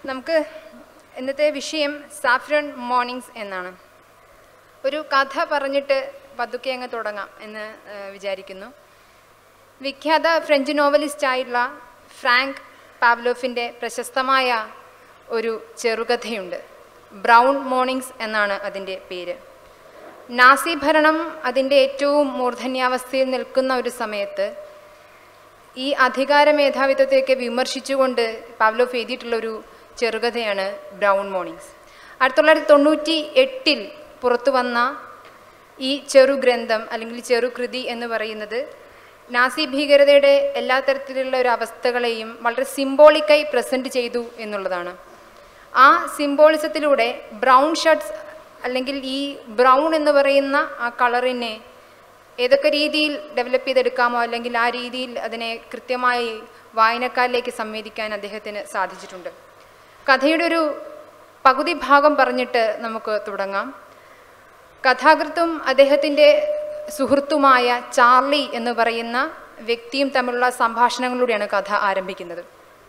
നമുക്ക് ഇന്നത്തെ വിഷയം സാഫ്രൺ മോർണിംഗ്സ് എന്നാണ് ഒരു കഥ പറഞ്ഞിട്ട് പതുക്കെ അങ്ങ് തുടങ്ങാം എന്ന് ആ, വിചാരിക്കുന്നു വിഖ്യാത ഫ്രഞ്ച് നോവലിസ്റ്റ് ആയിട്ടുള്ള ഫ്രാങ്ക് പാവ്ലോഫിൻ്റെ പ്രശസ്തമായ ഒരു ചെറുകഥയുണ്ട് ബ്രൗൺ മോർണിംഗ്സ് എന്നാണ് അതിൻ്റെ പേര് നാസി ഭരണം അതിൻ്റെ ഏറ്റവും മൂർധന്യാവസ്ഥയിൽ നിൽക്കുന്ന ഒരു സമയത്ത് ഈ അധികാര മേധാവിത്വത്തെയൊക്കെ വിമർശിച്ചുകൊണ്ട് പാവ്ലോഫ് എഴുതിയിട്ടുള്ള ഒരു ചെറുകഥയാണ് ബ്രൗൺ മോർണിംഗ്സ് ആയിരത്തി തൊള്ളായിരത്തി തൊണ്ണൂറ്റി എട്ടിൽ പുറത്തു വന്ന ഈ ചെറു ഗ്രന്ഥം അല്ലെങ്കിൽ ചെറുകൃതി എന്ന് പറയുന്നത് നാസി ഭീകരതയുടെ എല്ലാ തരത്തിലുള്ള ഒരു അവസ്ഥകളെയും വളരെ സിംബോളിക്കായി പ്രസൻറ്റ് ചെയ്തു എന്നുള്ളതാണ് ആ സിംബോളിസത്തിലൂടെ ബ്രൗൺ ഷർട്ട്സ് അല്ലെങ്കിൽ ഈ ബ്രൗൺ എന്ന് പറയുന്ന ആ കളറിനെ ഏതൊക്കെ രീതിയിൽ ഡെവലപ്പ് ചെയ്തെടുക്കാമോ അല്ലെങ്കിൽ ആ രീതിയിൽ അതിനെ കൃത്യമായി വായനക്കാരിലേക്ക് സംവേദിക്കാൻ അദ്ദേഹത്തിന് സാധിച്ചിട്ടുണ്ട് കഥയുടെ ഒരു പകുതി ഭാഗം പറഞ്ഞിട്ട് നമുക്ക് തുടങ്ങാം കഥാകൃത്തും അദ്ദേഹത്തിൻ്റെ സുഹൃത്തുമായ ചാർലി എന്ന് പറയുന്ന വ്യക്തിയും തമ്മിലുള്ള സംഭാഷണങ്ങളിലൂടെയാണ് കഥ ആരംഭിക്കുന്നത്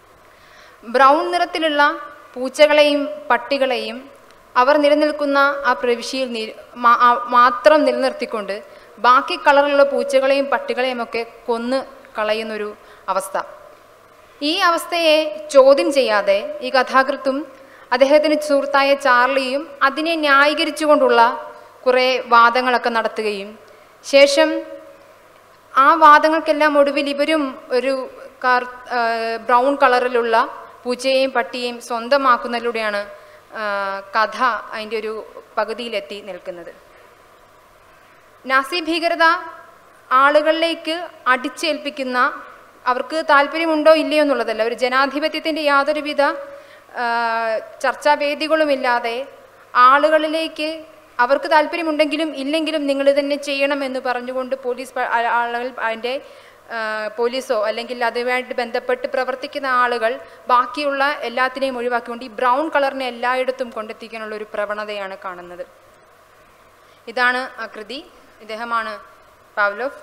ബ്രൗൺ നിറത്തിലുള്ള പൂച്ചകളെയും പട്ടികളെയും അവർ നിലനിൽക്കുന്ന ആ പ്രവിശ്യയിൽ നി- മാ- ആ- മാത്രം നിലനിർത്തിക്കൊണ്ട് ബാക്കി കളറിലുള്ള പൂച്ചകളെയും പട്ടികളെയും ഒക്കെ കൊന്ന് കളയുന്നൊരു അവസ്ഥ ഈ അവസ്ഥയെ ചോദ്യം ചെയ്യാതെ ഈ കഥാകൃത്തും അദ്ദേഹത്തിന് സുഹൃത്തായ ചാർലിയും അതിനെ ന്യായീകരിച്ചുകൊണ്ടുള്ള കുറേ വാദങ്ങളൊക്കെ നടത്തുകയും ശേഷം ആ വാദങ്ങൾക്കെല്ലാം ഒടുവിൽ ഇവരും ഒരു കാർ ആ, ബ്രൗൺ കളറിലുള്ള പൂച്ചയെയും പട്ടിയെയും സ്വന്തമാക്കുന്നതിലൂടെയാണ് ആ, കഥ അതിൻ്റെ ഒരു പകുതിയിലെത്തി നിൽക്കുന്നത് നാസി ഭീകരത ആളുകളിലേക്ക് അടിച്ചേൽപ്പിക്കുന്ന അവർക്ക് താല്പര്യമുണ്ടോ ഇല്ലയോ എന്നുള്ളതല്ല ഒരു ജനാധിപത്യത്തിൻ്റെ യാതൊരുവിധ ആ, ചർച്ചാവേദികളുമില്ലാതെ ആളുകളിലേക്ക് അവർക്ക് താല്പര്യമുണ്ടെങ്കിലും ഇല്ലെങ്കിലും നിങ്ങൾ തന്നെ ചെയ്യണം എന്ന് പറഞ്ഞുകൊണ്ട് പോലീസ് പ- ആ- ആളുകൾ അതിൻ്റെ ആ, പോലീസോ അല്ലെങ്കിൽ അതുമായിട്ട് ബന്ധപ്പെട്ട് പ്രവർത്തിക്കുന്ന ആളുകൾ ബാക്കിയുള്ള എല്ലാത്തിനെയും ഒഴിവാക്കിക്കൊണ്ട് ഈ ബ്രൗൺ കളറിനെ എല്ലായിടത്തും കൊണ്ടെത്തിക്കാനുള്ള ഒരു പ്രവണതയാണ് കാണുന്നത് ഇതാണ് ആ കൃതി ഇദ്ദേഹമാണ് പാവ്ലോഫ്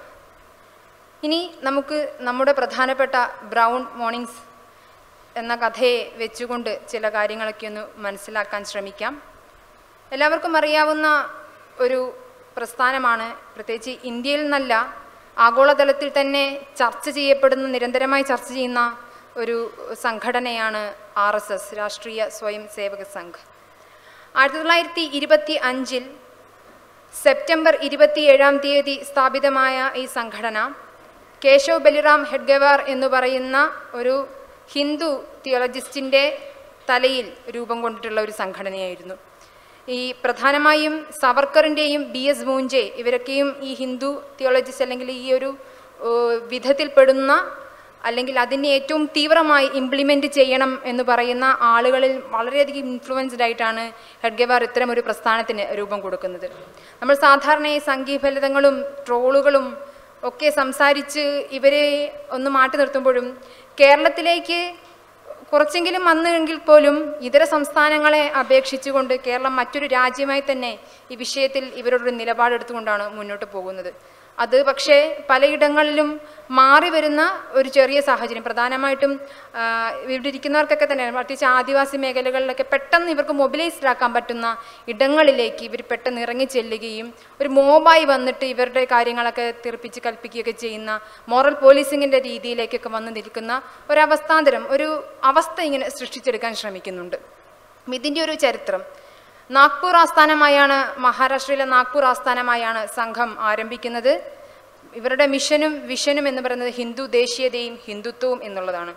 ഇനി നമുക്ക് നമ്മുടെ പ്രധാനപ്പെട്ട ബ്രൗൺ മോർണിംഗ്സ് എന്ന കഥയെ വെച്ചുകൊണ്ട് ചില കാര്യങ്ങളൊക്കെ ഒന്ന് മനസ്സിലാക്കാൻ ശ്രമിക്കാം എല്ലാവർക്കും അറിയാവുന്ന ഒരു പ്രസ്ഥാനമാണ് പ്രത്യേകിച്ച് ഇന്ത്യയിൽ നിന്നല്ല ആഗോളതലത്തിൽ തന്നെ ചർച്ച ചെയ്യപ്പെടുന്ന നിരന്തരമായി ചർച്ച ചെയ്യുന്ന ഒരു സംഘടനയാണ് ആർ എസ് എസ് രാഷ്ട്രീയ സ്വയം സേവക സംഘ് ആയിരത്തി തൊള്ളായിരത്തി ഇരുപത്തി അഞ്ചിൽ സെപ്റ്റംബർ ഇരുപത്തിയേഴാം തീയതി സ്ഥാപിതമായ ഈ സംഘടന കേശവ് ബലിറാം ഹെഡ്ഗവാർ എന്ന് പറയുന്ന ഒരു ഹിന്ദു തിയോളജിസ്റ്റിൻ്റെ തലയിൽ രൂപം കൊണ്ടിട്ടുള്ള ഒരു സംഘടനയായിരുന്നു ഈ പ്രധാനമായും സവർക്കറിൻ്റെയും ബി എസ് മൂഞ്ചെ ഇവരൊക്കെയും ഈ ഹിന്ദു തിയോളജിസ്റ്റ് അല്ലെങ്കിൽ ഈ ഒരു ഏഹ്, വിധത്തിൽപ്പെടുന്ന അല്ലെങ്കിൽ അതിനെ ഏറ്റവും തീവ്രമായി ഇംപ്ലിമെൻ്റ് ചെയ്യണം എന്ന് പറയുന്ന ആളുകളിൽ വളരെയധികം ഇൻഫ്ലുവൻസ്ഡ് ആയിട്ടാണ് ഹെഡ്ഗവാർ ഇത്തരം ഒരു പ്രസ്ഥാനത്തിന് രൂപം കൊടുക്കുന്നത് നമ്മൾ സാധാരണ ഈ സംഘീഫലിതങ്ങളും ട്രോളുകളും ഒക്കെ സംസാരിച്ച് ഇവരെ ഒന്ന് മാറ്റി നിർത്തുമ്പോഴും കേരളത്തിലേക്ക് കുറച്ചെങ്കിലും വന്നെങ്കിൽ പോലും ഇതര സംസ്ഥാനങ്ങളെ അപേക്ഷിച്ചുകൊണ്ട് കേരളം മറ്റൊരു രാജ്യമായി തന്നെ ഈ വിഷയത്തിൽ ഇവരോടൊരു നിലപാടെടുത്തുകൊണ്ടാണ് മുന്നോട്ട് പോകുന്നത് അത് പക്ഷേ പലയിടങ്ങളിലും മാറി വരുന്ന ഒരു ചെറിയ സാഹചര്യം പ്രധാനമായിട്ടും ആ, ഇവിടെ ഇരിക്കുന്നവർക്കൊക്കെ തന്നെ പ്രത്യേകിച്ച് ആദിവാസി മേഖലകളിലൊക്കെ പെട്ടെന്ന് ഇവർക്ക് മൊബിലൈസ്ഡ് ആക്കാൻ പറ്റുന്ന ഇടങ്ങളിലേക്ക് ഇവർ പെട്ടെന്ന് ഇറങ്ങി ചെല്ലുകയും ഒരു മോബായി വന്നിട്ട് ഇവരുടെ കാര്യങ്ങളൊക്കെ തീർപ്പിച്ച് കൽപ്പിക്കുകയൊക്കെ ചെയ്യുന്ന മോറൽ പോലീസിങ്ങിൻ്റെ രീതിയിലേക്കൊക്കെ വന്ന് നിൽക്കുന്ന ഒരവസ്ഥാന്തരം ഒരു അവസ്ഥ ഇങ്ങനെ സൃഷ്ടിച്ചെടുക്കാൻ ശ്രമിക്കുന്നുണ്ട് ഇതിൻ്റെ ഒരു ചരിത്രം നാഗ്പൂർ ആസ്ഥാനമായാണ് മഹാരാഷ്ട്രയിലെ നാഗ്പൂർ ആസ്ഥാനമായാണ് സംഘം ആരംഭിക്കുന്നത് ഇവരുടെ മിഷനും വിഷനും എന്ന് പറയുന്നത് ഹിന്ദു ദേശീയതയും ഹിന്ദുത്വവും എന്നുള്ളതാണ്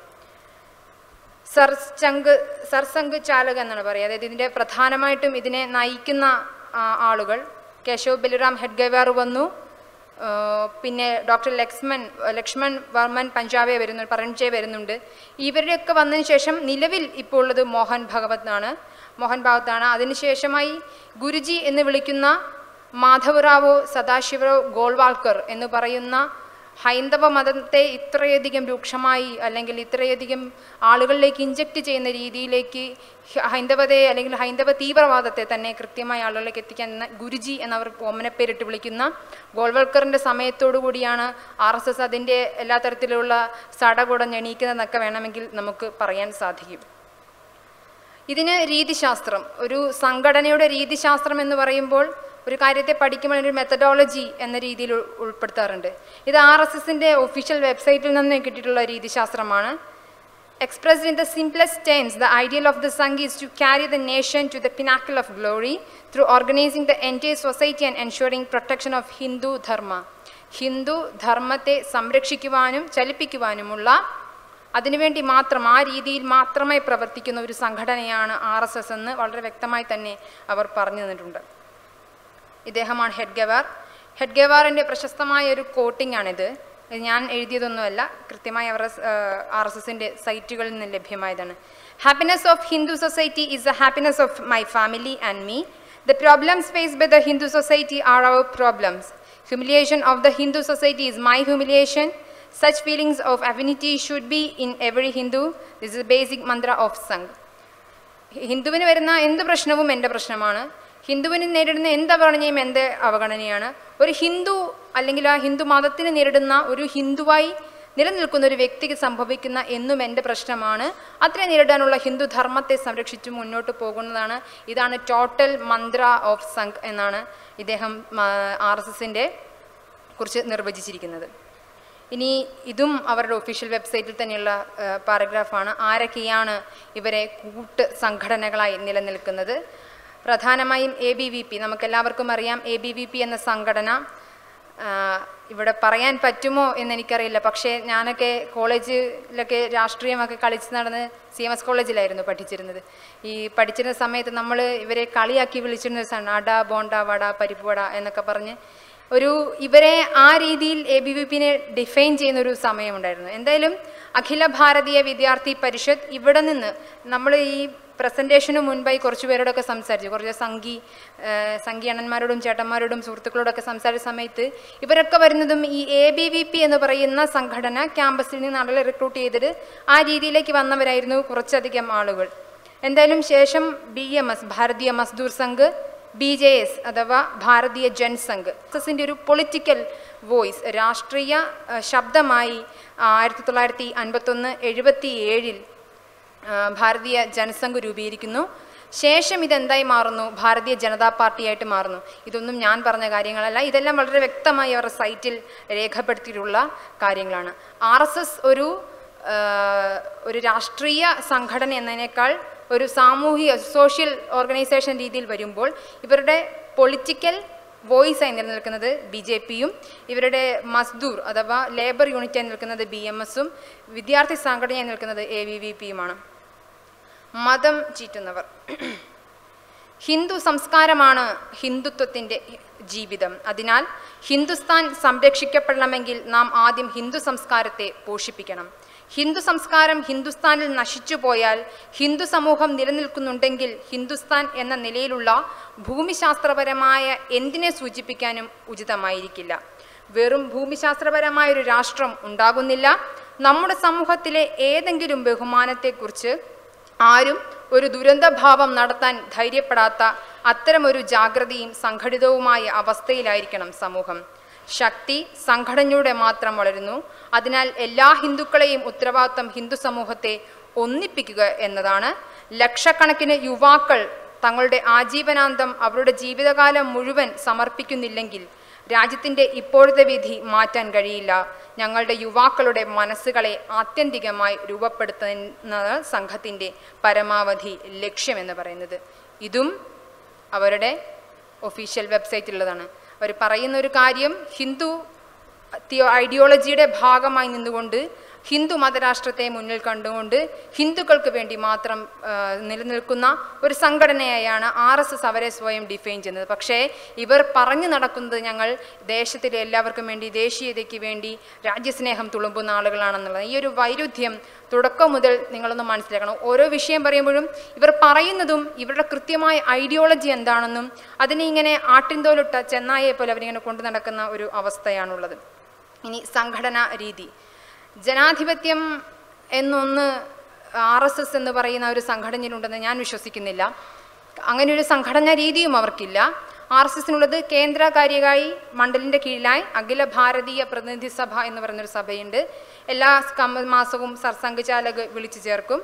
സർസംഘ് സർസംഘ് ചാലക് എന്നാണ് പറയുക അതായത് ഇതിൻ്റെ പ്രധാനമായിട്ടും ഇതിനെ നയിക്കുന്ന ആ, ആളുകൾ കേശവ് ബലിറാം ഹെഡ്ഗവാർ വന്നു ആ, പിന്നെ ഡോക്ടർ ലക്ഷ്മൺ ലക്ഷ്മൺ വർമ്മൻ പഞ്ചാബെ വരുന്നു പറൺജെ വരുന്നുണ്ട് ഇവരുടെയൊക്കെ വന്നതിന് ശേഷം നിലവിൽ ഇപ്പോൾ ഉള്ളത് മോഹൻ ഭഗവത് ആണ് മോഹൻ ഭാഗത്താണ് അതിനുശേഷമായി ഗുരുജി എന്ന് വിളിക്കുന്ന മാധവറാവോ സദാശിവറാവ് ഗോൾവാൾക്കർ എന്ന് പറയുന്ന ഹൈന്ദവ മതത്തെ ഇത്രയധികം രൂക്ഷമായി അല്ലെങ്കിൽ ഇത്രയധികം ആളുകളിലേക്ക് ഇഞ്ചക്ട് ചെയ്യുന്ന രീതിയിലേക്ക് ഹ- ഹൈന്ദവതയെ അല്ലെങ്കിൽ ഹൈന്ദവ തീവ്രവാദത്തെ തന്നെ കൃത്യമായി ആളുകളിലേക്ക് എത്തിക്കാൻ എന്ന ഗുരുജി എന്നവർ ഓമനപ്പേരിട്ട് വിളിക്കുന്ന ഗോൾവൽക്കറിൻ്റെ സമയത്തോടു കൂടിയാണ് ആർ എസ് എസ് അതിൻ്റെ എല്ലാ തരത്തിലുള്ള സടകുടഞ്ഞെണീക്കുന്നതെന്നൊക്കെ വേണമെങ്കിൽ നമുക്ക് പറയാൻ സാധിക്കും ഇതിന് രീതിശാസ്ത്രം ഒരു സംഘടനയുടെ രീതിശാസ്ത്രം എന്ന് പറയുമ്പോൾ ഒരു കാര്യത്തെ പഠിക്കുമ്പോൾ ഒരു മെത്തഡോളജി എന്ന രീതിയിൽ ഉൾ- ഉൾപ്പെടുത്താറുണ്ട് ഇത് ആർ എസ് എസിൻ്റെ ഒഫീഷ്യൽ വെബ്സൈറ്റിൽ നിന്ന് കിട്ടിയിട്ടുള്ള രീതിശാസ്ത്രമാണ് Expressed in the simplest terms, the ideal of the Sangh is to carry the nation to the pinnacle of glory through organizing the entire society and ensuring protection of Hindu Dharma. Hindu ധർമ്മത്തെ സംരക്ഷിക്കുവാനും ചലിപ്പിക്കുവാനുമുള്ള അതിനുവേണ്ടി മാത്രം ആ രീതിയിൽ മാത്രമേ പ്രവർത്തിക്കുന്ന ഒരു സംഘടനയാണ് R S S എന്ന് വളരെ വ്യക്തമായി തന്നെ അവർ പറഞ്ഞു തന്നിട്ടുണ്ട് ഇദ്ദേഹമാണ് ഹെഡ്ഗവാർ ഹെഡ്ഗവാറിൻ്റെ പ്രശസ്തമായ ഒരു കോട്ടിംഗ് ആണിത് ഇത് ഞാൻ എഴുതിയതൊന്നുമല്ല കൃത്യമായി അവരുടെ ആർ എസ് എസിൻ്റെ സൈറ്റുകളിൽ നിന്ന് ലഭ്യമായതാണ് happiness of Hindu society is the happiness of my family and me the problems face by the Hindu society are our problems humiliation of the Hindu society is my humiliation such feelings of affinity should be in every Hindu this is basic mantra of Sangh ഹിന്ദുവിന് വരുന്ന എന്ത് പ്രശ്നവും എൻ്റെ പ്രശ്നമാണ് ഹിന്ദുവിന് നേരിടുന്ന എന്ത് അവഗണനയും എൻ്റെ അവഗണനയാണ് ഒരു ഹിന്ദു അല്ലെങ്കിൽ ആ ഹിന്ദു മതത്തിന് നേരിടുന്ന ഒരു ഹിന്ദുവായി നിലനിൽക്കുന്ന ഒരു വ്യക്തിക്ക് സംഭവിക്കുന്ന എന്നും എൻ്റെ പ്രശ്നമാണ് അതിനെ നേരിടാനുള്ള ഹിന്ദു ധർമ്മത്തെ സംരക്ഷിച്ച് മുന്നോട്ട് പോകുന്നതാണ് ഇതാണ് ടോട്ടൽ മന്ത്ര ഓഫ് സംഘ് എന്നാണ് ഇദ്ദേഹം ആർ എസ് എസിൻ്റെ കുറിച്ച് നിർവചിച്ചിരിക്കുന്നത് ഇനി ഇതും അവരുടെ ഒഫീഷ്യൽ വെബ്സൈറ്റിൽ തന്നെയുള്ള പാരഗ്രാഫാണ് ആരൊക്കെയാണ് ഇവരെ കൂട്ട് സംഘടനകളായി നിലനിൽക്കുന്നത് പ്രധാനമായും എ ബി വി പി നമുക്കെല്ലാവർക്കും അറിയാം എ ബി വി പി എന്ന സംഘടന ആ, ഇവിടെ പറയാൻ പറ്റുമോ എന്നെനിക്കറിയില്ല പക്ഷേ ഞാനൊക്കെ കോളേജിലൊക്കെ രാഷ്ട്രീയമൊക്കെ കളിച്ച് നടന്ന് സി എം എസ് കോളേജിലായിരുന്നു പഠിച്ചിരുന്നത് ഈ പഠിച്ചിരുന്ന സമയത്ത് നമ്മൾ ഇവരെ കളിയാക്കി വിളിച്ചിരുന്ന സാധനം അട ബോണ്ട വട പരിപ്പ് വട എന്നൊക്കെ പറഞ്ഞ് ഒരു ഇവരെ ആ രീതിയിൽ എ ബി വി പിനെ ഡിഫൈൻ ചെയ്യുന്ന ഒരു സമയമുണ്ടായിരുന്നു എന്തായാലും അഖില ഭാരതീയ വിദ്യാർത്ഥി പരിഷത്ത് ഇവിടെ നിന്ന് നമ്മൾ ഈ പ്രസൻറ്റേഷന് മുൻപായി കുറച്ച് പേരോടൊക്കെ സംസാരിച്ചു കുറച്ച് സംഘി ഏഹ് സംഘി അണ്ണന്മാരോടും ചേട്ടന്മാരോടും സുഹൃത്തുക്കളോടൊക്കെ സംസാരിച്ച സമയത്ത് ഇവരൊക്കെ വരുന്നതും ഈ എ ബി വി പി എന്ന് പറയുന്ന സംഘടന ക്യാമ്പസിൽ നിന്ന് ആളുകളെ റിക്രൂട്ട് ചെയ്തിട്ട് ആ രീതിയിലേക്ക് വന്നവരായിരുന്നു കുറച്ചധികം ആളുകൾ എന്തായാലും ശേഷം B M S Bharatiya Mazdoor Sangh B J S അഥവാ ഭാരതീയ ജൻസംഘ് എസിൻ്റെ ഒരു പൊളിറ്റിക്കൽ വോയിസ് രാഷ്ട്രീയ ആ, ശബ്ദമായി ആയിരത്തി തൊള്ളായിരത്തി അൻപത്തൊന്ന് എഴുപത്തി ഏഴിൽ ഭാരതീയ ജനസംഘ് രൂപീകരിക്കുന്നു ശേഷം ഇതെന്തായി മാറുന്നു ഭാരതീയ ജനതാ പാർട്ടിയായിട്ട് മാറുന്നു ഇതൊന്നും ഞാൻ പറഞ്ഞ കാര്യങ്ങളല്ല ഇതെല്ലാം വളരെ വ്യക്തമായി അവരുടെ സൈറ്റിൽ രേഖപ്പെടുത്തിയിട്ടുള്ള കാര്യങ്ങളാണ് ആർ എസ് എസ് ഒരു ആ, ഒരു രാഷ്ട്രീയ സംഘടന എന്നതിനേക്കാൾ ഒരു സാമൂഹിക സോഷ്യൽ ഓർഗനൈസേഷൻ രീതിയിൽ വരുമ്പോൾ ഇവരുടെ പൊളിറ്റിക്കൽ വോയിസ് ആയി നിലനിൽക്കുന്നത് ബി ജെ പിയും ഇവരുടെ മസ്ദൂർ അഥവാ ലേബർ യൂണിറ്റായി നിൽക്കുന്നത് ബി എം എസും വിദ്യാർത്ഥി സംഘടനയായി നിൽക്കുന്നത് എ വി വി പിയുമാണ് മതം ചീറ്റുന്നവർ ഹിന്ദു സംസ്കാരമാണ് ഹിന്ദുത്വത്തിൻ്റെ ജീവിതം അതിനാൽ ഹിന്ദുസ്ഥാൻ സംരക്ഷിക്കപ്പെടണമെങ്കിൽ നാം ആദ്യം ഹിന്ദു സംസ്കാരത്തെ പോഷിപ്പിക്കണം ഹിന്ദു സംസ്കാരം ഹിന്ദുസ്ഥാനിൽ നശിച്ചു പോയാൽ ഹിന്ദു സമൂഹം നിലനിൽക്കുന്നുണ്ടെങ്കിൽ ഹിന്ദുസ്ഥാൻ എന്ന നിലയിലുള്ള ഭൂമിശാസ്ത്രപരമായ എന്തിനെ സൂചിപ്പിക്കാനും ഉചിതമായിരിക്കില്ല വെറും ഭൂമിശാസ്ത്രപരമായ ഒരു രാഷ്ട്രം ഉണ്ടാകുന്നില്ല നമ്മുടെ സമൂഹത്തിലെ ഏതെങ്കിലും ബഹുമാനത്തെക്കുറിച്ച് ആരും ഒരു ദുരന്തഭാവം നടത്താൻ ധൈര്യപ്പെടാത്ത അത്തരമൊരു ജാഗ്രതയും സംഘടിതവുമായ അവസ്ഥയിലായിരിക്കണം സമൂഹം ശക്തി സംഘടനയുടെ മാത്രം വളരുന്നു അതിനാൽ എല്ലാ ഹിന്ദുക്കളെയും ഉത്തരവാദിത്തം ഹിന്ദു സമൂഹത്തെ ഒന്നിപ്പിക്കുക എന്നതാണ് ലക്ഷക്കണക്കിന് യുവാക്കൾ തങ്ങളുടെ ആജീവനാന്തം അവരുടെ ജീവിതകാലം മുഴുവൻ സമർപ്പിക്കുന്നില്ലെങ്കിൽ രാജ്യത്തിൻ്റെ ഇപ്പോഴത്തെ വിധി മാറ്റാൻ കഴിയില്ല ഞങ്ങളുടെ യുവാക്കളുടെ മനസ്സുകളെ ആത്യന്തികമായി രൂപപ്പെടുത്തുന്ന സംഘത്തിൻ്റെ പരമാവധി ലക്ഷ്യമെന്ന് പറയുന്നത് ഇതും അവരുടെ ഒഫീഷ്യൽ വെബ്സൈറ്റിലുള്ളതാണ് അവർ പറയുന്ന ഒരു കാര്യം ഹിന്ദു തിയോ ഐഡിയോളജിയുടെ ഭാഗമായി നിന്നുകൊണ്ട് ഹിന്ദു മതരാഷ്ട്രത്തെ മുന്നിൽ കണ്ടുകൊണ്ട് ഹിന്ദുക്കൾക്ക് വേണ്ടി മാത്രം ആ, നിലനിൽക്കുന്ന ഒരു സംഘടനയായാണ് ആർ എസ് എസ് അവരെ സ്വയം ഡിഫൈൻ ചെയ്യുന്നത് പക്ഷേ ഇവർ പറഞ്ഞു നടക്കുന്നത് ഞങ്ങൾ ദേശത്തിലെ എല്ലാവർക്കും വേണ്ടി ദേശീയതയ്ക്ക് വേണ്ടി രാജ്യസ്നേഹം തുളുമ്പുന്ന ആളുകളാണെന്നുള്ളത് ഈ ഒരു വൈരുദ്ധ്യം തുടക്കം മുതൽ നിങ്ങളൊന്ന് മനസ്സിലാക്കണം ഓരോ വിഷയം പറയുമ്പോഴും ഇവർ പറയുന്നതും ഇവരുടെ കൃത്യമായ ഐഡിയോളജി എന്താണെന്നും അതിനെ ഇങ്ങനെ ആട്ടിൻതോലിട്ട ചെന്നായെ പോലെ അവരിങ്ങനെ കൊണ്ടു നടക്കുന്ന ഒരു അവസ്ഥയാണുള്ളത് ഇനി സംഘടനാ രീതി ജനാധിപത്യം എന്നൊന്ന് ആർ എസ് എസ് എന്ന് പറയുന്ന ഒരു സംഘടനയിലുണ്ടെന്ന് ഞാൻ വിശ്വസിക്കുന്നില്ല അങ്ങനെ ഒരു സംഘടനാ രീതിയും അവർക്കില്ല ആർ എസ് എസിനുള്ളത് കേന്ദ്ര കാര്യകായി മണ്ഡലിൻ്റെ കീഴിലായി അഖില ഭാരതീയ പ്രതിനിധി സഭ എന്ന് പറയുന്നൊരു സഭയുണ്ട് എല്ലാ സ്കം- മാസവും സർസംഘചാലക് വിളിച്ചു ചേർക്കും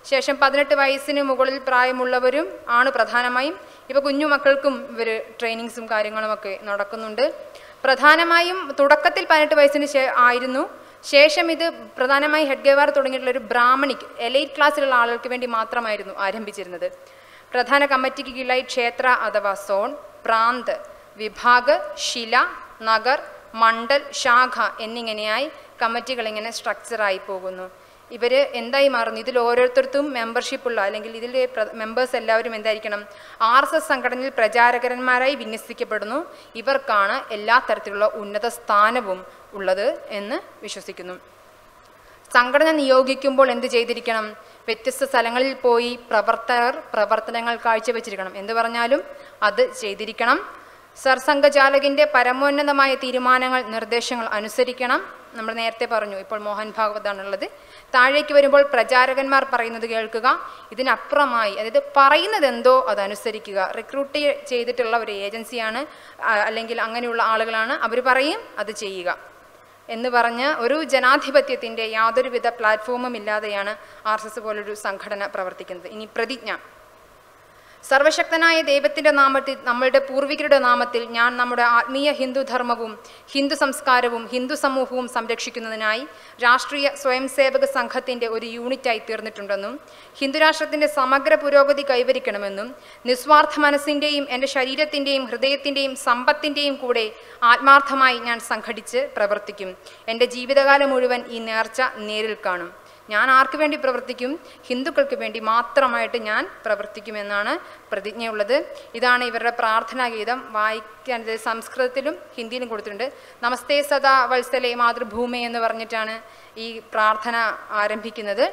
ശേഷം പതിനെട്ട് വയസ്സിന് മുകളിൽ പ്രായമുള്ളവരും ആണ് പ്രധാനമായും ഇപ്പോൾ കുഞ്ഞു മക്കൾക്കും ഇവർ ട്രെയിനിങ്സും കാര്യങ്ങളുമൊക്കെ നടക്കുന്നുണ്ട് പ്രധാനമായും തുടക്കത്തിൽ പതിനെട്ട് വയസ്സിന് ശേ ആയിരുന്നു ശേഷം ഇത് പ്രധാനമായി ഹെഡ്ഗേവാർ തുടങ്ങിയിട്ടുള്ള ഒരു ബ്രാഹ്മണിക് എലൈറ്റ് ക്ലാസ്സിലുള്ള ആളുകൾക്ക് വേണ്ടി മാത്രമായിരുന്നു ആരംഭിച്ചിരുന്നത് പ്രധാന കമ്മിറ്റിക്ക് കീഴിലായി ക്ഷേത്ര അഥവാ സോൺ പ്രാന്ത് വിഭാഗ് ശില നഗർ മണ്ഡൽ ശാഖ എന്നിങ്ങനെയായി കമ്മിറ്റികൾ ഇങ്ങനെ സ്ട്രക്ചറായി പോകുന്നു ഇവർ എന്തായി മാറുന്നു ഇതിൽ ഓരോരുത്തർക്കും മെമ്പർഷിപ്പ് ഉള്ള അല്ലെങ്കിൽ ഇതിലെ മെമ്പേഴ്സ് എല്ലാവരും എന്തായിരിക്കണം ആർ എസ് എസ് സംഘടനയിൽ പ്രചാരകന്മാരായി വിന്യസിക്കപ്പെടുന്നു ഇവർക്കാണ് എല്ലാ തരത്തിലുള്ള ഉന്നത സ്ഥാനവും ഉള്ളത് എന്ന് വിശ്വസിക്കുന്നു സംഘടന നിയോഗിക്കുമ്പോൾ എന്ത് ചെയ്തിരിക്കണം വ്യത്യസ്ത സ്ഥലങ്ങളിൽ പോയി പ്രവർത്തകർ പ്രവർത്തനങ്ങൾ കാഴ്ചവെച്ചിരിക്കണം എന്ന് പറഞ്ഞാലും അത് ചെയ്തിരിക്കണം സർസംഘചാലകിൻ്റെ പരമോന്നതമായ തീരുമാനങ്ങൾ നിർദ്ദേശങ്ങൾ അനുസരിക്കണം നമ്മൾ നേരത്തെ പറഞ്ഞു ഇപ്പോൾ മോഹൻ ഭാഗവതാണുള്ളത് താഴേക്ക് വരുമ്പോൾ പ്രചാരകന്മാർ പറയുന്നത് കേൾക്കുക ഇതിനപ്പുറമായി അതായത് പറയുന്നത് എന്തോ അതനുസരിക്കുക റിക്രൂട്ട് ചെയ്തിട്ടുള്ള ഒരു ഏജൻസിയാണ് ആ, അല്ലെങ്കിൽ അങ്ങനെയുള്ള ആളുകളാണ് അവർ പറയും അത് ചെയ്യുക എന്ന് പറഞ്ഞ് ഒരു ജനാധിപത്യത്തിൻ്റെ യാതൊരുവിധ പ്ലാറ്റ്ഫോമും ഇല്ലാതെയാണ് ആർ എസ് എസ് പോലൊരു സംഘടന പ്രവർത്തിക്കുന്നത് ഇനി പ്രതിജ്ഞ സർവശക്തനായ ദൈവത്തിൻ്റെ നാമത്തിൽ നമ്മളുടെ പൂർവികരുടെ നാമത്തിൽ ഞാൻ നമ്മുടെ ആത്മീയ ഹിന്ദു ധർമ്മവും ഹിന്ദു സംസ്കാരവും ഹിന്ദു സമൂഹവും സംരക്ഷിക്കുന്നതിനായി രാഷ്ട്രീയ സ്വയംസേവക സംഘത്തിൻ്റെ ഒരു യൂണിറ്റായി തീർന്നിട്ടുണ്ടെന്നും ഹിന്ദുരാഷ്ട്രത്തിൻ്റെ സമഗ്ര പുരോഗതി കൈവരിക്കണമെന്നും നിസ്വാർത്ഥ മനസ്സിൻ്റെയും എൻ്റെ ശരീരത്തിൻ്റെയും ഹൃദയത്തിൻ്റെയും സമ്പത്തിൻ്റെയും കൂടെ ആത്മാർത്ഥമായി ഞാൻ സംഘടിച്ച് പ്രവർത്തിക്കും എൻ്റെ ജീവിതകാലം മുഴുവൻ ഈ നേർച്ച നേരിൽ കാണും ഞാൻ ആർക്ക് വേണ്ടി പ്രവർത്തിക്കും ഹിന്ദുക്കൾക്ക് വേണ്ടി മാത്രമായിട്ട് ഞാൻ പ്രവർത്തിക്കുമെന്നാണ് പ്രതിജ്ഞയുള്ളത് ഇതാണ് ഇവരുടെ പ്രാർത്ഥനാ ഗീതം വായിക്കാൻ ഇത് സംസ്കൃതത്തിലും ഹിന്ദിയിലും കൊടുത്തിട്ടുണ്ട് നമസ്തേ സദാ വത്സലെ മാതൃഭൂമി എന്ന് പറഞ്ഞിട്ടാണ് ഈ പ്രാർത്ഥന ആരംഭിക്കുന്നത്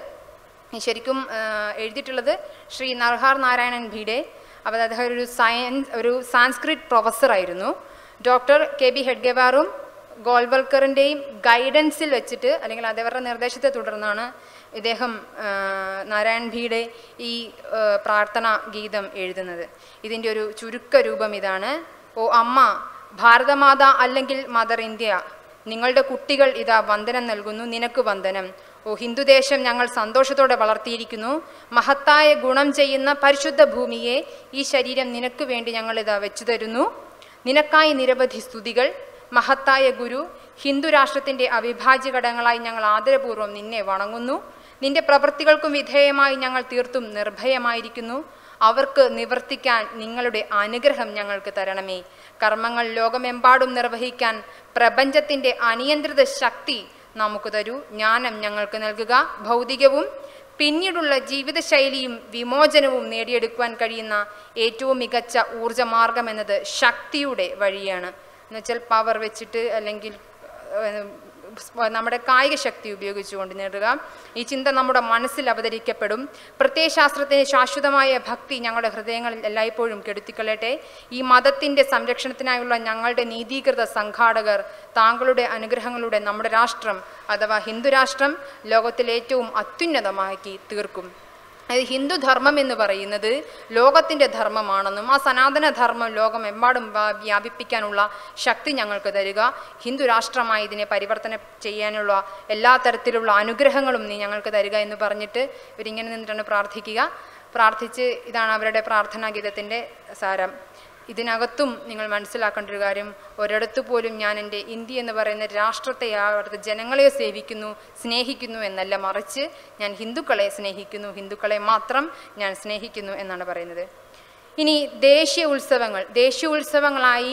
ഈ ശരിക്കും ആ, എഴുതിയിട്ടുള്ളത് ശ്രീ നർഹാർ നാരായണൻ ഭീഡെ അവർ അദ്ദേഹം ഒരു സയൻസ് ഒരു സാൻസ്ക്രിറ്റ് പ്രൊഫസറായിരുന്നു ഡോക്ടർ കെ ബി ഹെഡ്ഗെവാറും ഗോൾവൽക്കറിൻ്റെയും ഗൈഡൻസിൽ വെച്ചിട്ട് അല്ലെങ്കിൽ അതവരുടെ നിർദ്ദേശത്തെ തുടർന്നാണ് ഇദ്ദേഹം ആ, നാരായൺ ഭീഡെ ഈ ആ, പ്രാർത്ഥനാ ഗീതം എഴുതുന്നത് ഇതിൻ്റെ ഒരു ചുരുക്ക രൂപം ഇതാണ് ഓ അമ്മ ഭാരതമാത അല്ലെങ്കിൽ മദർ ഇന്ത്യ നിങ്ങളുടെ കുട്ടികൾ ഇതാ വന്ദനം നൽകുന്നു നിനക്ക് വന്ദനം ഓ ഹിന്ദുദേശം ഞങ്ങൾ സന്തോഷത്തോടെ വളർത്തിയിരിക്കുന്നു മഹത്തായ ഗുണം ചെയ്യുന്ന പരിശുദ്ധ ഭൂമിയെ ഈ ശരീരം നിനക്ക് വേണ്ടി ഞങ്ങൾ ഇതാ വെച്ചു തരുന്നു നിനക്കായി നിരവധി സ്തുതികൾ മഹത്തായ ഗുരു ഹിന്ദു രാഷ്ട്രത്തിൻ്റെ അവിഭാജ്യ ഘടകങ്ങളായി ഞങ്ങൾ ആദരപൂർവ്വം നിന്നെ വണങ്ങുന്നു നിന്റെ പ്രവൃത്തികൾക്കും വിധേയമായി ഞങ്ങൾ തീർത്തും നിർഭയമായിരിക്കുന്നു അവർക്ക് നിവർത്തിക്കാൻ നിങ്ങളുടെ അനുഗ്രഹം ഞങ്ങൾക്ക് തരണമേ കർമ്മങ്ങൾ ലോകമെമ്പാടും നിർവഹിക്കാൻ പ്രപഞ്ചത്തിൻ്റെ അനിയന്ത്രിത ശക്തി നമുക്ക് തരൂ ജ്ഞാനം ഞങ്ങൾക്ക് നൽകുക ഭൗതികവും പിന്നീടുള്ള ജീവിതശൈലിയും വിമോചനവും നേടിയെടുക്കുവാൻ കഴിയുന്ന ഏറ്റവും മികച്ച ഊർജ്ജമാർഗം എന്നത് ശക്തിയുടെ വഴിയാണ് എന്നുവെച്ചാൽ പവർ വെച്ചിട്ട് അല്ലെങ്കിൽ ഏഹ്, സ്പ- നമ്മുടെ കായിക ശക്തി ഉപയോഗിച്ചുകൊണ്ട് നേടുക ഈ ചിന്ത നമ്മുടെ മനസ്സിൽ അവതരിക്കപ്പെടും പ്രത്യയശാസ്ത്രത്തിന് ശാശ്വതമായ ഭക്തി ഞങ്ങളുടെ ഹൃദയങ്ങളിൽ എല്ലായ്പ്പോഴും കെടുത്തിക്കൊള്ളട്ടെ ഈ മതത്തിൻ്റെ സംരക്ഷണത്തിനായുള്ള ഞങ്ങളുടെ നീതീകൃത സംഘാടകർ താങ്കളുടെ അനുഗ്രഹങ്ങളുടെ നമ്മുടെ രാഷ്ട്രം അഥവാ ഹിന്ദുരാഷ്ട്രം ലോകത്തിലെ ഏറ്റവും അത്യുന്നതമാക്കി തീർക്കും അത് ഹിന്ദു ധർമ്മം എന്ന് പറയുന്നത് ലോകത്തിൻ്റെ ധർമ്മമാണെന്നും ആ സനാതന ധർമ്മം ലോകമെമ്പാടും വ്യാ- വ്യാപിപ്പിക്കാനുള്ള ശക്തി ഞങ്ങൾക്ക് തരിക ഹിന്ദു രാഷ്ട്രമായി ഇതിനെ പരിവർത്തനം ചെയ്യാനുള്ള എല്ലാ തരത്തിലുള്ള അനുഗ്രഹങ്ങളും നീ ഞങ്ങൾക്ക് തരിക എന്ന് പറഞ്ഞിട്ട് ഇവരിങ്ങനെ നിന്നിട്ടാണ് പ്രാർത്ഥിക്കുക പ്രാർത്ഥിച്ച് ഇതാണ് അവരുടെ പ്രാർത്ഥനാ ഗീതത്തിൻ്റെ സാരം ഇതിനകത്തും നിങ്ങൾ മനസ്സിലാക്കേണ്ട ഒരു കാര്യം ഒരിടത്തു പോലും ഞാൻ എൻ്റെ ഇന്ത്യ എന്ന് പറയുന്ന രാഷ്ട്രത്തെ അവിടുത്തെ ജനങ്ങളെ സേവിക്കുന്നു സ്നേഹിക്കുന്നു എന്നല്ല മറിച്ച് ഞാൻ ഹിന്ദുക്കളെ സ്നേഹിക്കുന്നു ഹിന്ദുക്കളെ മാത്രം ഞാൻ സ്നേഹിക്കുന്നു എന്നാണ് പറയുന്നത് ഇനി ദേശീയ ഉത്സവങ്ങൾ ദേശീയ ഉത്സവങ്ങളായി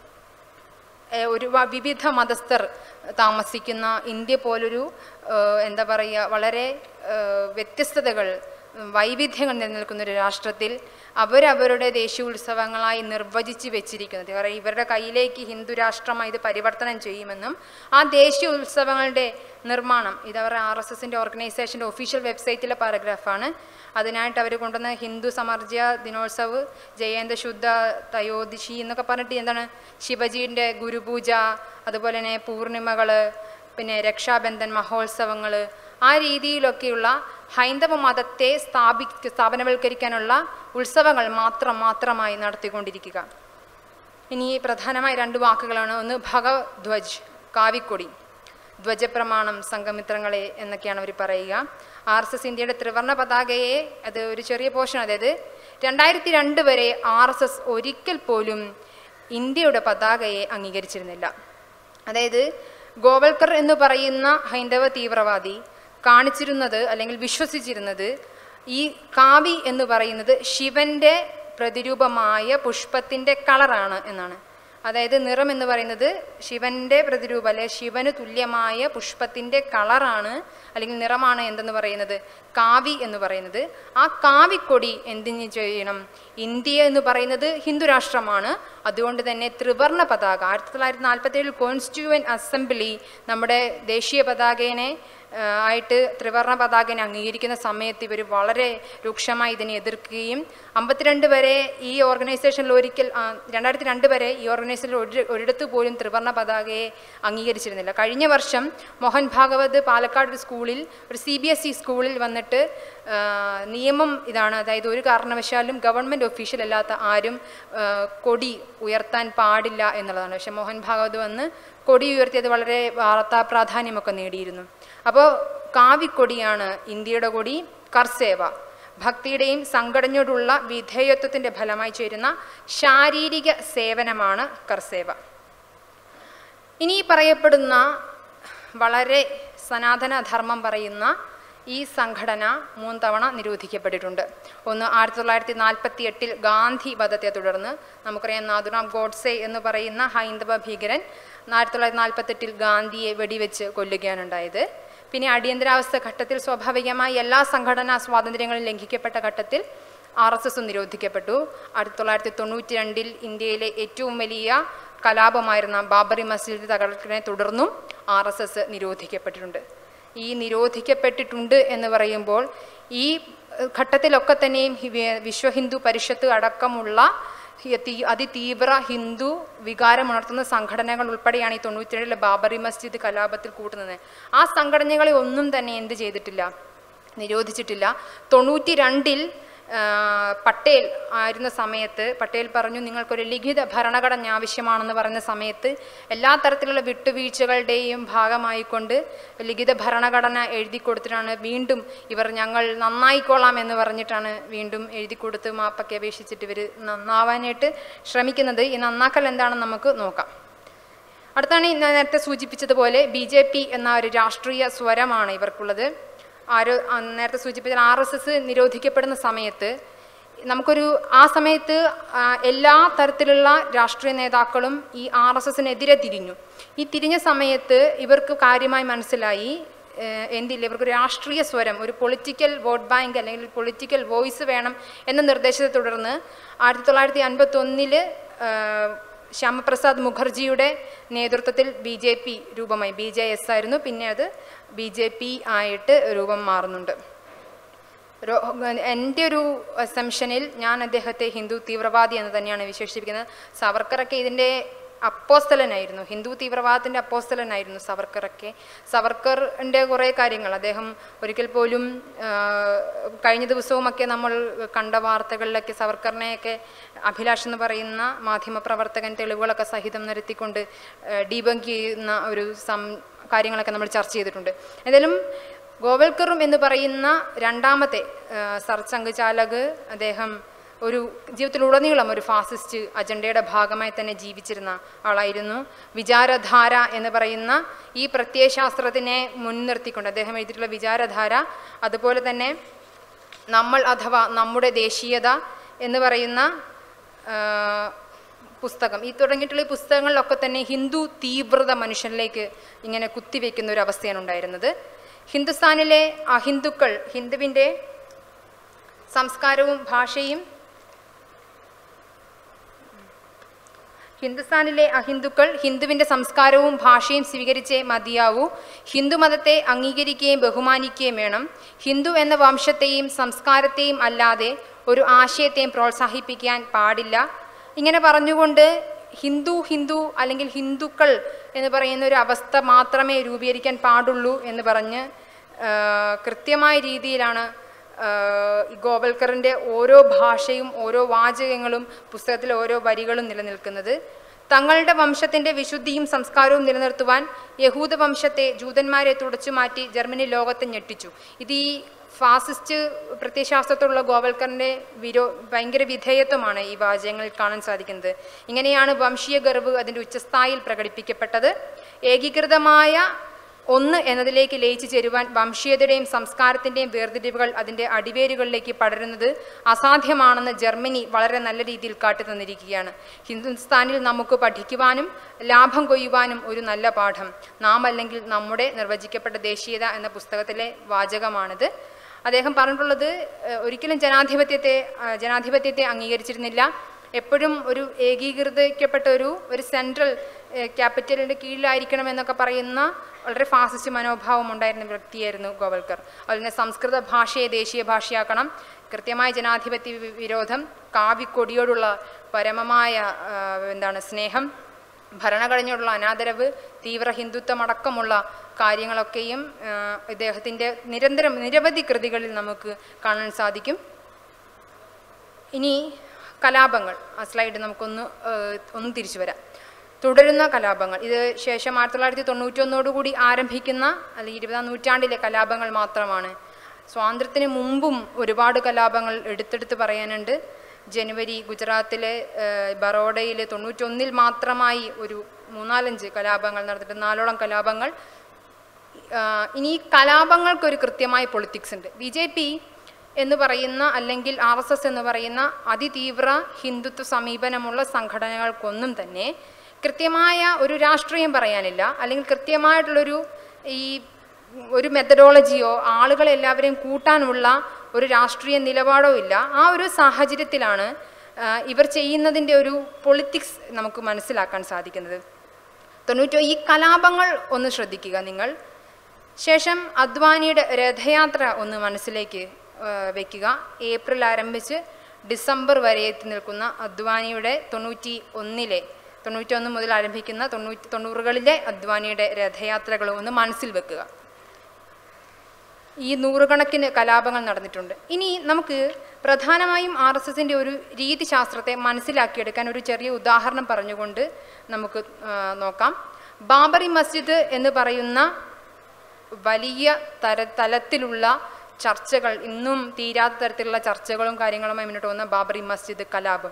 ഏഹ് ഒരു വ- വിവിധ മതസ്ഥർ താമസിക്കുന്ന ഇന്ത്യ പോലൊരു ഏഹ് എന്താ പറയുക വളരെ ഏഹ് വ്യത്യസ്തതകൾ ഉം, വൈവിധ്യങ്ങൾ നിലനിൽക്കുന്ന ഒരു രാഷ്ട്രത്തിൽ അവരവരുടെ ദേശീയ ഉത്സവങ്ങളായി നിർവചിച്ച് വെച്ചിരിക്കുന്നത് കാരണം ഇവരുടെ കയ്യിലേക്ക് ഹിന്ദു രാഷ്ട്രമായി ഇത് പരിവർത്തനം ചെയ്യുമെന്നും ആ ദേശീയ ഉത്സവങ്ങളുടെ നിർമ്മാണം ഇത് അവരുടെ ആർ എസ് എസിൻ്റെ ഓർഗനൈസേഷൻ്റെ ഒഫീഷ്യൽ വെബ്സൈറ്റിലെ പാരഗ്രാഫാണ് അതിനായിട്ട് അവർ കൊണ്ടുവന്ന ഹിന്ദു സമർജ്യ ദിനോത്സവ് ജയന്ത ശുദ്ധ തയോദിശി എന്നൊക്കെ പറഞ്ഞിട്ട് എന്താണ് ശിവജീൻ്റെ ഗുരുപൂജ അതുപോലെ തന്നെ പൂർണിമകൾ പിന്നെ രക്ഷാബന്ധൻ മഹോത്സവങ്ങൾ ആ രീതിയിലൊക്കെയുള്ള ഹൈന്ദവ മതത്തെ സ്ഥാപി സ്ഥാപനവൽക്കരിക്കാനുള്ള ഉത്സവങ്ങൾ മാത്രം മാത്രമായി നടത്തിക്കൊണ്ടിരിക്കുക ഇനി പ്രധാനമായി രണ്ട് വാക്കുകളാണ് ഒന്ന് ഭഗധ്വജ് കാവിക്കൊടി ധ്വജപ്രമാണം സംഘമിത്രങ്ങളെ എന്നൊക്കെയാണ് അവർ പറയുക ആർ എസ് എസ് ഇന്ത്യയുടെ ത്രിവർണ്ണ പതാകയെ അത് ഒരു ചെറിയ പോർഷൻ അതായത് രണ്ടായിരത്തി രണ്ട് വരെ ആർ എസ് എസ് ഒരിക്കൽ പോലും ഇന്ത്യയുടെ പതാകയെ അംഗീകരിച്ചിരുന്നില്ല അതായത് ഗോവൽക്കർ എന്ന് പറയുന്ന ഹൈന്ദവ തീവ്രവാദി കാണിച്ചിരുന്നത് അല്ലെങ്കിൽ വിശ്വസിച്ചിരുന്നത് ഈ കാവി എന്ന് പറയുന്നത് ശിവന്റെ പ്രതിരൂപമായ പുഷ്പത്തിന്റെ കളറാണ് എന്നാണ് അതായത് നിറം എന്ന് പറയുന്നത് ശിവന്റെ പ്രതിരൂപം അല്ലെ ശിവന് തുല്യമായ പുഷ്പത്തിന്റെ കളറാണ് അല്ലെങ്കിൽ നിറമാണ് എന്തെന്ന് പറയുന്നത് കാവി എന്ന് പറയുന്നത് ആ കാവിക്കൊടി എന്തിന് ചെയ്യണം ഇന്ത്യ എന്ന് പറയുന്നത് ഹിന്ദു രാഷ്ട്രമാണ് അതുകൊണ്ട് തന്നെ ത്രിവർണ്ണ പതാക ആയിരത്തി തൊള്ളായിരത്തി നാൽപ്പത്തി ഏഴിൽ കോൺസ്റ്റിറ്റ്യൂവൻ അസംബ്ലി നമ്മുടെ ദേശീയ പതാകേനെ ആ, ആയിട്ട് ത്രിവർണ്ണ പതാകനെ അംഗീകരിക്കുന്ന സമയത്ത് ഇവർ വളരെ രൂക്ഷമായി ഇതിനെ എതിർക്കുകയും അമ്പത്തിരണ്ട് വരെ ഈ ഓർഗനൈസേഷനിൽ ഒരിക്കൽ ആ, രണ്ടായിരത്തി രണ്ട് വരെ ഈ ഓർഗനൈസേഷനിൽ ഒരു ഒരിടത്ത് പോലും ത്രിവർണ്ണ പതാകയെ അംഗീകരിച്ചിരുന്നില്ല കഴിഞ്ഞ വർഷം മോഹൻ ഭാഗവത് പാലക്കാട് ഒരു സ്കൂളിൽ ഒരു സി ബി എസ് ഇ സ്കൂളിൽ വന്നിട്ട് ആ, നിയമം ഇതാണ് അതായത് ഒരു കാരണവശാലും ഗവൺമെൻറ് ഒഫീഷ്യൽ അല്ലാത്ത ആരും ആ, കൊടി ഉയർത്താൻ പാടില്ല എന്നുള്ളതാണ് പക്ഷെ മോഹൻ ഭാഗവത് വന്ന് കൊടി ഉയർത്തിയത് വളരെ വാർത്താ പ്രാധാന്യമൊക്കെ നേടിയിരുന്നു അപ്പോൾ കാവിക്കൊടിയാണ് ഇന്ത്യയുടെ കൊടി കർസേവ ഭക്തിയുടെയും സംഘടനയോടുള്ള വിധേയത്വത്തിൻ്റെ ഫലമായി ചേരുന്ന ശാരീരിക സേവനമാണ് കർസേവ ഇനി ഈ പറയപ്പെടുന്ന വളരെ സനാതന ധർമ്മം പറയുന്ന ഈ സംഘടന മൂന്ന് തവണ നിരോധിക്കപ്പെട്ടിട്ടുണ്ട് ഒന്ന് ആയിരത്തി തൊള്ളായിരത്തി നാൽപ്പത്തി എട്ടിൽ ഗാന്ധി വധത്തെ തുടർന്ന് നമുക്കറിയാം നാഥുറാം ഗോഡ്സെ എന്ന് പറയുന്ന ഹൈന്ദവ ഭീകരൻ ആയിരത്തി തൊള്ളായിരത്തി നാൽപ്പത്തെട്ടിൽ ഗാന്ധിയെ വെടിവെച്ച് കൊല്ലുകയാണ് ഉണ്ടായത് പിന്നെ അടിയന്തരാവസ്ഥ ഘട്ടത്തിൽ സ്വാഭാവികമായി എല്ലാ സംഘടനാ സ്വാതന്ത്ര്യങ്ങളും ലംഘിക്കപ്പെട്ട ഘട്ടത്തിൽ ആർ എസ് എസും നിരോധിക്കപ്പെട്ടു ആയിരത്തി തൊള്ളായിരത്തി തൊണ്ണൂറ്റി രണ്ടിൽ ഇന്ത്യയിലെ ഏറ്റവും വലിയ കലാപമായിരുന്ന ബാബറി മസ്ജിദ് തകർക്കലിനെ തുടർന്നും ആർ എസ് എസ് നിരോധിക്കപ്പെട്ടിട്ടുണ്ട് ഈ നിരോധിക്കപ്പെട്ടിട്ടുണ്ട് എന്ന് പറയുമ്പോൾ ഈ ഏഹ്, ഘട്ടത്തിലൊക്കെ തന്നെയും ഹി- വി- വിശ്വ ഹിന്ദു പരിഷത്ത് അടക്കമുള്ള ഹി- തീ- അതിതീവ്ര ഹിന്ദു വികാരമുണർത്തുന്ന സംഘടനകൾ ഉൾപ്പെടെയാണ് ഈ തൊണ്ണൂറ്റിയേഴിലെ ബാബറി മസ്ജിദ് കലാപത്തിൽ കൂട്ടുന്നത് ആ സംഘടനകളെ ഒന്നും തന്നെ എന്ത് ചെയ്തിട്ടില്ല നിരോധിച്ചിട്ടില്ല തൊണ്ണൂറ്റി രണ്ടിൽ പട്ടേൽ ആയിരുന്ന സമയത്ത് പട്ടേൽ പറഞ്ഞു നിങ്ങൾക്കൊരു ലിഖിത ഭരണഘടന ആവശ്യമാണെന്ന് പറഞ്ഞ സമയത്ത് എല്ലാ തരത്തിലുള്ള വിട്ടുവീഴ്ചകളുടെയും ഭാഗമായിക്കൊണ്ട് ലിഖിത ഭരണഘടന എഴുതി കൊടുത്തിട്ടാണ് വീണ്ടും ഇവർ ഞങ്ങൾ നന്നായിക്കോളാം എന്ന് പറഞ്ഞിട്ടാണ് വീണ്ടും എഴുതി കൊടുത്ത് മാപ്പൊക്കെ അപേക്ഷിച്ചിട്ട് ഇവർ നന്നാവാനായിട്ട് ശ്രമിക്കുന്നത് ഈ നന്നാക്കൽ എന്താണെന്ന് നമുക്ക് നോക്കാം അടുത്താണ് ഈ ഞാൻ നേരത്തെ സൂചിപ്പിച്ചതുപോലെ ബി ജെ പി എന്ന ഒരു രാഷ്ട്രീയ സ്വരമാണ് ഇവർക്കുള്ളത് ആരോ ആ നേരത്തെ സൂചിപ്പിച്ച ആർ എസ് എസ് നിരോധിക്കപ്പെടുന്ന സമയത്ത് നമുക്കൊരു ആ സമയത്ത് ആ, എല്ലാ തരത്തിലുള്ള രാഷ്ട്രീയ നേതാക്കളും ഈ ആർ എസ് എസിനെതിരെ തിരിഞ്ഞു ഈ തിരിഞ്ഞ സമയത്ത് ഇവർക്ക് കാര്യമായി മനസ്സിലായി ഏഹ്, എന്തില്ല ഇവർക്ക് ഒരു രാഷ്ട്രീയ സ്വരം ഒരു പൊളിറ്റിക്കൽ വോട്ട് ബാങ്ക് അല്ലെങ്കിൽ പൊളിറ്റിക്കൽ വോയിസ് വേണം എന്ന നിർദ്ദേശത്തെ തുടർന്ന് ആയിരത്തി തൊള്ളായിരത്തി അൻപത്തി ഒന്നില് ശ്യാമപ്രസാദ് മുഖർജിയുടെ നേതൃത്വത്തിൽ ബി ജെ പി രൂപമായി ബി ജെ എസ് ആയിരുന്നു പിന്നെ അത് ബി ജെ പി ആയിട്ട് രൂപം മാറുന്നുണ്ട് രോ- എൻ്റെ ഒരു അസംഷനിൽ ഞാൻ അദ്ദേഹത്തെ ഹിന്ദു തീവ്രവാദി എന്ന് തന്നെയാണ് വിശേഷിപ്പിക്കുന്നത് സവർക്കറൊക്കെ ഇതിൻ്റെ അപ്പോസ്തലനായിരുന്നു ഹിന്ദു തീവ്രവാദത്തിൻ്റെ അപ്പോസ്തലനായിരുന്നു സവർക്കറൊക്കെ സവർക്കറിൻ്റെ കുറേ കാര്യങ്ങൾ അദ്ദേഹം ഒരിക്കൽ പോലും ആ, കഴിഞ്ഞ ദിവസവുമൊക്കെ നമ്മൾ കണ്ട വാർത്തകളിലൊക്കെ സവർക്കറിനെയൊക്കെ അഭിലാഷ് എന്ന് പറയുന്ന മാധ്യമപ്രവർത്തകൻ തെളിവുകളൊക്കെ സഹിതം നിരത്തിക്കൊണ്ട് ഡീബങ്ക് ചെയ്യുന്ന ഒരു സം കാര്യങ്ങളൊക്കെ നമ്മൾ ചർച്ച ചെയ്തിട്ടുണ്ട് എന്തായാലും ഗോവൽക്കറും എന്ന് പറയുന്ന രണ്ടാമത്തെ ആ, സർസംഘ് ചാലക് അദ്ദേഹം ഒരു ജീവിതത്തിലുടനീളം ഒരു ഫാസിസ്റ്റ് അജണ്ടയുടെ ഭാഗമായി തന്നെ ജീവിച്ചിരുന്ന ആളായിരുന്നു വിചാരധാര എന്ന് പറയുന്ന ഈ പ്രത്യയശാസ്ത്രത്തിനെ മുൻനിർത്തിക്കൊണ്ട് അദ്ദേഹം എഴുതിയിട്ടുള്ള വിചാരധാര അതുപോലെ തന്നെ നമ്മൾ അഥവാ നമ്മുടെ ദേശീയത എന്ന് പറയുന്ന ആ, പുസ്തകം ഈ തുടങ്ങിയിട്ടുള്ള ഈ പുസ്തകങ്ങളിലൊക്കെ തന്നെ ഹിന്ദു തീവ്രത മനുഷ്യനിലേക്ക് ഇങ്ങനെ കുത്തിവെക്കുന്ന ഒരു അവസ്ഥയാണ് ഉണ്ടായിരുന്നത് ഹിന്ദുസ്ഥാനിലെ അഹിന്ദുക്കൾ ഹിന്ദുവിൻ്റെ സംസ്കാരവും ഭാഷയും ഹിന്ദുസ്ഥാനിലെ അഹിന്ദുക്കൾ ഹിന്ദുവിൻ്റെ സംസ്കാരവും ഭാഷയും സ്വീകരിച്ചേ മതിയാവൂ ഹിന്ദുമതത്തെ അംഗീകരിക്കുകയും ബഹുമാനിക്കുകയും വേണം ഹിന്ദു എന്ന വംശത്തെയും സംസ്കാരത്തെയും അല്ലാതെ ഒരു ആശയത്തെയും പ്രോത്സാഹിപ്പിക്കാൻ പാടില്ല ഇങ്ങനെ പറഞ്ഞുകൊണ്ട് ഹിന്ദു ഹിന്ദു അല്ലെങ്കിൽ ഹിന്ദുക്കൾ എന്ന് പറയുന്ന ഒരു അവസ്ഥ മാത്രമേ രൂപീകരിക്കാൻ പാടുള്ളൂ എന്ന് പറഞ്ഞ് ആ, കൃത്യമായ രീതിയിലാണ് ആഹ് ഈ ഗോവൽക്കറിൻ്റെ ഓരോ ഭാഷയും ഓരോ വാചകങ്ങളും പുസ്തകത്തിലെ ഓരോ വരികളും നിലനിൽക്കുന്നത് തങ്ങളുടെ വംശത്തിന്റെ വിശുദ്ധിയും സംസ്കാരവും നിലനിർത്തുവാൻ യഹൂദ വംശത്തെ ജൂതന്മാരെ തുടച്ചു മാറ്റി ജർമ്മനി ലോകത്തെ ഞെട്ടിച്ചു ഇത് ഈ ഫാസിസ്റ്റ് പ്രത്യയശാസ്ത്രത്തോടുള്ള ഗോവൽക്കറിന്റെ വിരോ ഭയങ്കര വിധേയത്വമാണ് ഈ വാചകങ്ങളിൽ കാണാൻ സാധിക്കുന്നത് ഇങ്ങനെയാണ് വംശീയ ഗർവ് അതിൻ്റെ ഉച്ചസ്ഥായിൽ പ്രകടിപ്പിക്കപ്പെട്ടത് ഏകീകൃതമായ ഒന്ന് എന്നതിലേക്ക് ലയിച്ചു ചേരുവാൻ വംശീയതയുടെയും സംസ്കാരത്തിൻ്റെയും വേർതിരിവുകൾ അതിൻ്റെ അടിവേരുകളിലേക്ക് പടരുന്നത് അസാധ്യമാണെന്ന് ജർമ്മനി വളരെ നല്ല രീതിയിൽ കാട്ടി തന്നിരിക്കുകയാണ് ഹിന്ദുസ്ഥാനിൽ നമുക്ക് പഠിക്കുവാനും ലാഭം കൊയ്യുവാനും ഒരു നല്ല പാഠം നാം അല്ലെങ്കിൽ നമ്മുടെ നിർവചിക്കപ്പെട്ട ദേശീയത എന്ന പുസ്തകത്തിലെ വാചകമാണിത് അദ്ദേഹം പറഞ്ഞിട്ടുള്ളത് ഏഹ്, ഒരിക്കലും ജനാധിപത്യത്തെ ആ, ജനാധിപത്യത്തെ അംഗീകരിച്ചിരുന്നില്ല എപ്പോഴും ഒരു ഏകീകൃതിക്കപ്പെട്ട ഒരു ഒരു സെൻട്രൽ ക്യാപിറ്റലിൻ്റെ കീഴിലായിരിക്കണം എന്നൊക്കെ പറയുന്ന വളരെ ഫാസിസ്റ്റ് മനോഭാവം ഉണ്ടായിരുന്ന വ്യക്തിയായിരുന്നു ഗോവൽക്കർ അതുപോലെ സംസ്കൃത ഭാഷയെ ദേശീയ ഭാഷയാക്കണം കൃത്യമായ ജനാധിപത്യ വി- വിരോധം കാവിക്കൊടിയോടുള്ള പരമമായ ആ, എന്താണ് സ്നേഹം ഭരണഘടനയോടുള്ള അനാദരവ് തീവ്ര ഹിന്ദുത്വം അടക്കമുള്ള കാര്യങ്ങളൊക്കെയും ആ, ഇദ്ദേഹത്തിൻ്റെ നിരന്തരം നിരവധി കൃതികളിൽ നമുക്ക് കാണാൻ സാധിക്കും ഇനി കലാപങ്ങൾ ആ സ്ലൈഡ് നമുക്കൊന്ന് ഏഹ്, ഒന്ന് തിരിച്ചു വരാം തുടരുന്ന കലാപങ്ങൾ ഇത് ശേഷം ആയിരത്തി തൊള്ളായിരത്തി തൊണ്ണൂറ്റൊന്നോടുകൂടി ആരംഭിക്കുന്ന അല്ലെങ്കിൽ ഇരുപതാം നൂറ്റാണ്ടിലെ കലാപങ്ങൾ മാത്രമാണ് സ്വാതന്ത്ര്യത്തിന് മുമ്പും ഒരുപാട് കലാപങ്ങൾ എടുത്തെടുത്ത് പറയാനുണ്ട് ജനുവരി ഗുജറാത്തിലെ ഏഹ്, ബറോഡയിൽ തൊണ്ണൂറ്റൊന്നിൽ മാത്രമായി ഒരു മൂന്നാലഞ്ച് കലാപങ്ങൾ നടന്നിട്ട് നാലോളം കലാപങ്ങൾ ആഹ് ഇനി ഈ കലാപങ്ങൾക്കൊരു കൃത്യമായ പൊളിറ്റിക്സ് ഉണ്ട് ബി ജെ പി എന്ന് പറയുന്ന അല്ലെങ്കിൽ ആർ എസ് എസ് എന്ന് പറയുന്ന അതിതീവ്ര ഹിന്ദുത്വ സമീപനമുള്ള സംഘടനകൾക്കൊന്നും തന്നെ കൃത്യമായ ഒരു രാഷ്ട്രീയം പറയാനില്ല അല്ലെങ്കിൽ കൃത്യമായിട്ടുള്ളൊരു ഈ ഒരു മെത്തഡോളജിയോ ആളുകളെ എല്ലാവരെയും കൂട്ടാനുള്ള ഒരു രാഷ്ട്രീയ നിലപാടോ ഇല്ല ആ ഒരു സാഹചര്യത്തിലാണ് ആഹ് ഇവർ ചെയ്യുന്നതിൻ്റെ ഒരു പൊളിറ്റിക്സ് നമുക്ക് മനസ്സിലാക്കാൻ സാധിക്കുന്നത് തൊണ്ണൂറ്റോ ഈ കലാപങ്ങൾ ഒന്ന് ശ്രദ്ധിക്കുക നിങ്ങൾ ശേഷം അദ്വാനിയുടെ രഥയാത്ര ഒന്ന് മനസ്സിലേക്ക് ആ, വെക്കുക ഏപ്രിൽ ആരംഭിച്ച് ഡിസംബർ വരെ എത്തി നിൽക്കുന്ന അദ്വാനിയുടെ തൊണ്ണൂറ്റി ഒന്നിലെ തൊണ്ണൂറ്റി ഒന്ന് മുതൽ ആരംഭിക്കുന്ന തൊണ്ണൂറ്റി തൊണ്ണൂറുകളിലെ അദ്വാനിയുടെ രഥയാത്രകൾ ഒന്ന് മനസ്സിൽ വെക്കുക ഈ നൂറുകണക്കിന് കലാപങ്ങൾ നടന്നിട്ടുണ്ട് ഇനി നമുക്ക് പ്രധാനമായും ആർ എസ് എസിൻ്റെ ഒരു രീതിശാസ്ത്രത്തെ മനസ്സിലാക്കിയെടുക്കാൻ ഒരു ചെറിയ ഉദാഹരണം പറഞ്ഞുകൊണ്ട് നമുക്ക് ആ, നോക്കാം ബാബറി മസ്ജിദ് എന്ന് പറയുന്ന വലിയ തര തലത്തിലുള്ള ചർച്ചകൾ ഇന്നും തീരാത്ത തരത്തിലുള്ള ചർച്ചകളും കാര്യങ്ങളുമായി മുന്നോട്ട് പോകുന്ന ബാബറി മസ്ജിദ് കലാപം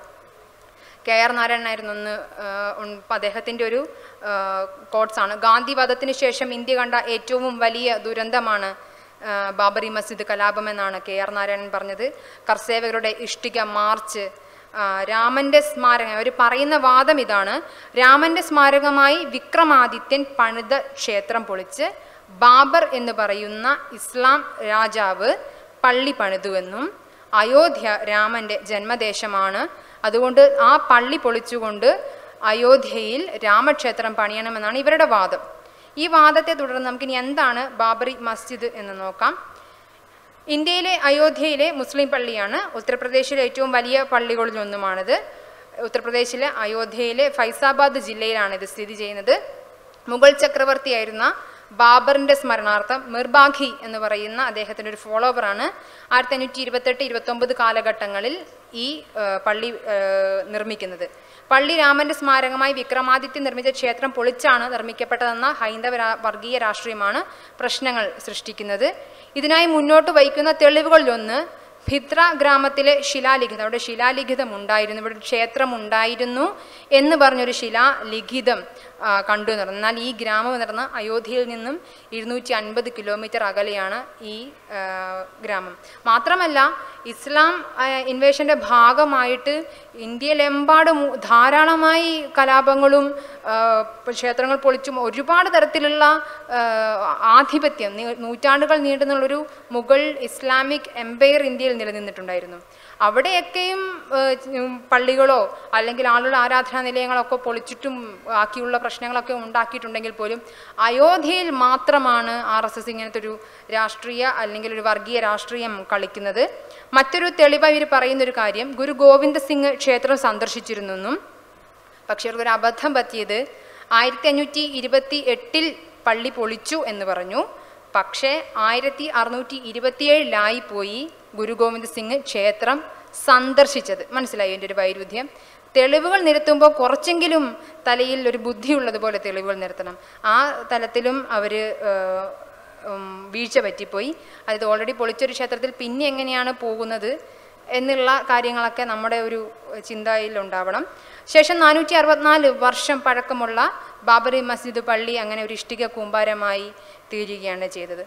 കെ ആർ നാരായണനായിരുന്നു ഒന്ന് അദ്ദേഹത്തിൻ്റെ ഒരു കോട്ട്സ് ആണ് ഗാന്ധി വധത്തിന് ശേഷം ഇന്ത്യ കണ്ട ഏറ്റവും വലിയ ദുരന്തമാണ് ആ, ബാബറി മസ്ജിദ് കലാപം എന്നാണ് കെ ആർ നാരായണൻ പറഞ്ഞത് കർഷകരുടെ ഇഷ്ടിക മാർച്ച് ആ, രാമന്റെ സ്മാരകം അവർ പറയുന്ന വാദം ഇതാണ് രാമന്റെ സ്മാരകമായി വിക്രമാദിത്യൻ പണിത ക്ഷേത്രം പൊളിച്ച് ബാബർ എന്ന് പറയുന്ന ഇസ്ലാം രാജാവ് പള്ളി പണിതുവെന്നും അയോധ്യ രാമന്റെ ജന്മദേശമാണ് അതുകൊണ്ട് ആ പള്ളി പൊളിച്ചുകൊണ്ട് അയോധ്യയിൽ രാമക്ഷേത്രം പണിയണമെന്നാണ് ഇവരുടെ വാദം ഈ വാദത്തെ തുടർന്ന് നമുക്കിനി എന്താണ് ബാബറി മസ്ജിദ് എന്ന് നോക്കാം ഇന്ത്യയിലെ അയോധ്യയിലെ മുസ്ലിം പള്ളിയാണ് ഉത്തർപ്രദേശിലെ ഏറ്റവും വലിയ പള്ളികളിലൊന്നുമാണിത് ഉത്തർപ്രദേശിലെ അയോധ്യയിലെ ഫൈസാബാദ് ജില്ലയിലാണ് ഇത് സ്ഥിതി ചെയ്യുന്നത് മുഗൾ ചക്രവർത്തിയായിരുന്ന ബാബറിന്റെ സ്മരണാർത്ഥം മിർബാഖി എന്ന് പറയുന്ന അദ്ദേഹത്തിൻ്റെ ഒരു ഫോളോവറാണ് ആയിരത്തി അഞ്ഞൂറ്റി ഇരുപത്തെട്ട് ഇരുപത്തൊമ്പത് കാലഘട്ടങ്ങളിൽ ഈ ആ, പള്ളി ആ, നിർമ്മിക്കുന്നത് പള്ളി രാമന്റെ സ്മാരകമായി വിക്രമാദിത്യ നിർമ്മിച്ച ക്ഷേത്രം പൊളിച്ചാണ് നിർമ്മിക്കപ്പെട്ടതെന്ന ഹൈന്ദവ രാ- വർഗീയ രാഷ്ട്രീയമാണ് പ്രശ്നങ്ങൾ സൃഷ്ടിക്കുന്നത് ഇതിനായി മുന്നോട്ട് വയ്ക്കുന്ന തെളിവുകളിലൊന്ന് ഭിത്ര ഗ്രാമത്തിലെ ശിലാലിഖിതം അവിടെ ശിലാലിഖിതം ഉണ്ടായിരുന്നു ഇവിടെ ഒരു ക്ഷേത്രം ഉണ്ടായിരുന്നു എന്ന് പറഞ്ഞൊരു ശിലാലിഖിതം ആ, കണ്ടു എന്ന് പറഞ്ഞു എന്നാൽ ഈ ഗ്രാമം എന്ന് പറഞ്ഞാൽ അയോധ്യയിൽ നിന്നും ഇരുന്നൂറ്റി അൻപത് കിലോമീറ്റർ അകലെയാണ് ഈ ആ, ഗ്രാമം മാത്രമല്ല ഇസ്ലാം ആ, ഇൻവേഷൻ്റെ ഭാഗമായിട്ട് ഇന്ത്യയിലെമ്പാടും ധാരാളമായി കലാപങ്ങളും ആ, ക്ഷേത്രങ്ങൾ പൊളിച്ചും ഒരുപാട് തരത്തിലുള്ള ആ, ആധിപത്യം നീ- നൂറ്റാണ്ടുകൾ നീണ്ടുന്നുള്ളൊരു മുഗൾ ഇസ്ലാമിക് എംപയർ ഇന്ത്യയിൽ നിലനിന്നിട്ടുണ്ടായിരുന്നു അവിടെയൊക്കെയും ഏഹ്, ഉം, പള്ളികളോ അല്ലെങ്കിൽ ആളുകളുടെ ആരാധനാ നിലയങ്ങളോ ഒക്കെ പൊളിച്ചിട്ടും ബാക്കിയുള്ള പ്രശ്നങ്ങളൊക്കെ ഉണ്ടാക്കിയിട്ടുണ്ടെങ്കിൽ പോലും അയോധ്യയിൽ മാത്രമാണ് ആർ എസ് എസ് ഇങ്ങനത്തെ ഒരു രാഷ്ട്രീയ അല്ലെങ്കിൽ ഒരു വർഗീയ രാഷ്ട്രീയം കളിക്കുന്നത് മറ്റൊരു തെളിവായി ഇവർ പറയുന്നൊരു കാര്യം ഗുരു ഗോവിന്ദ സിംഗ് ക്ഷേത്രം സന്ദർശിച്ചിരുന്നെന്നും പക്ഷേ ഇവർക്കൊരു അബദ്ധം പറ്റിയത് ആയിരത്തി അഞ്ഞൂറ്റി ഇരുപത്തി എട്ടിൽ പള്ളി പൊളിച്ചു എന്ന് പറഞ്ഞു പക്ഷേ ആയിരത്തി അറുന്നൂറ്റി ഇരുപത്തിയേഴിലായി പോയി ഗുരു ഗോവിന്ദ സിംഗ് ക്ഷേത്രം സന്ദർശിച്ചത് മനസ്സിലായി എൻ്റെ ഒരു വൈരുദ്ധ്യം തെളിവുകൾ നിരത്തുമ്പോൾ കുറച്ചെങ്കിലും തലയിൽ ഒരു ബുദ്ധിയുള്ളതുപോലെ തെളിവുകൾ നിരത്തണം ആ തലത്തിലും അവർ വീഴ്ച പറ്റിപ്പോയി അതായത് ഓൾറെഡി പൊളിച്ചൊരു ക്ഷേത്രത്തിൽ പിന്നെ എങ്ങനെയാണ് പോകുന്നത് എന്നുള്ള കാര്യങ്ങളൊക്കെ നമ്മുടെ ഒരു ചിന്തയിൽ ഉണ്ടാവണം ശേഷം നാനൂറ്റി അറുപത്തിനാല് വർഷം പഴക്കമുള്ള ബാബറി മസ്ജിദ് പള്ളി അങ്ങനെ ഒരു ഇഷ്ടിക കൂമ്പാരമായി തീരുകയാണ് ചെയ്തത്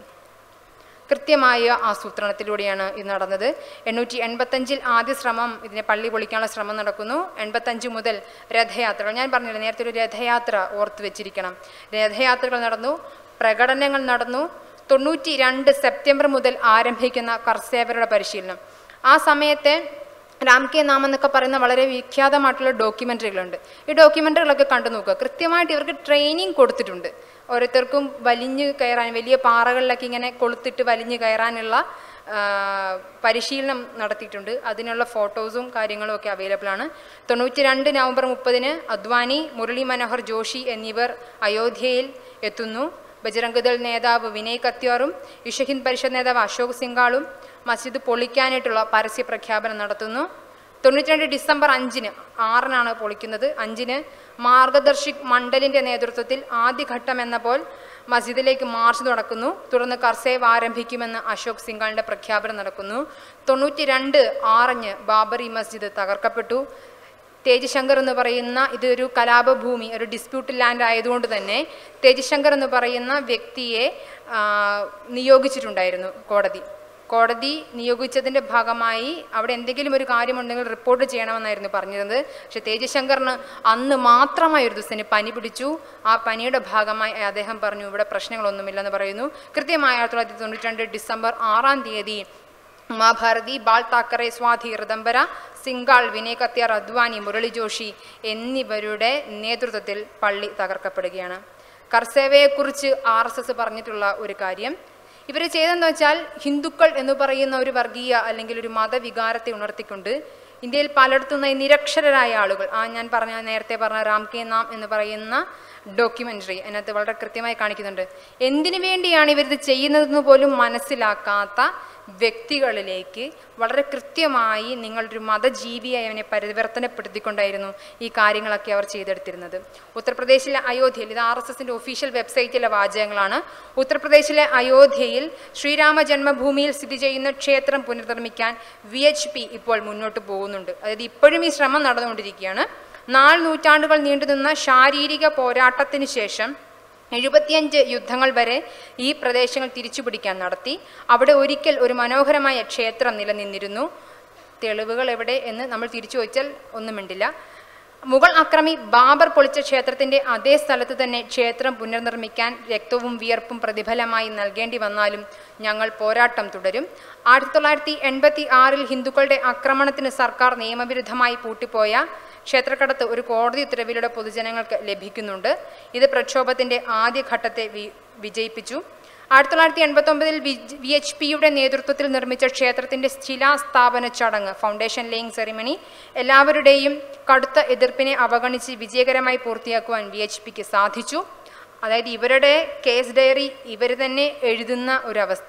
കൃത്യമായ ആസൂത്രണത്തിലൂടെയാണ് ഇത് നടന്നത് എണ്ണൂറ്റി എൺപത്തഞ്ചിൽ ആദ്യ ശ്രമം ഇതിനെ പള്ളി പൊളിക്കാനുള്ള ശ്രമം നടക്കുന്നു എൺപത്തഞ്ച് മുതൽ രഥയാത്രകൾ ഞാൻ പറഞ്ഞില്ല നേരത്തെ ഒരു രഥയാത്ര ഓർത്ത് വെച്ചിരിക്കണം രഥയാത്രകൾ നടന്നു പ്രകടനങ്ങൾ നടന്നു തൊണ്ണൂറ്റി രണ്ട് സെപ്റ്റംബർ മുതൽ ആരംഭിക്കുന്ന കർസേവരുടെ പരിശീലനം ആ സമയത്തെ രാം കെ നാം എന്നൊക്കെ പറയുന്ന വളരെ വിഖ്യാതമായിട്ടുള്ള ഡോക്യുമെൻ്ററികളുണ്ട് ഈ ഡോക്യുമെൻ്ററികളൊക്കെ കണ്ടു നോക്കുക കൃത്യമായിട്ട് ഇവർക്ക് ട്രെയിനിങ് കൊടുത്തിട്ടുണ്ട് ഓരോരുത്തർക്കും വലിഞ്ഞ് കയറാൻ വലിയ പാറകളിലൊക്കെ ഇങ്ങനെ കൊളുത്തിട്ട് വലിഞ്ഞ് കയറാനുള്ള ആ, പരിശീലനം നടത്തിയിട്ടുണ്ട് അതിനുള്ള ഫോട്ടോസും കാര്യങ്ങളും ഒക്കെ അവൈലബിൾ ആണ് തൊണ്ണൂറ്റി രണ്ട് നവംബർ മുപ്പതിന് അദ്വാനി മുരളി മനോഹർ ജോഷി എന്നിവർ അയോധ്യയിൽ എത്തുന്നു ബജറംഗദൾ നേതാവ് വിനയ് കത്യാറും വിശ്വഹിന്ദ് പരിഷത്ത് നേതാവ് അശോക് സിംഗാളും മസ്ജിദ് പൊളിക്കാനായിട്ടുള്ള പരസ്യ പ്രഖ്യാപനം നടത്തുന്നു തൊണ്ണൂറ്റിരണ്ട് ഡിസംബർ അഞ്ചിന് ആറിനാണ് പൊളിക്കുന്നത് അഞ്ചിന് മാർഗദർശിക് മണ്ഡലിന്റെ നേതൃത്വത്തിൽ ആദ്യഘട്ടം എന്ന പോൽ മസ്ജിദിലേക്ക് മാർച്ച് നടക്കുന്നു തുടർന്ന് കർസേവ് ആരംഭിക്കുമെന്ന് അശോക് സിംഗാളിന്റെ പ്രഖ്യാപനം നടക്കുന്നു തൊണ്ണൂറ്റി രണ്ട് ആറിന് ബാബറി മസ്ജിദ് തകർക്കപ്പെട്ടു തേജശങ്കർ എന്ന് പറയുന്ന ഇതൊരു കലാപഭൂമി ഒരു ഡിസ്പ്യൂട്ട് ലാൻഡ് ആയതുകൊണ്ട് തന്നെ തേജശങ്കർ എന്ന് പറയുന്ന വ്യക്തിയെ ആ, നിയോഗിച്ചിട്ടുണ്ടായിരുന്നു കോടതി കോടതി നിയോഗിച്ചതിൻ്റെ ഭാഗമായി അവിടെ എന്തെങ്കിലും ഒരു കാര്യമുണ്ടെങ്കിൽ റിപ്പോർട്ട് ചെയ്യണമെന്നായിരുന്നു പറഞ്ഞിരുന്നത് പക്ഷെ തേജശങ്കറിന് അന്ന് മാത്രമായി ഒരു ദിവസത്തിന് പനി പിടിച്ചു ആ പനിയുടെ ഭാഗമായി അദ്ദേഹം പറഞ്ഞു ഇവിടെ പ്രശ്നങ്ങളൊന്നുമില്ലെന്ന് പറയുന്നു കൃത്യമായി ആയിരത്തി തൊള്ളായിരത്തി തൊണ്ണൂറ്റി രണ്ട് ഡിസംബർ ആറാം തീയതി ഉമാഭാരതി ബാൽ താക്കറെ സ്വാതി ഋതംബര സിംഗാൾ വിനയ് കത്യാർ അദ്വാനി മുരളി ജോഷി എന്നിവരുടെ നേതൃത്വത്തിൽ പള്ളി തകർക്കപ്പെടുകയാണ് കർസേവയെക്കുറിച്ച് ആർ എസ് എസ് പറഞ്ഞിട്ടുള്ള ഒരു കാര്യം ഇവർ ചെയ്തെന്ന് വെച്ചാൽ ഹിന്ദുക്കൾ എന്ന് പറയുന്ന ഒരു വർഗീയ അല്ലെങ്കിൽ ഒരു മതവികാരത്തെ ഉണർത്തിക്കൊണ്ട് ഇന്ത്യയിൽ പലയിടത്തുനിന്ന് നിരക്ഷരരായ ആളുകൾ ആ ഞാൻ പറഞ്ഞ നേരത്തെ പറഞ്ഞ രാം കെ നാം എന്ന് പറയുന്ന ഡോക്യുമെൻ്ററി അതിനകത്ത് വളരെ കൃത്യമായി കാണിക്കുന്നുണ്ട് എന്തിനു വേണ്ടിയാണ് ഇവരിത് ചെയ്യുന്നതെന്ന് പോലും മനസ്സിലാക്കാത്ത വ്യക്തികളിലേക്ക് വളരെ കൃത്യമായി നിങ്ങളൊരു മതജീവിയായി അവനെ പരിവർത്തനപ്പെടുത്തിക്കൊണ്ടായിരുന്നു ഈ കാര്യങ്ങളൊക്കെ അവർ ചെയ്തെടുത്തിരുന്നത് ഉത്തർപ്രദേശിലെ അയോധ്യയിൽ ഇത് ആർ എസ് എസിൻ്റെ ഒഫീഷ്യൽ വെബ്സൈറ്റിലെ വാചകങ്ങളാണ് ഉത്തർപ്രദേശിലെ അയോധ്യയിൽ ശ്രീരാമ ജന്മഭൂമിയിൽ സ്ഥിതി ചെയ്യുന്ന ക്ഷേത്രം പുനർനിർമ്മിക്കാൻ വി എച്ച് പി ഇപ്പോൾ മുന്നോട്ട് പോകുന്നുണ്ട് അതായത് ഇപ്പോഴും ഈ ശ്രമം നടന്നുകൊണ്ടിരിക്കുകയാണ് നാല് നൂറ്റാണ്ടുകൾ നീണ്ടുനിന്ന ശാരീരിക പോരാട്ടത്തിന് ശേഷം എഴുപത്തിയഞ്ച് യുദ്ധങ്ങൾ വരെ ഈ പ്രദേശങ്ങൾ തിരിച്ചുപിടിക്കാൻ നടത്തി അവിടെ ഒരിക്കൽ ഒരു മനോഹരമായ ക്ഷേത്രം നിലനിന്നിരുന്നു തെളിവുകൾ എവിടെ എന്ന് നമ്മൾ തിരിച്ചു ചോദിച്ചാൽ ഒന്നും മിണ്ടില്ല മുഗൾ അക്രമി ബാബർ പൊളിച്ച ക്ഷേത്രത്തിന്റെ അതേ സ്ഥലത്ത് തന്നെ ക്ഷേത്രം പുനർനിർമ്മിക്കാൻ രക്തവും വിയർപ്പും പ്രതിഫലമായി നൽകേണ്ടി വന്നാലും ഞങ്ങൾ പോരാട്ടം തുടരും ആയിരത്തി തൊള്ളായിരത്തി എൺപത്തി ആറിൽ ഹിന്ദുക്കളുടെ ആക്രമണത്തിന് സർക്കാർ നിയമവിരുദ്ധമായി പൂട്ടിപ്പോയ ക്ഷേത്രക്കടത്ത് ഒരു കോടതി ഉത്തരവിലൂടെ പൊതുജനങ്ങൾക്ക് ലഭിക്കുന്നുണ്ട് ഇത് പ്രക്ഷോഭത്തിന്റെ ആദ്യഘട്ടത്തെ വി വിജയിപ്പിച്ചു ആയിരത്തി തൊള്ളായിരത്തി എൺപത്തി ഒമ്പതിൽ വി എച്ച് പിയുടെ നേതൃത്വത്തിൽ നിർമ്മിച്ച ക്ഷേത്രത്തിന്റെ ശിലാസ്ഥാപന ചടങ്ങ് ഫൗണ്ടേഷൻ ലേയിങ് സെറിമണി എല്ലാവരുടെയും കടുത്ത എതിർപ്പിനെ അവഗണിച്ച് വിജയകരമായി പൂർത്തിയാക്കുവാൻ വി എച്ച് പിക്ക് സാധിച്ചു അതായത് ഇവരുടെ കേസ് ഡയറി ഇവർ തന്നെ എഴുതുന്ന ഒരവസ്ഥ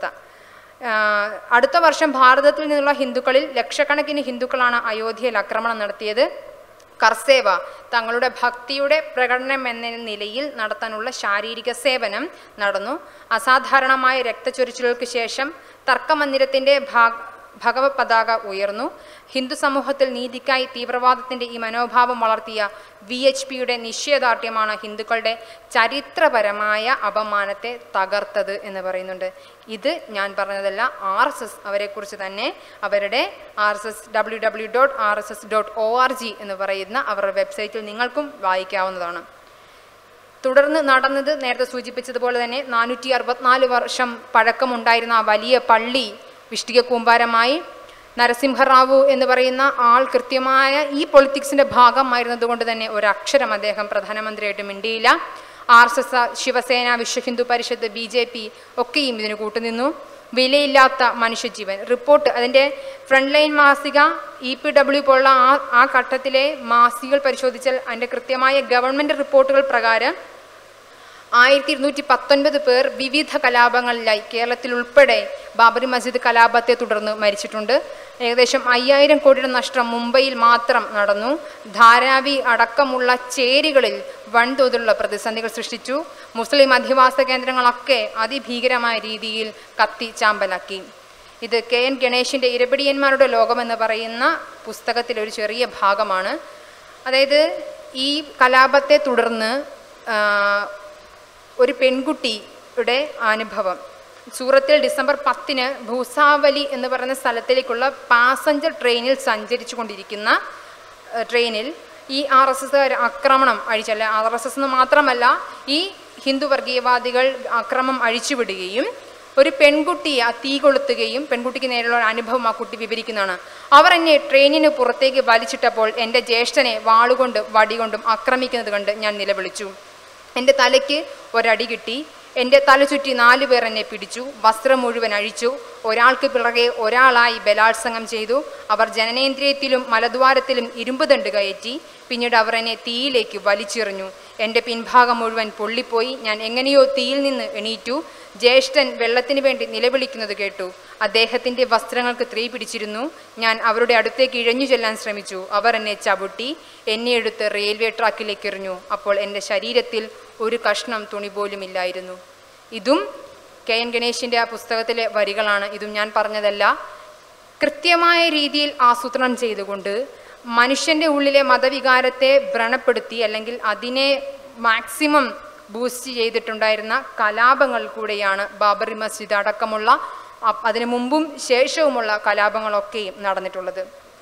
ആഹ് അടുത്ത വർഷം ഭാരതത്തിൽ നിന്നുള്ള ഹിന്ദുക്കളിൽ ലക്ഷക്കണക്കിന് ഹിന്ദുക്കളാണ് അയോധ്യയിൽ ആക്രമണം നടത്തിയത് കർസേവ തങ്ങളുടെ ഭക്തിയുടെ പ്രകടനം എന്ന നിലയിൽ നടത്താനുള്ള ശാരീരിക സേവനം നടന്നു അസാധാരണമായ രക്തച്ചൊരിച്ചിലുകൾക്ക് ശേഷം തർക്കമന്ദിരത്തിൻ്റെ ഭാഗ ഭഗവത് പതാക ഉയർന്നു ഹിന്ദു സമൂഹത്തിൽ നീതിക്കായി തീവ്രവാദത്തിന്റെ ഈ മനോഭാവം വളർത്തിയ വി എച്ച് പിയുടെ നിശ്ചയദാർഢ്യമാണ് ഹിന്ദുക്കളുടെ ചരിത്രപരമായ അപമാനത്തെ തകർത്തത് എന്ന് പറയുന്നുണ്ട് ഇത് ഞാൻ പറഞ്ഞതല്ല ആർ എസ് എസ് അവരെക്കുറിച്ച് തന്നെ അവരുടെ R S S W W dot R S S dot O R G എന്ന് പറയുന്ന അവരുടെ വെബ്സൈറ്റിൽ നിങ്ങൾക്കും വായിക്കാവുന്നതാണ് തുടർന്ന് നടന്നത് നേരത്തെ സൂചിപ്പിച്ചതുപോലെ തന്നെ നാനൂറ്റി അറുപത്തിനാല് വർഷം പഴക്കമുണ്ടായിരുന്ന ആ വലിയ പള്ളി വിഷ്ടിക കൂമ്പാരമായി നരസിംഹറാവു എന്ന് പറയുന്ന ആൾ കൃത്യമായ ഈ പൊളിറ്റിക്സിന്റെ ഭാഗമായിരുന്നതുകൊണ്ട് തന്നെ ഒരക്ഷരം അദ്ദേഹം പ്രധാനമന്ത്രിയായിട്ട് മിണ്ടിയില്ല R S S Shiv Sena Vishwa Hindu Parishad B J P ഒക്കെയും ഇതിന് കൂട്ടുനിന്നു വിലയില്ലാത്ത മനുഷ്യജീവൻ റിപ്പോർട്ട് അതിൻ്റെ ഫ്രണ്ട് ലൈൻ മാസിക ഇ പി ഡബ്ല്യു പോലുള്ള ആ ആ ഘട്ടത്തിലെ മാസികകൾ പരിശോധിച്ചാൽ അതിൻ്റെ കൃത്യമായ ഗവൺമെൻറ് റിപ്പോർട്ടുകൾ പ്രകാരം ആയിരത്തി ഇരുന്നൂറ്റി പത്തൊൻപത് പേർ വിവിധ കലാപങ്ങളിലായി കേരളത്തിൽ ഉൾപ്പെടെ ബാബറി മസ്ജിദ് കലാപത്തെ തുടർന്ന് മരിച്ചിട്ടുണ്ട് ഏകദേശം അയ്യായിരം കോടിയുടെ നഷ്ടം മുംബൈയിൽ മാത്രം നടന്നു ധാരാവി അടക്കമുള്ള ചേരികളിൽ വൻതോതിലുള്ള പ്രതിസന്ധികൾ സൃഷ്ടിച്ചു മുസ്ലിം അധിവാസ കേന്ദ്രങ്ങളൊക്കെ അതിഭീകരമായ രീതിയിൽ കത്തി ചാമ്പലാക്കി ഇത് കെ എൻ ഗണേഷിൻ്റെ ഇരപിടിയന്മാരുടെ ലോകമെന്ന് പറയുന്ന പുസ്തകത്തിലെ ഒരു ചെറിയ ഭാഗമാണ് അതായത് ഈ കലാപത്തെ തുടർന്ന് ആ, ഒരു പെൺകുട്ടിയുടെ അനുഭവം സൂറത്തിൽ ഡിസംബർ പത്തിന് ഭൂസാവലി എന്ന് പറയുന്ന സ്ഥലത്തിലേക്കുള്ള പാസഞ്ചർ ട്രെയിനിൽ സഞ്ചരിച്ചു കൊണ്ടിരിക്കുന്ന ഏഹ്, ട്രെയിനിൽ ഈ ആർ എസ് എസ് ആക്രമണം അഴിച്ചല്ല ആർ എസ് എസ് എന്ന് മാത്രമല്ല ഈ ഹിന്ദു വർഗീയവാദികൾ അക്രമം അഴിച്ചുവിടുകയും ഒരു പെൺകുട്ടിയെ ആ തീ കൊളുത്തുകയും പെൺകുട്ടിക്ക് നേരെയുള്ള ഒരു അനുഭവം ആ കുട്ടി വിവരിക്കുന്നതാണ് അവർ എന്നെ ട്രെയിനിന് പുറത്തേക്ക് വലിച്ചിട്ടപ്പോൾ എൻ്റെ ജ്യേഷ്ഠനെ വാളുകൊണ്ട് വടികൊണ്ടും ആക്രമിക്കുന്നത് കണ്ട് ഞാൻ നിലവിളിച്ചു എൻ്റെ തലയ്ക്ക് ഒരടി കിട്ടി എൻ്റെ തല ചുറ്റി നാലു പേർ എന്നെ പിടിച്ചു വസ്ത്രം മുഴുവൻ അഴിച്ചു ഒരാൾക്ക് പിറകെ ഒരാളായി ബലാത്സംഗം ചെയ്തു അവർ ജനനേന്ദ്രിയത്തിലും മലദ്വാരത്തിലും ഇരുമ്പ് ദണ്ട് കയറ്റി പിന്നീട് അവർ എന്നെ തീയിലേക്ക് വലിച്ചെറിഞ്ഞു എൻ്റെ പിൻഭാഗം മുഴുവൻ പൊള്ളിപ്പോയി ഞാൻ എങ്ങനെയോ തീയിൽ നിന്ന് എണീറ്റു ജ്യേഷ്ഠൻ വെള്ളത്തിന് വേണ്ടി നിലവിളിക്കുന്നത് കേട്ടു അദ്ദേഹത്തിൻ്റെ വസ്ത്രങ്ങൾക്ക് തീ പിടിച്ചിരുന്നു ഞാൻ അവരുടെ അടുത്തേക്ക് ഇഴഞ്ഞു ചെല്ലാൻ ശ്രമിച്ചു അവർ എന്നെ ചവിട്ടി എന്നെ എടുത്ത് റെയിൽവേ ട്രാക്കിലേക്ക് എറിഞ്ഞു അപ്പോൾ എൻ്റെ ശരീരത്തിൽ ഒരു കഷ്ണം തുണി പോലും ഇല്ലായിരുന്നു ഇതും കെ എൻ ഗണേഷിൻ്റെ ആ പുസ്തകത്തിലെ വരികളാണ് ഇതും ഞാൻ പറഞ്ഞതല്ല കൃത്യമായ രീതിയിൽ ആസൂത്രണം ചെയ്തുകൊണ്ട് മനുഷ്യൻ്റെ ഉള്ളിലെ മതവികാരത്തെ വ്രണപ്പെടുത്തി അല്ലെങ്കിൽ അതിനെ മാക്സിമം ബൂസ്റ്റ് ചെയ്തിട്ടുണ്ടായിരുന്ന കലാപങ്ങൾ കൂടെയാണ് ബാബറി മസ്ജിദ് അടക്കമുള്ള അ- അതിനു മുമ്പും ശേഷവുമുള്ള കലാപങ്ങളൊക്കെയും നടന്നിട്ടുള്ളത്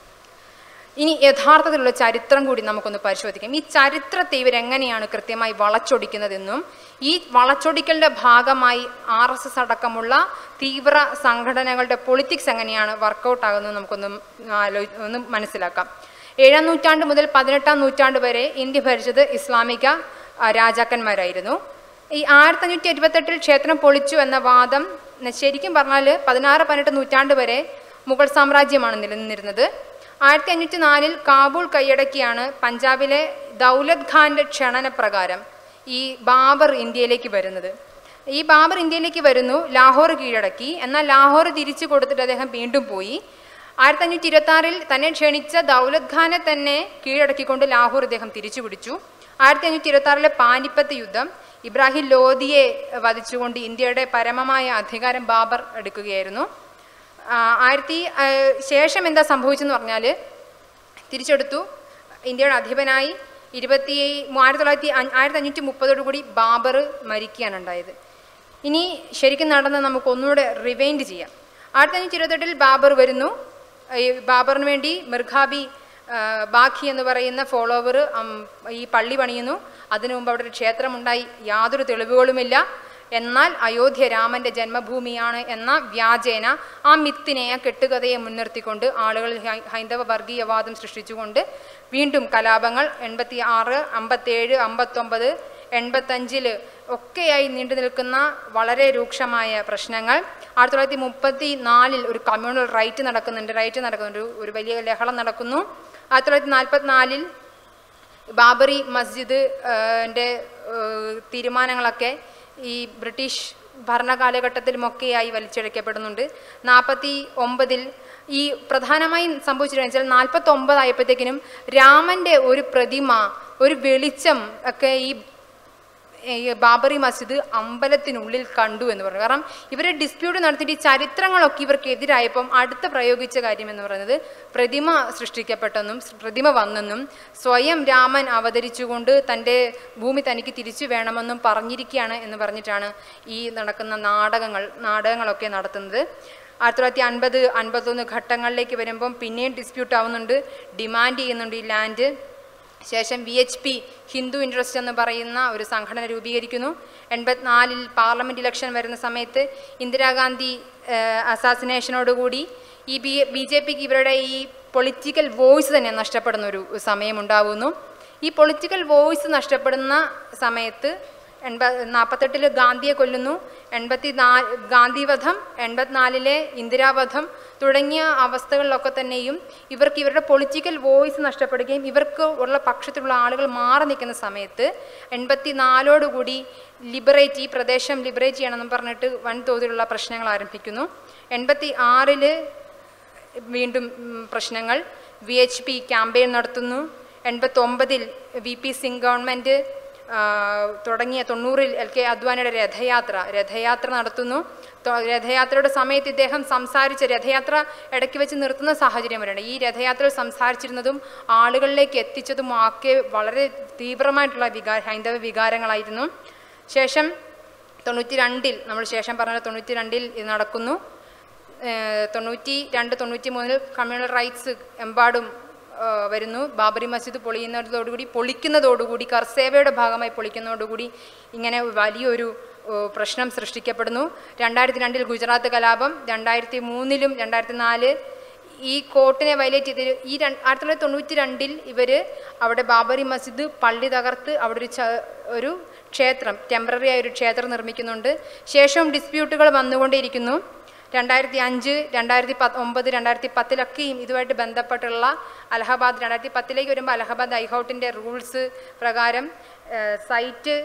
ഇനി യഥാർത്ഥത്തിലുള്ള ചരിത്രം കൂടി നമുക്കൊന്ന് പരിശോധിക്കാം ഈ ചരിത്രത്തെ ഇവരെങ്ങനെയാണ് കൃത്യമായി വളച്ചൊടിക്കുന്നതെന്നും ഈ വളച്ചൊടിക്കലിൻ്റെ ഭാഗമായി ആർ എസ് എസ് അടക്കമുള്ള തീവ്ര സംഘടനകളുടെ പൊളിറ്റിക്സ് എങ്ങനെയാണ് വർക്കൗട്ട് ആകുന്നത് നമുക്കൊന്ന് ആലോ ഒന്ന് മനസ്സിലാക്കാം ഏഴാം നൂറ്റാണ്ട് മുതൽ പതിനെട്ടാം നൂറ്റാണ്ട് വരെ ഇന്ത്യ ഭരിച്ചത് ഇസ്ലാമിക ആ, രാജാക്കന്മാരായിരുന്നു ഈ ആയിരത്തി അഞ്ഞൂറ്റി ഇരുപത്തെട്ടിൽ ക്ഷേത്രം പൊളിച്ചു എന്ന വാദം ന- ശരിക്കും പറഞ്ഞാൽ പതിനാറ് പതിനെട്ട് നൂറ്റാണ്ട് വരെ മുഗൾ സാമ്രാജ്യമാണ് നിലനിന്നിരുന്നത് ആയിരത്തി അഞ്ഞൂറ്റി നാലിൽ കാബൂൾ കൈയടക്കിയാണ് പഞ്ചാബിലെ ദൗലത് ഖാന്റെ ക്ഷണനപ്രകാരം ഈ ബാബർ ഇന്ത്യയിലേക്ക് വരുന്നത് ഈ ബാബർ ഇന്ത്യയിലേക്ക് വരുന്നു ലാഹോർ കീഴടക്കി എന്നാൽ ലാഹോർ തിരിച്ചു കൊടുത്തിട്ട് അദ്ദേഹം വീണ്ടും പോയി ആയിരത്തി അഞ്ഞൂറ്റി ഇരുപത്തി ആറിൽ തന്നെ ക്ഷണിച്ച ദൗലത് ഖാനെ തന്നെ കീഴടക്കിക്കൊണ്ട് ലാഹോർ ഇദ്ദേഹം തിരിച്ചു പിടിച്ചു ആയിരത്തി അഞ്ഞൂറ്റി ഇരുപത്തി ആറിലെ പാനിപ്പത്ത് യുദ്ധം ഇബ്രാഹിം ലോധിയെ വധിച്ചുകൊണ്ട് ഇന്ത്യയുടെ പരമമായ അധികാരം ബാബർ എടുക്കുകയായിരുന്നു ആ, ആയിരത്തി ആ, ശേഷം എന്താ സംഭവിച്ചെന്ന് പറഞ്ഞാൽ തിരിച്ചെടുത്തു ഇന്ത്യയുടെ അധിപനായി ഇരുപത്തി ആയിരത്തി തൊള്ളായിരത്തി അഞ്ഞ- ആയിരത്തി അഞ്ഞൂറ്റി മുപ്പതോടുകൂടി ബാബർ മരിക്കുകയാണ് ഉണ്ടായത് ഇനി ശരിക്കും നടന്ന നമുക്ക് ഒന്നുകൂടെ റിവൈൻഡ് ചെയ്യാം ആയിരത്തി അഞ്ഞൂറ്റി ഇരുപത്തെട്ടിൽ ബാബർ വരുന്നു ഈ ബാബറിന് വേണ്ടി മിർഖാബി ആ, ബാഖി എന്ന് പറയുന്ന ഫോളോവർ ഈ പള്ളി പണിയുന്നു അതിനു മുമ്പ് അവിടെ ഒരു ക്ഷേത്രമുണ്ടായി യാതൊരു തെളിവുകളുമില്ല എന്നാൽ അയോധ്യ രാമന്റെ ജന്മഭൂമിയാണ് എന്ന വ്യാജേന ആ മിത്തിനെ ആ കെട്ടുകഥയെ മുൻനിർത്തിക്കൊണ്ട് ആളുകളിൽ ഹൈ- ഹൈന്ദവ വർഗീയവാദം സൃഷ്ടിച്ചുകൊണ്ട് വീണ്ടും കലാപങ്ങൾ എൺപത്തി ആറ് അമ്പത്തേഴ് അമ്പത്തൊമ്പത് എൺപത്തഞ്ചിൽ ഒക്കെയായി നീണ്ടു നിൽക്കുന്ന വളരെ രൂക്ഷമായ പ്രശ്നങ്ങൾ ആയിരത്തി തൊള്ളായിരത്തി മുപ്പത്തി നാലിൽ ഒരു കമ്മ്യൂണൽ റൈറ്റ് നടക്കുന്നുണ്ട് റൈറ്റ് നടക്കുന്നുണ്ട് ഒരു- ഒരു വലിയ ലഹളം നടക്കുന്നു ആയിരത്തി തൊള്ളായിരത്തി നാൽപ്പത്തിനാലിൽ ബാബറി മസ്ജിദ് ൻ്റെ തീരുമാനങ്ങളൊക്കെ ഈ ബ്രിട്ടീഷ് ഭരണകാലഘട്ടത്തിലുമൊക്കെയായി വലിച്ചിഴക്കപ്പെടുന്നുണ്ട് നാൽപ്പത്തി ഒമ്പതിൽ ഈ പ്രധാനമായും സംഭവിച്ചിട്ടുണ്ടെന്ന് വെച്ചാൽ നാൽപ്പത്തി ഒമ്പതായപ്പോഴത്തേക്കിനും രാമൻ്റെ ഒരു പ്രതിമ ഒരു വെളിച്ചം ഒക്കെ ഈ ഈ ബാബറി മസ്ജിദ് അമ്പലത്തിനുള്ളിൽ കണ്ടു എന്ന് പറഞ്ഞു കാരണം ഇവർ ഡിസ്പ്യൂട്ട് നടത്തിയിട്ട് ഈ ചരിത്രങ്ങളൊക്കെ ഇവർക്ക് എതിരായപ്പം അടുത്ത പ്രയോഗിച്ച കാര്യം എന്ന് പറയുന്നത് പ്രതിമ സൃഷ്ടിക്കപ്പെട്ടെന്നും പ്രതിമ വന്നെന്നും സ്വയം രാമൻ അവതരിച്ചുകൊണ്ട് തൻ്റെ ഭൂമി തനിക്ക് തിരിച്ചു വേണമെന്നും പറഞ്ഞിരിക്കുകയാണ് എന്ന് പറഞ്ഞിട്ടാണ് ഈ നടക്കുന്ന നാടകങ്ങൾ നാടകങ്ങളൊക്കെ നടത്തുന്നത് ആയിരത്തി തൊള്ളായിരത്തി അൻപത് അൻപത്തൊന്ന് ഘട്ടങ്ങളിലേക്ക് വരുമ്പം പിന്നെയും ഡിസ്പ്യൂട്ട് ആവുന്നുണ്ട് ഡിമാൻഡ് ചെയ്യുന്നുണ്ട് ഈ ലാൻഡ് ശേഷം V H P Hindu interest എന്ന് പറയുന്ന ഒരു സംഘടന രൂപീകരിക്കുന്നു എൺപത്തിനാലിൽ പാർലമെൻറ്റ് ഇലക്ഷൻ വരുന്ന സമയത്ത് ഇന്ദിരാഗാന്ധി അസാസിനേഷനോടുകൂടി ഈ ബി ബി ജെ പിക്ക് ഇവരുടെ ഈ പൊളിറ്റിക്കൽ വോയിസ് തന്നെ നഷ്ടപ്പെടുന്ന ഒരു സമയമുണ്ടാവുന്നു ഈ പൊളിറ്റിക്കൽ വോയിസ് നഷ്ടപ്പെടുന്ന സമയത്ത് എൺപ നാൽപ്പത്തെട്ടിൽ ഗാന്ധിയെ കൊല്ലുന്നു എൺപത്തി നാല് ഗാന്ധിവധം എൺപത്തിനാലിലെ ഇന്ദിരാവധം തുടങ്ങിയ അവസ്ഥകളിലൊക്കെ തന്നെയും ഇവർക്ക് ഇവരുടെ പൊളിറ്റിക്കൽ വോയിസ് നഷ്ടപ്പെടുകയും ഇവർക്ക് ഉള്ള പക്ഷത്തിലുള്ള ആളുകൾ മാറി നിൽക്കുന്ന സമയത്ത് എൺപത്തി നാലോടുകൂടി ലിബറേറ്റ് ഈ പ്രദേശം ലിബറേറ്റ് ചെയ്യണമെന്ന് പറഞ്ഞിട്ട് വൻതോതിലുള്ള പ്രശ്നങ്ങൾ ആരംഭിക്കുന്നു എൺപത്തി ആറില് വീണ്ടും ഉം, പ്രശ്നങ്ങൾ വി എച്ച് പി ക്യാമ്പയിൻ നടത്തുന്നു എൺപത്തൊമ്പതിൽ വി പി സിംഗ് ഗവൺമെൻറ് ആ, തുടങ്ങിയ തൊണ്ണൂറിൽ എൽ കെ അദ്വാനിയുടെ രഥയാത്ര രഥയാത്ര നടത്തുന്നു തൊ- രഥയാത്രയുടെ സമയത്ത് ഇദ്ദേഹം സംസാരിച്ച രഥയാത്ര ഇടയ്ക്ക് വെച്ച് നിർത്തുന്ന സാഹചര്യം വരെയുണ്ട് ഈ രഥയാത്രയിൽ സംസാരിച്ചിരുന്നതും ആളുകളിലേക്ക് എത്തിച്ചതും ഒക്കെ വളരെ തീവ്രമായിട്ടുള്ള വികാര ഹൈന്ദവ വികാരങ്ങളായിരുന്നു ശേഷം തൊണ്ണൂറ്റി രണ്ടിൽ നമ്മൾ ശേഷം പറഞ്ഞ തൊണ്ണൂറ്റി രണ്ടിൽ ഇത് നടക്കുന്നു ഏഹ് തൊണ്ണൂറ്റി രണ്ട് തൊണ്ണൂറ്റി മൂന്നിൽ കമ്മ്യൂണൽ റൈറ്റ്സ് എമ്പാടും ഏഹ് വരുന്നു ബാബറി മസ്ജിദ് പൊളിയുന്നതോടുകൂടി പൊളിക്കുന്നതോടുകൂടി കർസേവയുടെ ഭാഗമായി പൊളിക്കുന്നതോടുകൂടി ഇങ്ങനെ വലിയൊരു ഏഹ് പ്രശ്നം സൃഷ്ടിക്കപ്പെടുന്നു രണ്ടായിരത്തി രണ്ടിൽ ഗുജറാത്ത് കലാപം രണ്ടായിരത്തി മൂന്നിലും രണ്ടായിരത്തി നാല് ഈ കോർട്ടിനെ വയലേറ്റ് ചെയ്ത് ഈ രണ്ട് ആയിരത്തി തൊള്ളായിരത്തി തൊണ്ണൂറ്റി രണ്ടിൽ ഇവർ അവിടെ ബാബറി മസ്ജിദ് പള്ളി തകർത്ത് അവിടെ ഒരു ച ഒരു ക്ഷേത്രം ടെമ്പററി ആയ ഒരു ക്ഷേത്രം നിർമ്മിക്കുന്നുണ്ട് ശേഷവും ഡിസ്പ്യൂട്ടുകൾ വന്നുകൊണ്ടേയിരിക്കുന്നു രണ്ടായിരത്തി അഞ്ച് രണ്ടായിരത്തി പത്ത് ഒമ്പത് രണ്ടായിരത്തി പത്തിലൊക്കെയും ഇതുമായിട്ട് ബന്ധപ്പെട്ടുള്ള അലഹബാദ് രണ്ടായിരത്തി പത്തിലേക്ക് വരുമ്പോൾ അലഹബാദ് ഹൈക്കോർട്ടിൻ്റെ റൂൾസ് പ്രകാരം ഏഹ്, സൈറ്റ്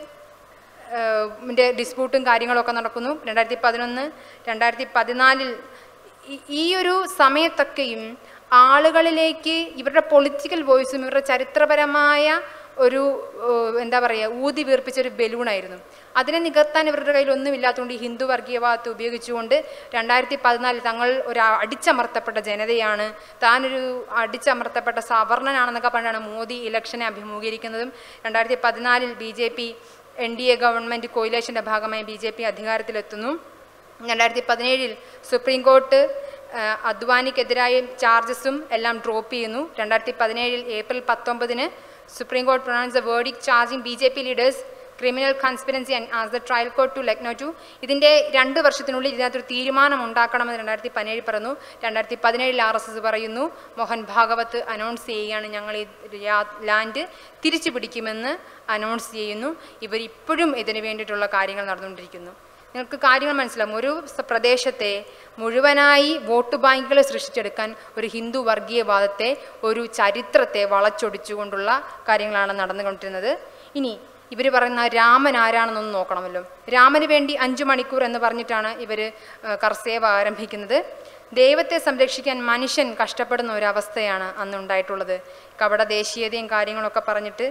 ൻ്റെ ഡിസ്പ്യൂട്ടും കാര്യങ്ങളൊക്കെ നടക്കുന്നു രണ്ടായിരത്തി പതിനൊന്ന് രണ്ടായിരത്തി പതിനാലിൽ ഈ- ഈ ഒരു സമയത്തൊക്കെയും ആളുകളിലേക്ക് ഇവരുടെ പൊളിറ്റിക്കൽ വോയിസും ഇവരുടെ ചരിത്രപരമായ ഒരു ഏഹ്, എന്താ പറയുക ഊതി വീർപ്പിച്ചൊരു ബലൂണായിരുന്നു അതിനെ നികത്താൻ ഇവരുടെ കയ്യിൽ ഒന്നുമില്ലാത്തതുകൊണ്ട് ഈ ഹിന്ദു വർഗീയവാദത്തെ ഉപയോഗിച്ചുകൊണ്ട് രണ്ടായിരത്തി പതിനാലിൽ തങ്ങൾ ഒരു അടിച്ചമർത്തപ്പെട്ട ജനതയാണ് താനൊരു അടിച്ചമർത്തപ്പെട്ട സവർണനാണെന്നൊക്കെ പറഞ്ഞാണ് മോദി ഇലക്ഷനെ അഭിമുഖീകരിക്കുന്നതും രണ്ടായിരത്തി പതിനാലിൽ B J P N D A government കോയിലേഷൻ്റെ ഭാഗമായി ബി ജെ പി അധികാരത്തിലെത്തുന്നു രണ്ടായിരത്തി പതിനേഴിൽ സുപ്രീം കോർട്ട് ആ, അദ്വാനിക്കെതിരായ ചാർജസും എല്ലാം ഡ്രോപ്പ് ചെയ്യുന്നു രണ്ടായിരത്തി പതിനേഴിൽ ഏപ്രിൽ പത്തൊമ്പതിന് Supreme Court pronounce the verdict charging B J P leaders criminal conspiracy and as the trial court to Lucknow to ഇതിൻ്റെ രണ്ട് വർഷത്തിനുള്ളിൽ ഇതിനകത്തൊരു തീരുമാനം ഉണ്ടാക്കണമെന്ന് രണ്ടായിരത്തി പതിനേഴ് പറഞ്ഞു രണ്ടായിരത്തി പതിനേഴിൽ ആർ എസ് എസ് പറയുന്നു മോഹൻ ഭാഗവത്ത് അനൗൺസ് ചെയ്യുകയാണ് ഞങ്ങൾ ഈ രാ- ലാൻഡ് തിരിച്ചു പിടിക്കുമെന്ന് അനൗൺസ് ചെയ്യുന്നു ഇവർ ഇപ്പോഴും ഇതിനു വേണ്ടിയിട്ടുള്ള കാര്യങ്ങൾ നടന്നുകൊണ്ടിരിക്കുന്നു നിങ്ങൾക്ക് കാര്യങ്ങൾ മനസ്സിലാവും ഒരു സ- പ്രദേശത്തെ മുഴുവനായി വോട്ട് ബാങ്കുകൾ സൃഷ്ടിച്ചെടുക്കാൻ ഒരു ഹിന്ദു വർഗീയവാദത്തെ ഒരു ചരിത്രത്തെ വളച്ചൊടിച്ചുകൊണ്ടുള്ള കാര്യങ്ങളാണ് നടന്നുകൊണ്ടിരുന്നത് ഇനി ഇവർ പറയുന്ന രാമൻ ആരാണെന്നൊന്ന് നോക്കണമല്ലോ രാമന് വേണ്ടി അഞ്ചു മണിക്കൂർ എന്ന് പറഞ്ഞിട്ടാണ് ഇവർ കർസേവ ആരംഭിക്കുന്നത് ദൈവത്തെ സംരക്ഷിക്കാൻ മനുഷ്യൻ കഷ്ടപ്പെടുന്ന ഒരവസ്ഥയാണ് അന്ന് ഉണ്ടായിട്ടുള്ളത് കപട ദേശീയതയും കാര്യങ്ങളൊക്കെ പറഞ്ഞിട്ട്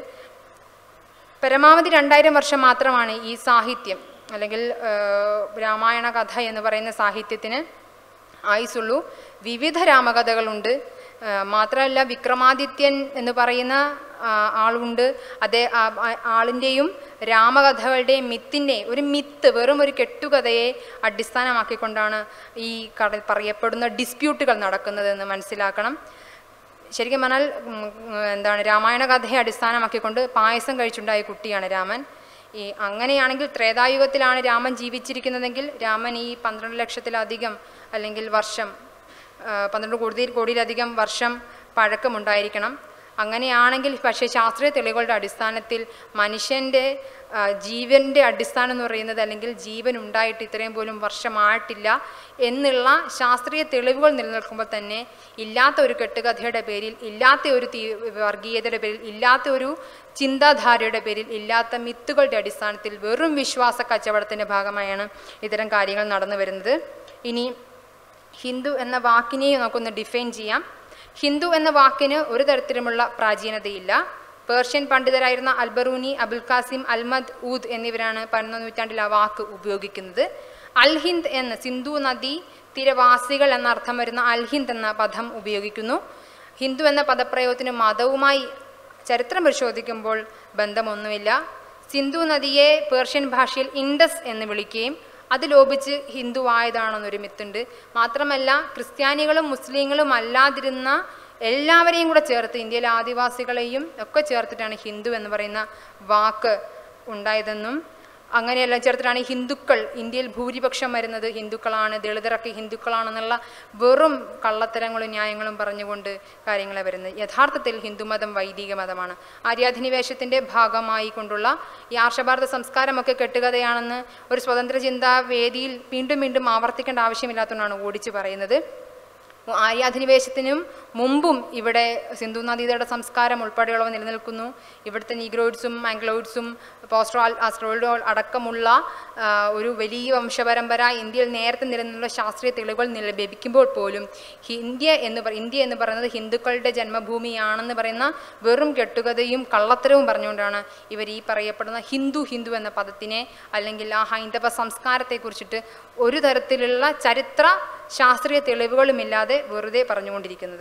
പരമാവധി രണ്ടായിരം വർഷം മാത്രമാണ് ഈ സാഹിത്യം അല്ലെങ്കിൽ ആ, രാമായണ കഥ എന്ന് പറയുന്ന സാഹിത്യത്തിന് ആയുസുള്ളൂ വിവിധ രാമകഥകളുണ്ട് ആ, മാത്രമല്ല വിക്രമാദിത്യൻ എന്ന് പറയുന്ന ആ, ആളുണ്ട് അതേ ആ- ആ- ആളിൻ്റെയും രാമകഥകളുടെയും മിത്തിൻ്റെയും ഒരു മിത്ത് വെറും ഒരു കെട്ടുകഥയെ അടിസ്ഥാനമാക്കിക്കൊണ്ടാണ് ഈ കട പറയപ്പെടുന്ന ഡിസ്പ്യൂട്ടുകൾ നടക്കുന്നതെന്ന് മനസ്സിലാക്കണം ശരിക്കും പറഞ്ഞാൽ ഉം, ഉം, എന്താണ് രാമായണ കഥയെ അടിസ്ഥാനമാക്കിക്കൊണ്ട് പായസം കഴിച്ചുണ്ടായ കുട്ടിയാണ് രാമൻ ഈ അങ്ങനെയാണെങ്കിൽ ത്രേതായുഗത്തിലാണ് രാമൻ ജീവിച്ചിരിക്കുന്നതെങ്കിൽ രാമൻ ഈ പന്ത്രണ്ട് ലക്ഷത്തിലധികം അല്ലെങ്കിൽ വർഷം ആ, പന്ത്രണ്ട് കോടി കോടിയിലധികം വർഷം പഴക്കമുണ്ടായിരിക്കണം അങ്ങനെയാണെങ്കിൽ പക്ഷേ ശാസ്ത്രീയ തെളിവുകളുടെ അടിസ്ഥാനത്തിൽ മനുഷ്യൻ്റെ ആ, ജീവൻ്റെ അടിസ്ഥാനം എന്ന് പറയുന്നത് അല്ലെങ്കിൽ ജീവൻ ഉണ്ടായിട്ട് ഇത്രയും പോലും വർഷമായിട്ടില്ല എന്നുള്ള ശാസ്ത്രീയ തെളിവുകൾ നിലനിൽക്കുമ്പോൾ തന്നെ ഇല്ലാത്ത ഒരു കെട്ടുകഥയുടെ പേരിൽ ഇല്ലാത്ത ഒരു തീ വർഗീയതയുടെ പേരിൽ ഇല്ലാത്ത ഒരു ചിന്താധാരയുടെ പേരിൽ ഇല്ലാത്ത മിത്തുകളുടെ അടിസ്ഥാനത്തിൽ വെറും വിശ്വാസ കച്ചവടത്തിൻ്റെ ഭാഗമായാണ് ഇത്തരം കാര്യങ്ങൾ നടന്നു വരുന്നത് ഇനി ഹിന്ദു എന്ന വാക്കിനെ നമുക്കൊന്ന് ഡിഫൈൻ ചെയ്യാം ഹിന്ദു എന്ന വാക്കിന് ഒരു തരത്തിലുമുള്ള പ്രാചീനതയില്ല പേർഷ്യൻ പണ്ഡിതരായിരുന്ന അൽബറൂനി അബുൽ ഖാസിം അൽമദ് ഊദ് എന്നിവരാണ് പതിനൊന്നാം നൂറ്റാണ്ടിൽ ആ വാക്ക് ഉപയോഗിക്കുന്നത് അൽ ഹിന്ദ് എന്ന സിന്ധു നദി തീരവാസികൾ എന്ന അർത്ഥം വരുന്ന അൽ ഹിന്ദ് എന്ന പദം ഉപയോഗിക്കുന്നു ഹിന്ദു എന്ന പദപ്രയോഗത്തിന് മതവുമായി ചരിത്രം പരിശോധിക്കുമ്പോൾ ബന്ധമൊന്നുമില്ല സിന്ധു നദിയെ പേർഷ്യൻ ഭാഷയിൽ ഇൻഡസ് എന്ന് വിളിക്കുകയും അത് ലോപിച്ച് ഹിന്ദു ആയതാണെന്നൊരു മിത്തുണ്ട് മാത്രമല്ല ക്രിസ്ത്യാനികളും മുസ്ലിങ്ങളും അല്ലാതിരുന്ന എല്ലാവരെയും കൂടെ ചേർത്ത് ഇന്ത്യയിലെ ആദിവാസികളെയും ഒക്കെ ചേർത്തിട്ടാണ് ഹിന്ദു എന്ന് പറയുന്ന വാക്ക് ഉണ്ടായതെന്നും അങ്ങനെയെല്ലാം ചേർത്തിട്ടാണ് ഈ ഹിന്ദുക്കൾ ഇന്ത്യയിൽ ഭൂരിപക്ഷം വരുന്നത് ഹിന്ദുക്കളാണ് ദളിതരൊക്കെ ഹിന്ദുക്കളാണെന്നുള്ള വെറും കള്ളത്തരങ്ങളും ന്യായങ്ങളും പറഞ്ഞുകൊണ്ട് കാര്യങ്ങളെ വരുന്നത് യഥാർത്ഥത്തിൽ ഹിന്ദുമതം വൈദിക മതമാണ് ആര്യാധിനിവേശത്തിൻ്റെ ഭാഗമായി കൊണ്ടുള്ള ഈ ആർഷഭാരത സംസ്കാരമൊക്കെ കെട്ടുകഥയാണെന്ന് ഒരു സ്വതന്ത്ര ചിന്താ വേദിയിൽ വീണ്ടും വീണ്ടും ആവർത്തിക്കേണ്ട ആവശ്യമില്ലാത്തതുകൊണ്ടാണ് ഓടിച്ച് പറയുന്നത് ആര്യാധിനിവേശത്തിനും മുമ്പും ഇവിടെ സിന്ധു നദീതയുടെ സംസ്കാരം ഉൾപ്പെടെയുള്ളവ നിലനിൽക്കുന്നു ഇവിടുത്തെ നീഗ്രോയിഡ്സും ആംഗ്ലോയിഡ്സും പോസ്ട്രോ ആസ്ട്രോയിഡോ അടക്കമുള്ള ആ, ഒരു വലിയ വംശപരമ്പര ഇന്ത്യയിൽ നേരത്തെ നിലനിന്നുള്ള ശാസ്ത്രീയ തെളിവുകൾ നില- ലഭിക്കുമ്പോൾ പോലും ഹി- ഇന്ത്യ എന്ന് പറ ഇന്ത്യ എന്ന് പറയുന്നത് ഹിന്ദുക്കളുടെ ജന്മഭൂമിയാണെന്ന് പറയുന്ന വെറും കെട്ടുകഥയും കള്ളത്തരവും പറഞ്ഞുകൊണ്ടാണ് ഇവർ ഈ പറയപ്പെടുന്ന ഹിന്ദു ഹിന്ദു എന്ന പദത്തിനെ അല്ലെങ്കിൽ ആ ഹൈന്ദവ സംസ്കാരത്തെക്കുറിച്ചിട്ട് ഒരു തരത്തിലുള്ള ചരിത്ര ശാസ്ത്രീയ തെളിവുകളുമില്ലാതെ വെറുതെ പറഞ്ഞുകൊണ്ടിരിക്കുന്നത്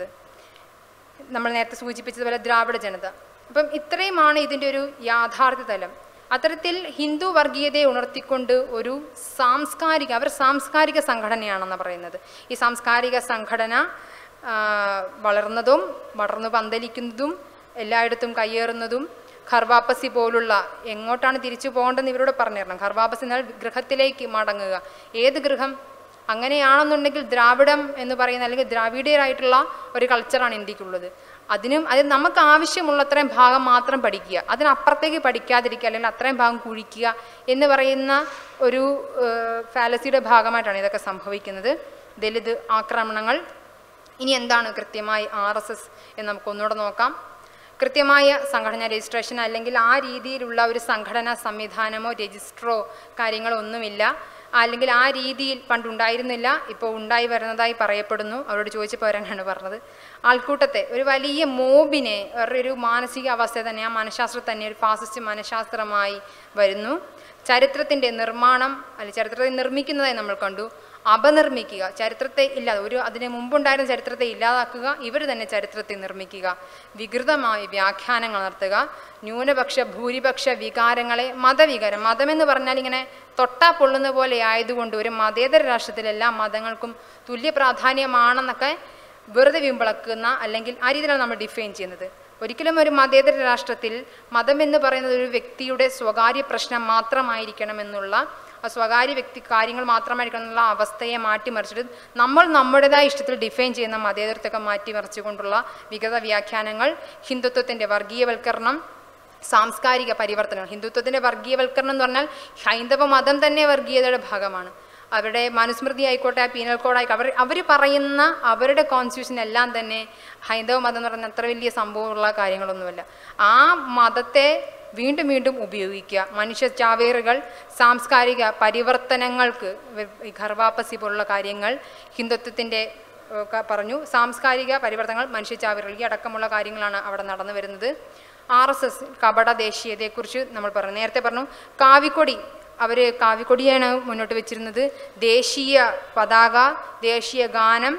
നമ്മൾ നേരത്തെ സൂചിപ്പിച്ചതുപോലെ ദ്രാവിഡ ജനത അപ്പം ഇത്രയുമാണ് ഇതിൻ്റെ ഒരു യാഥാർത്ഥ്യ തലം അത്തരത്തിൽ ഹിന്ദു വർഗീയതയെ ഉണർത്തിക്കൊണ്ട് ഒരു സാംസ്കാരിക അവർ സാംസ്കാരിക സംഘടനയാണെന്ന് പറയുന്നത് ഈ സാംസ്കാരിക സംഘടന ആ, വളർന്നതും വളർന്നു പന്തലിക്കുന്നതും എല്ലായിടത്തും കയ്യേറുന്നതും ഖർവാപ്പസി പോലുള്ള എങ്ങോട്ടാണ് തിരിച്ചു പോകേണ്ടതെന്ന് ഇവരോട് പറഞ്ഞു തരണം ഖർവാപ്പസി എന്നാൽ ഗൃഹത്തിലേക്ക് മടങ്ങുക ഏത് ഗൃഹം അങ്ങനെയാണെന്നുണ്ടെങ്കിൽ ദ്രാവിഡം എന്ന് പറയുന്ന അല്ലെങ്കിൽ ദ്രാവിഡിയരായിട്ടുള്ള ഒരു കൾച്ചറാണ് ഇന്ത്യക്കുള്ളത് അതിനും അത് നമുക്ക് ആവശ്യമുള്ള അത്രയും ഭാഗം മാത്രം പഠിക്കുക അതിനപ്പുറത്തേക്ക് പഠിക്കാതിരിക്കുക അല്ലെങ്കിൽ അത്രയും ഭാഗം കുഴിക്കുക എന്ന് പറയുന്ന ഒരു ഫാലസിയുടെ ഭാഗമായിട്ടാണ് ഇതൊക്കെ സംഭവിക്കുന്നത് ദലിത് ആക്രമണങ്ങൾ ഇനി എന്താണ് കൃത്യമായി ആർ എസ് എസ് എന്ന് നമുക്ക് ഒന്നുകൂടെ നോക്കാം കൃത്യമായ സംഘടന രജിസ്ട്രേഷൻ അല്ലെങ്കിൽ ആ രീതിയിലുള്ള ഒരു സംഘടനാ സംവിധാനമോ രജിസ്റ്ററോ കാര്യങ്ങളോ ഒന്നുമില്ല അല്ലെങ്കിൽ ആ രീതിയിൽ പണ്ടുണ്ടായിരുന്നില്ല ഇപ്പോൾ ഉണ്ടായി വരുന്നതായി പറയപ്പെടുന്നു അവരോട് ചോദിച്ചപ്പോൾ അവരങ്ങനെയാണ് പറഞ്ഞത് ആൾക്കൂട്ടത്തെ ഒരു വലിയ മോബിനെ ഒരു മാനസിക അവസ്ഥ തന്നെ ആ മനഃശാസ്ത്രം തന്നെ ഒരു ഫാസിസ്റ്റ് മനഃശാസ്ത്രമായി വരുന്നു ചരിത്രത്തിൻ്റെ നിർമ്മാണം അല്ലെങ്കിൽ ചരിത്രത്തെ നിർമ്മിക്കുന്നതായി നമ്മൾ കണ്ടു അപനിർമ്മിക്കുക ചരിത്രത്തെ ഇല്ലാതെ ഒരു അതിന് മുമ്പുണ്ടായിരുന്ന ചരിത്രത്തെ ഇല്ലാതാക്കുക ഇവർ തന്നെ ചരിത്രത്തെ നിർമ്മിക്കുക വികൃതമായ വ്യാഖ്യാനങ്ങൾ നടത്തുക ന്യൂനപക്ഷ ഭൂരിപക്ഷ വികാരങ്ങളെ മതവികാരം മതമെന്ന് പറഞ്ഞാൽ ഇങ്ങനെ തൊട്ടാ പൊള്ളുന്ന പോലെ ആയതുകൊണ്ട് ഒരു മതേതര രാഷ്ട്രത്തിൽ എല്ലാ മതങ്ങൾക്കും തുല്യ പ്രാധാന്യമാണെന്നൊക്കെ വെറുതെ വിമ്പളക്കുന്ന അല്ലെങ്കിൽ ആ രീതിയിലാണ് നമ്മൾ ഡിഫൈൻ ചെയ്യുന്നത് ഒരിക്കലും ഒരു മതേതര രാഷ്ട്രത്തിൽ മതം എന്ന് പറയുന്നത് ഒരു വ്യക്തിയുടെ സ്വകാര്യ പ്രശ്നം മാത്രമായിരിക്കണമെന്നുള്ള ആ സ്വകാര്യ വ്യക്തി കാര്യങ്ങൾ മാത്രമായിരിക്കണം എന്നുള്ള അവസ്ഥയെ മാറ്റിമറിച്ചിട്ട് നമ്മൾ നമ്മുടേതായ ഇഷ്ടത്തിൽ ഡിഫൈൻ ചെയ്യുന്ന മതേതരത്തൊക്കെ മാറ്റിമറിച്ചുകൊണ്ടുള്ള വികൃത വ്യാഖ്യാനങ്ങൾ ഹിന്ദുത്വത്തിൻ്റെ വർഗീയവൽക്കരണം സാംസ്കാരിക പരിവർത്തനം ഹിന്ദുത്വത്തിൻ്റെ വർഗീയവൽക്കരണം എന്ന് പറഞ്ഞാൽ ഹൈന്ദവ മതം തന്നെ വർഗീയതയുടെ ഭാഗമാണ് അവരുടെ മനുസ്മൃതി ആയിക്കോട്ടെ പീനൽ കോഡ് ആയിക്കോട്ടെ അവർ അവർ പറയുന്ന അവരുടെ കോൺസ്റ്റിറ്റ്യൂഷൻ എല്ലാം തന്നെ ഹൈന്ദവ മതം എന്ന് പറയുന്ന അത്ര വലിയ സംഭവമുള്ള കാര്യങ്ങളൊന്നുമല്ല ആ മതത്തെ വീണ്ടും വീണ്ടും ഉപയോഗിക്കുക മനുഷ്യ ചാവേറുകൾ സാംസ്കാരിക പരിവർത്തനങ്ങൾക്ക് ഈ ഖർവാപ്പസി പോലുള്ള കാര്യങ്ങൾ ഹിന്ദുത്വത്തിൻ്റെ ഏഹ്, ക- പറഞ്ഞു സാംസ്കാരിക പരിവർത്തനങ്ങൾ മനുഷ്യ ചാവേറുകൾ ഈ അടക്കമുള്ള കാര്യങ്ങളാണ് അവിടെ നടന്നു വരുന്നത് ആർ എസ് എസ് കപട ദേശീയതയെക്കുറിച്ച് നമ്മൾ പറഞ്ഞു നേരത്തെ പറഞ്ഞു കാവിക്കൊടി അവർ കാവിക്കൊടിയാണ് മുന്നോട്ട് വെച്ചിരുന്നത് ദേശീയ പതാക ദേശീയ ഗാനം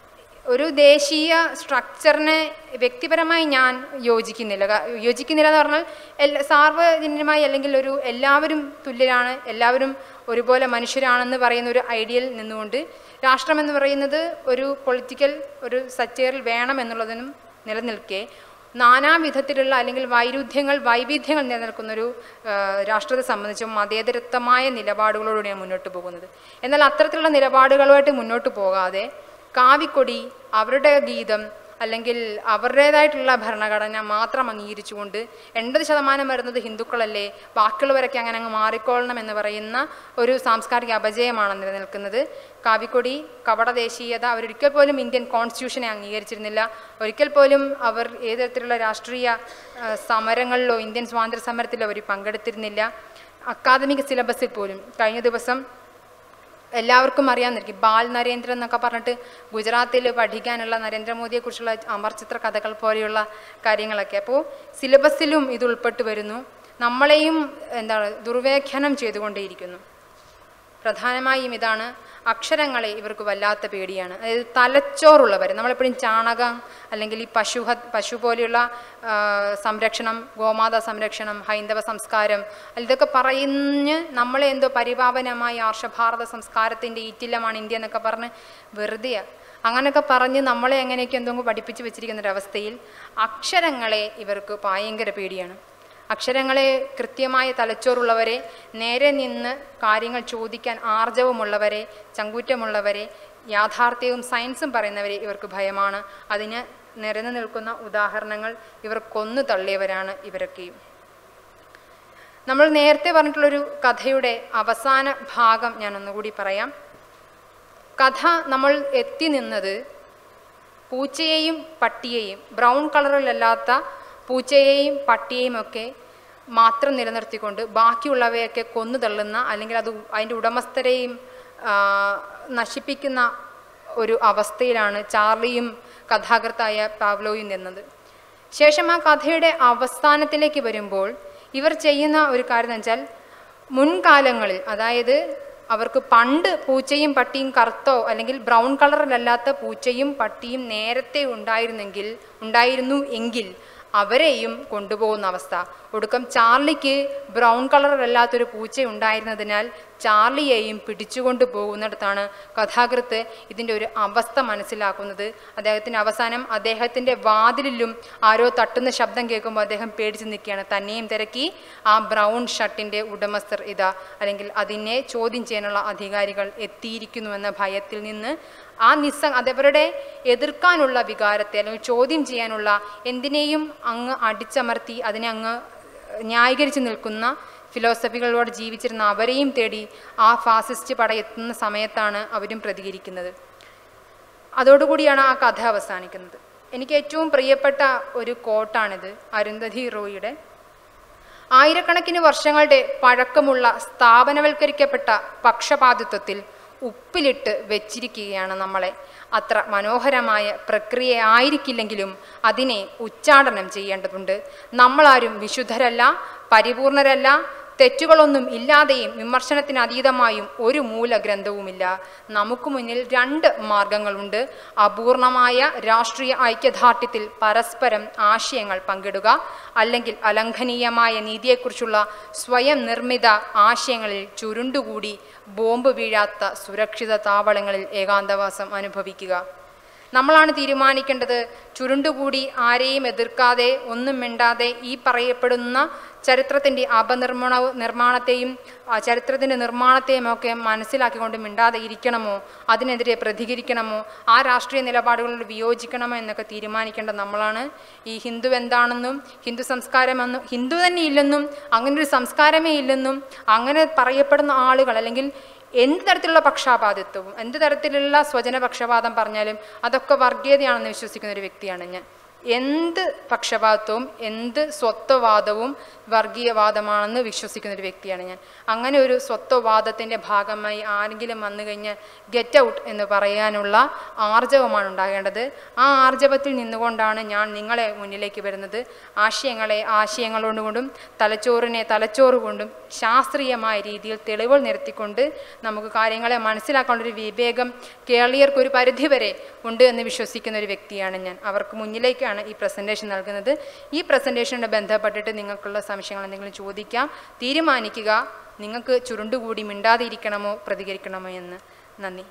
ഒരു ദേശീയ സ്ട്രക്ചറിനെ വ്യക്തിപരമായി ഞാൻ യോജിക്കുന്നില്ല കാ- യോജിക്കുന്നില്ല എന്ന് പറഞ്ഞാൽ എല്ലാ സാർവജനികമായി അല്ലെങ്കിൽ ഒരു എല്ലാവരും തുല്യരാണ് എല്ലാവരും ഒരുപോലെ മനുഷ്യരാണെന്ന് പറയുന്ന ഒരു ഐഡിയൽ നിന്നുകൊണ്ട് രാഷ്ട്രം എന്ന് പറയുന്നത് ഒരു പൊളിറ്റിക്കൽ ഒരു സച്ചേറിൽ വേണം എന്നുള്ളതിനും നിലനിൽക്കെ നാനാവിധത്തിലുള്ള അല്ലെങ്കിൽ വൈരുദ്ധ്യങ്ങൾ വൈവിധ്യങ്ങൾ നിലനിൽക്കുന്ന ഒരു ആ, രാഷ്ട്രത്തെ സംബന്ധിച്ചും മതേതരത്വമായ നിലപാടുകളോടുകൂടിയാണ് മുന്നോട്ട് പോകുന്നത് എന്നാൽ അത്തരത്തിലുള്ള നിലപാടുകളുമായിട്ട് മുന്നോട്ട് പോകാതെ കാവിക്കൊടി അവരുടെ ഗീതം അല്ലെങ്കിൽ അവരുടേതായിട്ടുള്ള ഭരണഘടന മാത്രം അംഗീകരിച്ചുകൊണ്ട് എൺപത് ശതമാനം വരുന്നത് ഹിന്ദുക്കളല്ലേ ബാക്കിയുള്ളവരൊക്കെ അങ്ങനെ അങ്ങ് മാറിക്കൊള്ളണം എന്ന് പറയുന്ന ഒരു സാംസ്കാരിക അപജയമാണ് നിലനിൽക്കുന്നത് കാവിക്കൊടി കപട ദേശീയത അവരൊരിക്കൽ പോലും ഇന്ത്യൻ കോൺസ്റ്റിറ്റ്യൂഷനെ അംഗീകരിച്ചിരുന്നില്ല ഒരിക്കൽ പോലും അവർ ഏത് തരത്തിലുള്ള രാഷ്ട്രീയ ആ, സമരങ്ങളിലോ ഇന്ത്യൻ സ്വാതന്ത്ര്യ സമരത്തിലോ അവർ പങ്കെടുത്തിരുന്നില്ല അക്കാദമിക് സിലബസിൽ പോലും കഴിഞ്ഞ ദിവസം എല്ലാവർക്കും അറിയാമെന്നിരിക്കും ബാൽ നരേന്ദ്രൻ എന്നൊക്കെ പറഞ്ഞിട്ട് ഗുജറാത്തിൽ പഠിക്കാനുള്ള നരേന്ദ്രമോദിയെക്കുറിച്ചുള്ള അമർചിത്ര കഥകൾ പോലെയുള്ള കാര്യങ്ങളൊക്കെ അപ്പോൾ സിലബസിലും ഇത് ഉൾപ്പെട്ട് വരുന്നു നമ്മളെയും എന്താണ് ദുർവ്യാഖ്യാനം ചെയ്തുകൊണ്ടേയിരിക്കുന്നു പ്രധാനമായും ഇതാണ് അക്ഷരങ്ങളെ ഇവർക്ക് വല്ലാത്ത പേടിയാണ് അതായത് തലച്ചോറുള്ളവർ നമ്മളെപ്പോഴും ചാണകം അല്ലെങ്കിൽ ഈ പശു പശു പോലെയുള്ള ആ, സംരക്ഷണം ഗോമാത സംരക്ഷണം ഹൈന്ദവ സംസ്കാരം ഇതൊക്കെ പറഞ്ഞ് നമ്മളെ എന്തോ പരിപാവനമായി ആർഷഭാരത സംസ്കാരത്തിൻ്റെ ഈറ്റില്ലമാണ് ഇന്ത്യ എന്നൊക്കെ പറഞ്ഞ് വെറുതെയാ അങ്ങനെയൊക്കെ പറഞ്ഞ് നമ്മളെ എങ്ങനെയൊക്കെ എന്തോ പഠിപ്പിച്ച് വെച്ചിരിക്കുന്ന ഒരവസ്ഥയിൽ അക്ഷരങ്ങളെ ഇവർക്ക് ഭയങ്കര പേടിയാണ് അക്ഷരങ്ങളെ കൃത്യമായ തലച്ചോറുള്ളവരെ നേരെ നിന്ന് കാര്യങ്ങൾ ചോദിക്കാൻ ആർജവമുള്ളവരെ ചങ്കൂറ്റമുള്ളവരെ യാഥാർത്ഥ്യവും സയൻസും പറയുന്നവരെ ഇവർക്ക് ഭയമാണ് അതിന് നിരന്നു നിൽക്കുന്ന ഉദാഹരണങ്ങൾ ഇവർ കൊന്നു തള്ളിയവരാണ് ഇവരൊക്കെയും നമ്മൾ നേരത്തെ പറഞ്ഞിട്ടുള്ളൊരു കഥയുടെ അവസാന ഭാഗം ഞാൻ ഒന്നുകൂടി പറയാം കഥ നമ്മൾ എത്തി നിന്നത് പൂച്ചയെയും പട്ടിയെയും ബ്രൗൺ കളറിലല്ലാത്ത പൂച്ചയെയും പട്ടിയെയും ഒക്കെ മാത്രം നിലനിർത്തിക്കൊണ്ട് ബാക്കിയുള്ളവയൊക്കെ കൊന്നു തള്ളുന്ന അല്ലെങ്കിൽ അത് അതിൻ്റെ ഉടമസ്ഥരെയും ആ, നശിപ്പിക്കുന്ന ഒരു അവസ്ഥയിലാണ് ചാർലിയും കഥാകൃത്തായ പാവ്ലോയും നിന്നത് ശേഷം ആ കഥയുടെ അവസാനത്തിലേക്ക് വരുമ്പോൾ ഇവർ ചെയ്യുന്ന ഒരു കാര്യം എന്ന് വെച്ചാൽ മുൻകാലങ്ങളിൽ അതായത് അവർക്ക് പണ്ട് പൂച്ചയും പട്ടിയും കറുത്തോ അല്ലെങ്കിൽ ബ്രൗൺ കളറിലല്ലാത്ത പൂച്ചയും പട്ടിയും നേരത്തെ ഉണ്ടായിരുന്നെങ്കിൽ ഉണ്ടായിരുന്നു എങ്കിൽ അവരെയും കൊണ്ടുപോകുന്ന അവസ്ഥ ഒടുക്കം ചാർലിക്ക് ബ്രൗൺ കളറിലല്ലാത്തൊരു പൂച്ച ഉണ്ടായിരുന്നതിനാൽ ചാർലിയെയും പിടിച്ചുകൊണ്ട് പോകുന്നിടത്താണ് കഥാകൃത്ത് ഇതിൻ്റെ ഒരു അവസ്ഥ മനസ്സിലാക്കുന്നത് അദ്ദേഹത്തിൻ്റെ അവസാനം അദ്ദേഹത്തിൻ്റെ വാതിലിലും ആരോ തട്ടുന്ന ശബ്ദം കേൾക്കുമ്പോൾ അദ്ദേഹം പേടിച്ച് നിൽക്കുകയാണ് തന്നെയും തിരക്കി ആ ബ്രൗൺ ഷർട്ടിൻ്റെ ഉടമസ്ഥർ ഇതാ അല്ലെങ്കിൽ അതിനെ ചോദ്യം ചെയ്യാനുള്ള അധികാരികൾ എത്തിയിരിക്കുന്നുവെന്ന ഭയത്തിൽ നിന്ന് ആ നിസ്സ അതവരുടെ എതിർക്കാനുള്ള വികാരത്തെ അല്ലെങ്കിൽ ചോദ്യം ചെയ്യാനുള്ള എന്തിനേയും അങ്ങ് അടിച്ചമർത്തി അതിനെ അങ്ങ് ന്യായീകരിച്ച് നിൽക്കുന്ന ഫിലോസഫികളോട് ജീവിച്ചിരുന്ന അവരെയും തേടി ആ ഫാസിസ്റ്റ് പട എത്തുന്ന സമയത്താണ് അവരും പ്രതികരിക്കുന്നത് അതോടുകൂടിയാണ് ആ കഥ അവസാനിക്കുന്നത് എനിക്ക് ഏറ്റവും പ്രിയപ്പെട്ട ഒരു കോട്ടാണിത് അരുന്ധതി റോയിയുടെ ആയിരക്കണക്കിന് വർഷങ്ങളുടെ പഴക്കമുള്ള സ്ഥാപനവൽക്കരിക്കപ്പെട്ട പക്ഷപാതിത്വത്തിൽ ഉപ്പിലിട്ട് വെച്ചിരിക്കുകയാണ് നമ്മളെ അത്ര മനോഹരമായ പ്രക്രിയ ആയിരിക്കില്ലെങ്കിലും അതിനെ ഉച്ചാടനം ചെയ്യേണ്ടതുണ്ട് നമ്മളാരും വിശുദ്ധരല്ല പരിപൂർണരല്ല തെറ്റുകളൊന്നും ഇല്ലാതെയും വിമർശനത്തിന് അതീതമായും ഒരു മൂലഗ്രന്ഥവുമില്ല നമുക്ക് മുന്നിൽ രണ്ട് മാർഗങ്ങളുണ്ട് അപൂർണമായ രാഷ്ട്രീയ ഐക്യദാർഢ്യത്തിൽ പരസ്പരം ആശയങ്ങൾ പങ്കിടുക അല്ലെങ്കിൽ അലംഘനീയമായ നീതിയെക്കുറിച്ചുള്ള സ്വയം നിർമ്മിത ആശയങ്ങളിൽ ചുരുണ്ടുകൂടി ബോംബ് വീഴാത്ത സുരക്ഷിത താവളങ്ങളിൽ ഏകാന്തവാസം അനുഭവിക്കുക നമ്മളാണ് തീരുമാനിക്കേണ്ടത് ചുരുണ്ടുകൂടി ആരെയും എതിർക്കാതെ ഒന്നും മിണ്ടാതെ ഈ പറയപ്പെടുന്ന ചരിത്രത്തിൻ്റെ അപനിർമ്മാണ നിർമ്മാണത്തെയും ആ ചരിത്രത്തിൻ്റെ നിർമ്മാണത്തെയും ഒക്കെ മനസ്സിലാക്കിക്കൊണ്ട് മിണ്ടാതെ ഇരിക്കണമോ അതിനെതിരെ പ്രതികരിക്കണമോ ആ രാഷ്ട്രീയ നിലപാടുകളിൽ വിയോജിക്കണമോ എന്നൊക്കെ തീരുമാനിക്കേണ്ട നമ്മളാണ് ഈ ഹിന്ദു എന്താണെന്നും ഹിന്ദു സംസ്കാരമെന്നും ഹിന്ദു തന്നെ ഇല്ലെന്നും അങ്ങനെ ഒരു സംസ്കാരമേ ഇല്ലെന്നും അങ്ങനെ പറയപ്പെടുന്ന ആളുകൾ അല്ലെങ്കിൽ എന്ത് തരത്തിലുള്ള പക്ഷാപാതിത്വവും എന്ത് തരത്തിലുള്ള സ്വജന പക്ഷപാതം പറഞ്ഞാലും അതൊക്കെ വർഗീയതയാണെന്ന് വിശ്വസിക്കുന്ന ഒരു വ്യക്തിയാണ് ഞാൻ എന്ത് പക്ഷപാതവും എന്ത് സ്വത്വവാദവും വർഗീയവാദമാണെന്ന് വിശ്വസിക്കുന്ന ഒരു വ്യക്തിയാണ് ഞാൻ അങ്ങനെ ഒരു സ്വത്വവാദത്തിൻ്റെ ഭാഗമായി ആരെങ്കിലും വന്നു കഴിഞ്ഞാൽ ഗെറ്റ് ഔട്ട് എന്ന് പറയാനുള്ള ആർജവമാണ് ഉണ്ടാകേണ്ടത് ആ ആർജവത്തിൽ നിന്നുകൊണ്ടാണ് ഞാൻ നിങ്ങളെ മുന്നിലേക്ക് വരുന്നത് ആശയങ്ങളെ ആശയങ്ങളോടുകൊണ്ടും തലച്ചോറിനെ തലച്ചോറ് കൊണ്ടും ശാസ്ത്രീയമായ രീതിയിൽ തെളിവുകൾ നിരത്തിക്കൊണ്ട് നമുക്ക് കാര്യങ്ങളെ മനസ്സിലാക്കാനുള്ള ഒരു വിവേകം കേരളീയർക്ക് ഒരു പരിധിവരെ ഉണ്ട് എന്ന് വിശ്വസിക്കുന്ന ഒരു വ്യക്തിയാണ് ഞാൻ അവർക്ക് മുന്നിലേക്കാണ് ഈ പ്രസൻറ്റേഷൻ നൽകുന്നത് ഈ പ്രസൻറ്റേഷനോട് ബന്ധപ്പെട്ടിട്ട് നിങ്ങൾക്കുള്ള സംശയങ്ങൾ എന്തെങ്കിലും ചോദിക്കാം തീരുമാനിക്കുക നിങ്ങൾക്ക് ചുരുണ്ടുകൂടി മിണ്ടാതെ ഇരിക്കണമോ പ്രതികരിക്കണമോ എന്ന് നന്ദി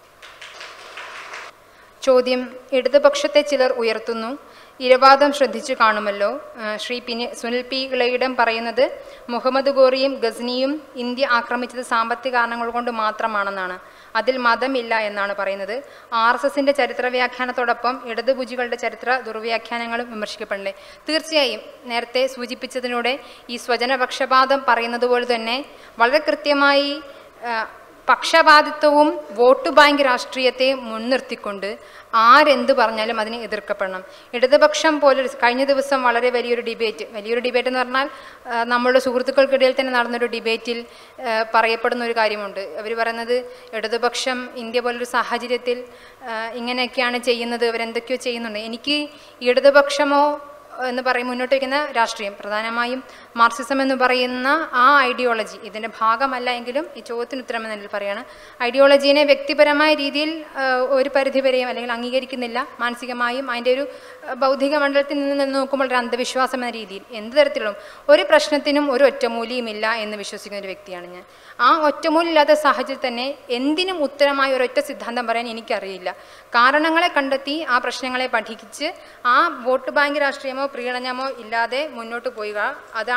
ചോദ്യം ഇടതുപക്ഷത്തെ ചിലർ ഉയർത്തുന്നു ഇരവാദം ശ്രദ്ധിച്ചു കാണുമല്ലോ ആ, ശ്രീ പിനി സുനിൽ പി ഇളയിടം പറയുന്നത് മുഹമ്മദ് ഗോറിയും ഗസ്നിയും ഇന്ത്യ ആക്രമിച്ചത് സാമ്പത്തിക കാരണങ്ങൾ കൊണ്ട് മാത്രമാണെന്നാണ് അതിൽ മതമില്ല എന്നാണ് പറയുന്നത് ആർ എസ് എസിൻ്റെ ചരിത്ര വ്യാഖ്യാനത്തോടൊപ്പം ഇടതുഭുജികളുടെ ചരിത്ര ദുർവ്യാഖ്യാനങ്ങളും വിമർശിക്കപ്പെടണ്ടേ തീർച്ചയായും നേരത്തെ സൂചിപ്പിച്ചതിലൂടെ ഈ സ്വജനപക്ഷപാതം പറയുന്നത് പോലെ തന്നെ വളരെ കൃത്യമായി ആ, പക്ഷപാതിത്വവും വോട്ട് ബാങ്ക് രാഷ്ട്രീയത്തെ മുൻനിർത്തിക്കൊണ്ട് ആരെന്ത് പറഞ്ഞാലും അതിനെ എതിർക്കപ്പെടണം ഇടതുപക്ഷം പോലൊരു കഴിഞ്ഞ ദിവസം വളരെ വലിയൊരു ഡിബേറ്റ് വലിയൊരു ഡിബേറ്റ് എന്ന് പറഞ്ഞാൽ ആ, നമ്മളുടെ സുഹൃത്തുക്കൾക്കിടയിൽ തന്നെ നടന്നൊരു ഡിബേറ്റിൽ ആ, പറയപ്പെടുന്ന ഒരു കാര്യമുണ്ട് അവർ പറയുന്നത് ഇടതുപക്ഷം ഇന്ത്യ പോലൊരു സാഹചര്യത്തിൽ ആ, ഇങ്ങനെയൊക്കെയാണ് ചെയ്യുന്നത് ഇവരെന്തൊക്കെയോ ചെയ്യുന്നുണ്ട് എനിക്ക് ഇടതുപക്ഷമോ എന്ന് പറയും മുന്നോട്ട് വയ്ക്കുന്ന രാഷ്ട്രീയം പ്രധാനമായും മാർക്സിസം എന്ന് പറയുന്ന ആ ഐഡിയോളജി ഇതിൻ്റെ ഭാഗമല്ല എങ്കിലും ഈ ചോദ്യത്തിന് ഉത്തരം എന്ന നിലയിൽ പറയാണ് ഐഡിയോളജീനെ വ്യക്തിപരമായ രീതിയിൽ ആ, ഒരു പരിധിവരെയും അല്ലെങ്കിൽ അംഗീകരിക്കുന്നില്ല മാനസികമായും അതിൻ്റെ ഒരു ആ, ബൗദ്ധിക മണ്ഡലത്തിൽ നിന്ന് നിന്ന് നോക്കുമ്പോൾ ഒരു അന്ധവിശ്വാസം എന്ന രീതിയിൽ എന്ത് തരത്തിലും ഒരു പ്രശ്നത്തിനും ഒരു ഒറ്റമൂലിയുമില്ല എന്ന് വിശ്വസിക്കുന്ന ഒരു വ്യക്തിയാണ് ഞാൻ ആ ഒറ്റമൂലില്ലാത്ത സാഹചര്യത്തിൽ തന്നെ എന്തിനും ഉത്തരമായ ഒരൊറ്റ സിദ്ധാന്തം പറയാൻ എനിക്കറിയില്ല കാരണങ്ങളെ കണ്ടെത്തി ആ പ്രശ്നങ്ങളെ പഠിച്ച് ആ വോട്ട് ബാങ്ക് രാഷ്ട്രീയമോ പ്രീണനമോ ഇല്ലാതെ മുന്നോട്ട് പോവുക അതാണ്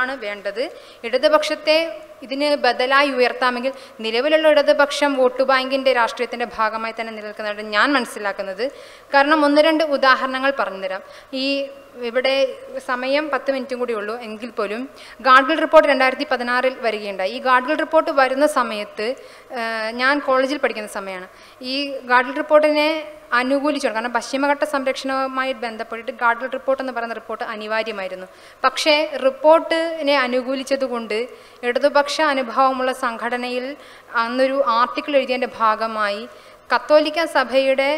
തന്നെയാണ് വേണ്ടത് ഇടതുപക്ഷത്തെ ഇതിന് ബദലായി ഉയർത്താമെങ്കിൽ നിലവിലുള്ള ഇടതുപക്ഷം വോട്ട് ബാങ്കിൻ്റെ രാഷ്ട്രീയത്തിൻ്റെ ഭാഗമായി തന്നെ നിലനിൽക്കുന്നതായിട്ട് ഞാൻ മനസ്സിലാക്കുന്നത് കാരണം ഒന്ന് രണ്ട് ഉദാഹരണങ്ങൾ പറഞ്ഞുതരാം ഈ ഇവിടെ സമയം പത്ത് മിനിറ്റും കൂടി ഉള്ളൂ എങ്കിൽ പോലും ഗാഡ്ഗിൽ റിപ്പോർട്ട് രണ്ടായിരത്തി പതിനാറിൽ വരികയുണ്ടായി ഈ ഗാഡ്ഗിൽ റിപ്പോർട്ട് വരുന്ന സമയത്ത് ആ, ഞാൻ കോളേജിൽ പഠിക്കുന്ന സമയമാണ് ഈ ഗാഡ്ഗിൽ റിപ്പോർട്ടിനെ അനുകൂലിച്ചു കാരണം പശ്ചിമഘട്ട സംരക്ഷണവുമായി ബന്ധപ്പെട്ടിട്ട് ഗാഡ്ഗിൽ റിപ്പോർട്ട് എന്ന് പറയുന്ന റിപ്പോർട്ട് അനിവാര്യമായിരുന്നു പക്ഷേ റിപ്പോർട്ടിനെ അനുകൂലിച്ചതുകൊണ്ട് ഇടതുപക്ഷ അനുഭവമുള്ള സംഘടനയിൽ അന്നൊരു ആർട്ടിക്കിൾ എഴുതിയതിൻ്റെ ഭാഗമായി കത്തോലിക്ക സഭയുടെ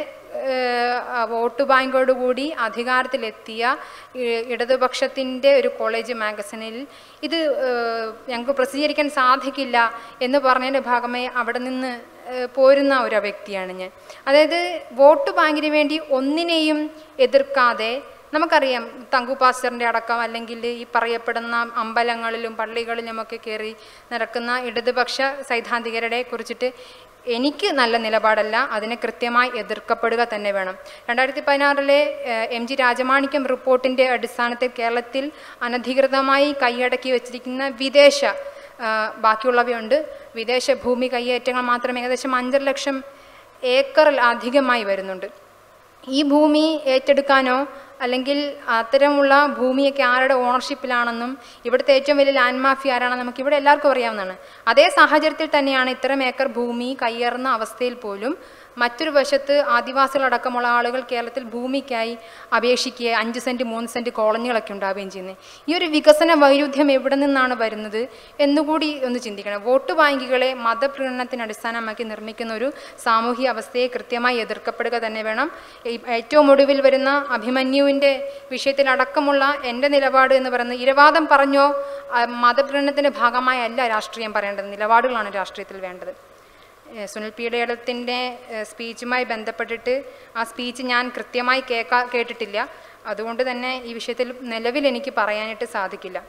ഏഹ്, വോട്ട് ബാങ്കോടുകൂടി അധികാരത്തിലെത്തിയ ഇ- ഇടതുപക്ഷത്തിൻ്റെ ഒരു കോളേജ് മാഗസിനിൽ ഇത് ഏഹ്, ഞങ്ങൾക്ക് പ്രസിദ്ധീകരിക്കാൻ സാധിക്കില്ല എന്ന് പറഞ്ഞതിൻ്റെ ഭാഗമായി അവിടെ നിന്ന് ഏഹ്, പോരുന്ന ഒരു വ്യക്തിയാണ് ഞാൻ അതായത് വോട്ട് ബാങ്കിന് വേണ്ടി ഒന്നിനെയും എതിർക്കാതെ നമുക്കറിയാം തങ്കു പാസ്റ്ററിൻ്റെ അടക്കം അല്ലെങ്കിൽ ഈ പറയപ്പെടുന്ന അമ്പലങ്ങളിലും പള്ളികളിലുമൊക്കെ കയറി നടക്കുന്ന ഇടതുപക്ഷ സൈദ്ധാന്തികരുടെ കുറിച്ചിട്ട് എനിക്ക് നല്ല നിലപാടല്ല അതിനെ കൃത്യമായി എതിർക്കപ്പെടുക തന്നെ വേണം രണ്ടായിരത്തി പതിനാറിലെ എം ജി രാജമാണിക്യം റിപ്പോർട്ടിൻ്റെ അടിസ്ഥാനത്തിൽ കേരളത്തിൽ അനധികൃതമായി കൈയടക്കി വച്ചിരിക്കുന്ന വിദേശ ആ, ബാക്കിയുള്ളവയുണ്ട് വിദേശ ഭൂമി കൈയേറ്റങ്ങൾ മാത്രം ഏകദേശം അഞ്ചര ലക്ഷം ഏക്കറിൽ അധികമായി വരുന്നുണ്ട് ഈ ഭൂമി ഏറ്റെടുക്കാനോ അല്ലെങ്കിൽ അത്തരമുള്ള ഭൂമിയൊക്കെ ആരുടെ ഓണർഷിപ്പിലാണെന്നും ഇവിടുത്തെ ഏറ്റവും വലിയ ലാൻഡ് മാഫിയ ആരാണെന്ന് നമുക്ക് ഇവിടെ എല്ലാവർക്കും അറിയാവുന്നതാണ് അതേ സാഹചര്യത്തിൽ തന്നെയാണ് ഇത്തരം ഏക്കർ ഭൂമി കയ്യേറുന്ന അവസ്ഥയിൽ പോലും മറ്റൊരു വശത്ത് ആദിവാസികളടക്കമുള്ള ആളുകൾ കേരളത്തിൽ ഭൂമിക്കായി അപേക്ഷിക്കുക അഞ്ച് സെൻറ്റ് മൂന്ന് സെൻറ്റ് കോളനികളൊക്കെ ഉണ്ടാവുകയും ചെയ്യുന്നത് ഈ ഒരു വികസന വൈരുദ്ധ്യം എവിടെ നിന്നാണ് വരുന്നത് എന്നുകൂടി ഒന്ന് ചിന്തിക്കണം വോട്ട് ബാങ്കുകളെ മതപ്രീണനത്തിന് അടിസ്ഥാനമാക്കി നിർമ്മിക്കുന്ന ഒരു സാമൂഹിക അവസ്ഥയെ കൃത്യമായി എതിർക്കപ്പെടുക തന്നെ വേണം ഈ ഏറ്റവും ഒടുവിൽ വരുന്ന അഭിമന്യുവിൻ്റെ വിഷയത്തിലടക്കമുള്ള എൻ്റെ നിലപാട് എന്ന് പറയുന്നത് ഇരവാദം പറഞ്ഞോ ആ, മതപ്രീണനത്തിൻ്റെ ഭാഗമായി അല്ല രാഷ്ട്രീയം പറയേണ്ടത് നിലപാടുകളാണ് രാഷ്ട്രീയത്തിൽ വേണ്ടത് ഏഹ് സുനിൽ പി ഇടത്തിൻ്റെ സ്പീച്ചുമായി ബന്ധപ്പെട്ടിട്ട് ആ സ്പീച്ച് ഞാൻ കൃത്യമായി കേൾക്കാ കേട്ടിട്ടില്ല അതുകൊണ്ട് തന്നെ ഈ വിഷയത്തിൽ നിലവിൽ എനിക്ക് പറയാനായിട്ട് സാധിക്കില്ല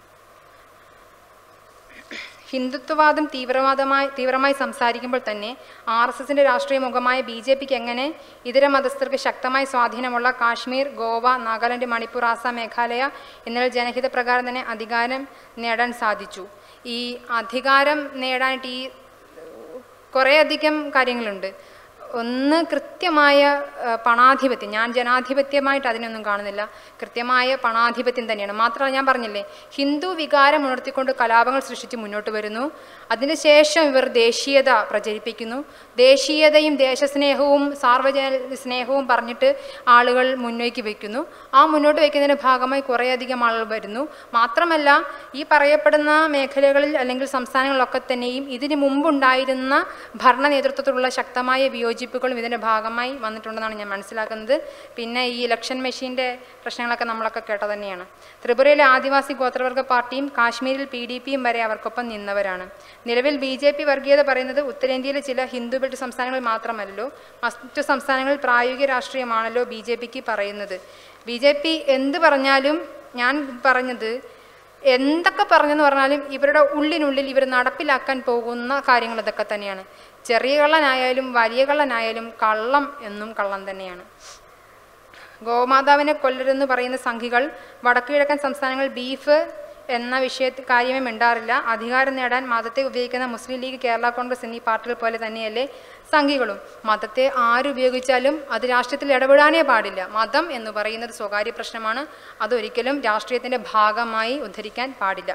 ഹിന്ദുത്വവാദം തീവ്രവാദമായി തീവ്രമായി സംസാരിക്കുമ്പോൾ തന്നെ ആർ എസ് എസിൻ്റെ രാഷ്ട്രീയ മുഖമായ ബി ജെ പിക്ക് എങ്ങനെ ഇതര മതസ്ഥർക്ക് ശക്തമായ സ്വാധീനമുള്ള കാശ്മീർ ഗോവ നാഗാലാൻഡ് മണിപ്പൂർ ആസാം മേഘാലയ എന്നിവ ജനഹിത പ്രകാരം തന്നെ അധികാരം നേടാൻ സാധിച്ചു ഈ അധികാരം നേടാനായിട്ട് ഈ കുറേയധികം കാര്യങ്ങളുണ്ട് ഒന്ന് കൃത്യമായ ആ, പണാധിപത്യം ഞാൻ ജനാധിപത്യമായിട്ട് അതിനൊന്നും കാണുന്നില്ല കൃത്യമായ പണാധിപത്യം തന്നെയാണ് മാത്രമല്ല ഞാൻ പറഞ്ഞില്ലേ ഹിന്ദു വികാരം ഉണർത്തിക്കൊണ്ട് കലാപങ്ങൾ സൃഷ്ടിച്ച് മുന്നോട്ട് വരുന്നു അതിനുശേഷം ഇവർ ദേശീയത പ്രചരിപ്പിക്കുന്നു ദേശീയതയും ദേശസ്നേഹവും സാർവജന സ്നേഹവും പറഞ്ഞിട്ട് ആളുകൾ മുന്നോട്ട് വയ്ക്കുന്നു ആ മുന്നോട്ട് വയ്ക്കുന്നതിൻ്റെ ഭാഗമായി കുറേയധികം ആളുകൾ വരുന്നു മാത്രമല്ല ഈ പറയപ്പെടുന്ന മേഖലകളിൽ അല്ലെങ്കിൽ സംസ്ഥാനങ്ങളിലൊക്കെ തന്നെയും ഇതിനു മുമ്പുണ്ടായിരുന്ന ഭരണ നേതൃത്വത്തിലുള്ള ശക്തമായ വിയോജിപ്പുകളും ഇതിൻ്റെ ഭാഗമായി വന്നിട്ടുണ്ടെന്നാണ് ഞാൻ മനസ്സിലാക്കുന്നത് പിന്നെ ഈ ഇലക്ഷൻ മെഷീൻ്റെ പ്രശ്നങ്ങളൊക്കെ നമ്മളൊക്കെ കേട്ടത് തന്നെയാണ് ത്രിപുരയിലെ ആദിവാസി ഗോത്രവർഗ പാർട്ടിയും കാശ്മീരിൽ പി ഡി പിയും വരെ അവർക്കൊപ്പം നിന്നവരാണ് നിലവിൽ ബി ജെ പി വർഗീയത പറയുന്നത് ഉത്തരേന്ത്യയിലെ ചില ഹിന്ദു ബെൽറ്റ് സംസ്ഥാനങ്ങളിൽ മാത്രമല്ലല്ലോ മറ്റു സംസ്ഥാനങ്ങളിൽ പ്രായോഗിക രാഷ്ട്രീയമാണല്ലോ ബി ജെ പിക്ക് പറയുന്നത് ബി ജെ പി എന്ത് പറഞ്ഞാലും ഞാൻ പറഞ്ഞത് എന്തൊക്കെ പറഞ്ഞെന്ന് പറഞ്ഞാലും ഇവരുടെ ഉള്ളിനുള്ളിൽ ഇവർ നടപ്പിലാക്കാൻ പോകുന്ന കാര്യങ്ങൾ ഇതൊക്കെ തന്നെയാണ് ചെറിയ കള്ളനായാലും വലിയ കള്ളനായാലും കള്ളം എന്നും കള്ളം തന്നെയാണ് ഗോമാതാവിനെ കൊല്ലരുതെന്ന് പറയുന്ന സംഘികൾ വടക്കു കിഴക്കൻ സംസ്ഥാനങ്ങളിൽ ബീഫ് എന്ന വിഷയത്തിൽ കാര്യമേ മിണ്ടാറില്ല അധികാരം നേടാൻ മതത്തെ ഉപയോഗിക്കുന്ന മുസ്ലിം ലീഗ് കേരള കോൺഗ്രസ് എന്നീ പാർട്ടികൾ പോലെ തന്നെയല്ലേ സംഘികളും മതത്തെ ആരുപയോഗിച്ചാലും അത് രാഷ്ട്രീയത്തിൽ ഇടപെടാനേ പാടില്ല മതം എന്ന് പറയുന്നത് സ്വകാര്യ പ്രശ്നമാണ് അതൊരിക്കലും രാഷ്ട്രീയത്തിൻ്റെ ഭാഗമായി ഉദ്ധരിക്കാൻ പാടില്ല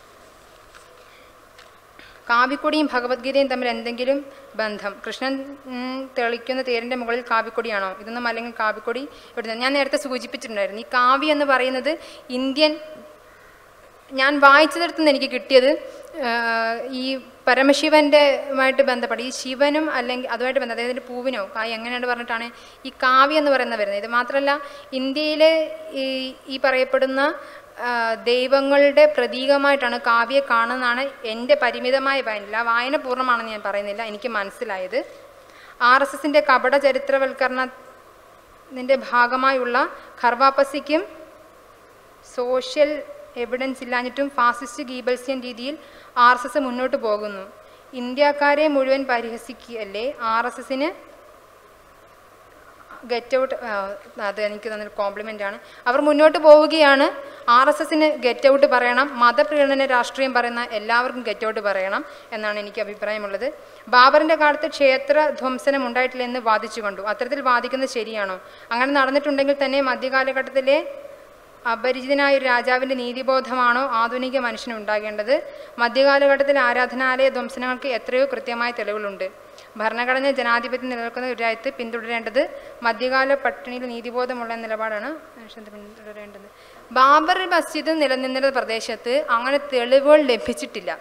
കാവിക്കൊടിയും ഭഗവത്ഗീതയും തമ്മിൽ എന്തെങ്കിലും ബന്ധം കൃഷ്ണൻ ഉം, തെളിക്കുന്ന തേരിൻ്റെ മുകളിൽ കാവിക്കൊടിയാണോ ഇതൊന്നും അല്ലെങ്കിൽ കാവിക്കൊടി ഇവിടുന്ന് ഞാൻ നേരത്തെ സൂചിപ്പിച്ചിട്ടുണ്ടായിരുന്നു ഈ കാവി എന്ന് പറയുന്നത് ഇന്ത്യൻ ഞാൻ വായിച്ചതെടുത്ത് നിന്ന് എനിക്ക് കിട്ടിയത് ആഹ്, ഈ പരമശിവൻ്റെ മായിട്ട് ബന്ധപ്പെട്ട് ഈ ശിവനും അല്ലെങ്കിൽ അതുമായിട്ട് ബന്ധം അതായത് പൂവിനോ കായ് എങ്ങനെയാണ് പറഞ്ഞിട്ടാണ് ഈ കാവ്യ എന്ന് പറയുന്നത് വരുന്നത് ഇത് മാത്രമല്ല ഇന്ത്യയിലെ ഈ ഈ പറയപ്പെടുന്ന ആഹ്, ദൈവങ്ങളുടെ പ്രതീകമായിട്ടാണ് കാവ്യെ കാണുന്നതാണ് എൻ്റെ പരിമിതമായ വായന ആ വായന പൂർണ്ണമാണെന്ന് ഞാൻ പറയുന്നില്ല എനിക്ക് മനസ്സിലായത് ആർ എസ് എസിൻ്റെ കപട ചരിത്രവൽക്കരണത്തിൻ്റെ ഭാഗമായുള്ള ഖർവാപ്പസിക്കും സോഷ്യൽ എവിഡൻസ് ഇല്ലാഞ്ഞിട്ടും ഫാസിസ്റ്റ് ഗീബൽസ്യൻ രീതിയിൽ ആർ എസ് എസ് മുന്നോട്ട് പോകുന്നു ഇന്ത്യക്കാരെ മുഴുവൻ പരിഹസിക്കുകയല്ലേ ആർ എസ് എസിന് ഗെറ്റ് ഔട്ട് അത് എനിക്ക് തന്നൊരു കോംപ്ലിമെൻ്റ് ആണ് അവർ മുന്നോട്ട് പോവുകയാണ് ആർ എസ് എസിന് ഗെറ്റ് ഔട്ട് പറയണം മതപ്രീണന രാഷ്ട്രീയം പറയുന്ന എല്ലാവർക്കും ഗെറ്റ് ഔട്ട് പറയണം എന്നാണ് എനിക്ക് അഭിപ്രായമുള്ളത് ബാബറിൻ്റെ കാലത്ത് ക്ഷേത്ര ധ്വംസനം ഉണ്ടായിട്ടില്ല എന്ന് വാദിച്ചു കണ്ടു അത്തരത്തിൽ വാദിക്കുന്നത് ശരിയാണോ അങ്ങനെ നടന്നിട്ടുണ്ടെങ്കിൽ തന്നെ മധ്യകാലഘട്ടത്തിലെ അപരിചിതനായ ഒരു രാജാവിൻ്റെ നീതിബോധമാണോ ആധുനിക മനുഷ്യന് ഉണ്ടാകേണ്ടത് മധ്യകാലഘട്ടത്തിലെ ആരാധനാലയ ധ്വംസനങ്ങൾക്ക് എത്രയോ കൃത്യമായ തെളിവുകളുണ്ട് ഭരണഘടന ജനാധിപത്യം നിലനിൽക്കുന്ന ഒരു രാജ്യത്ത് പിന്തുടരേണ്ടത് മധ്യകാല പട്ടിണിയിൽ നീതിബോധമുള്ള നിലപാടാണ് മനുഷ്യൻ പിന്തുടരേണ്ടത് ബാബർ മസ്ജിദ് നിലനിന്നിരുന്ന പ്രദേശത്ത് അങ്ങനെ തെളിവുകൾ ലഭിച്ചിട്ടില്ല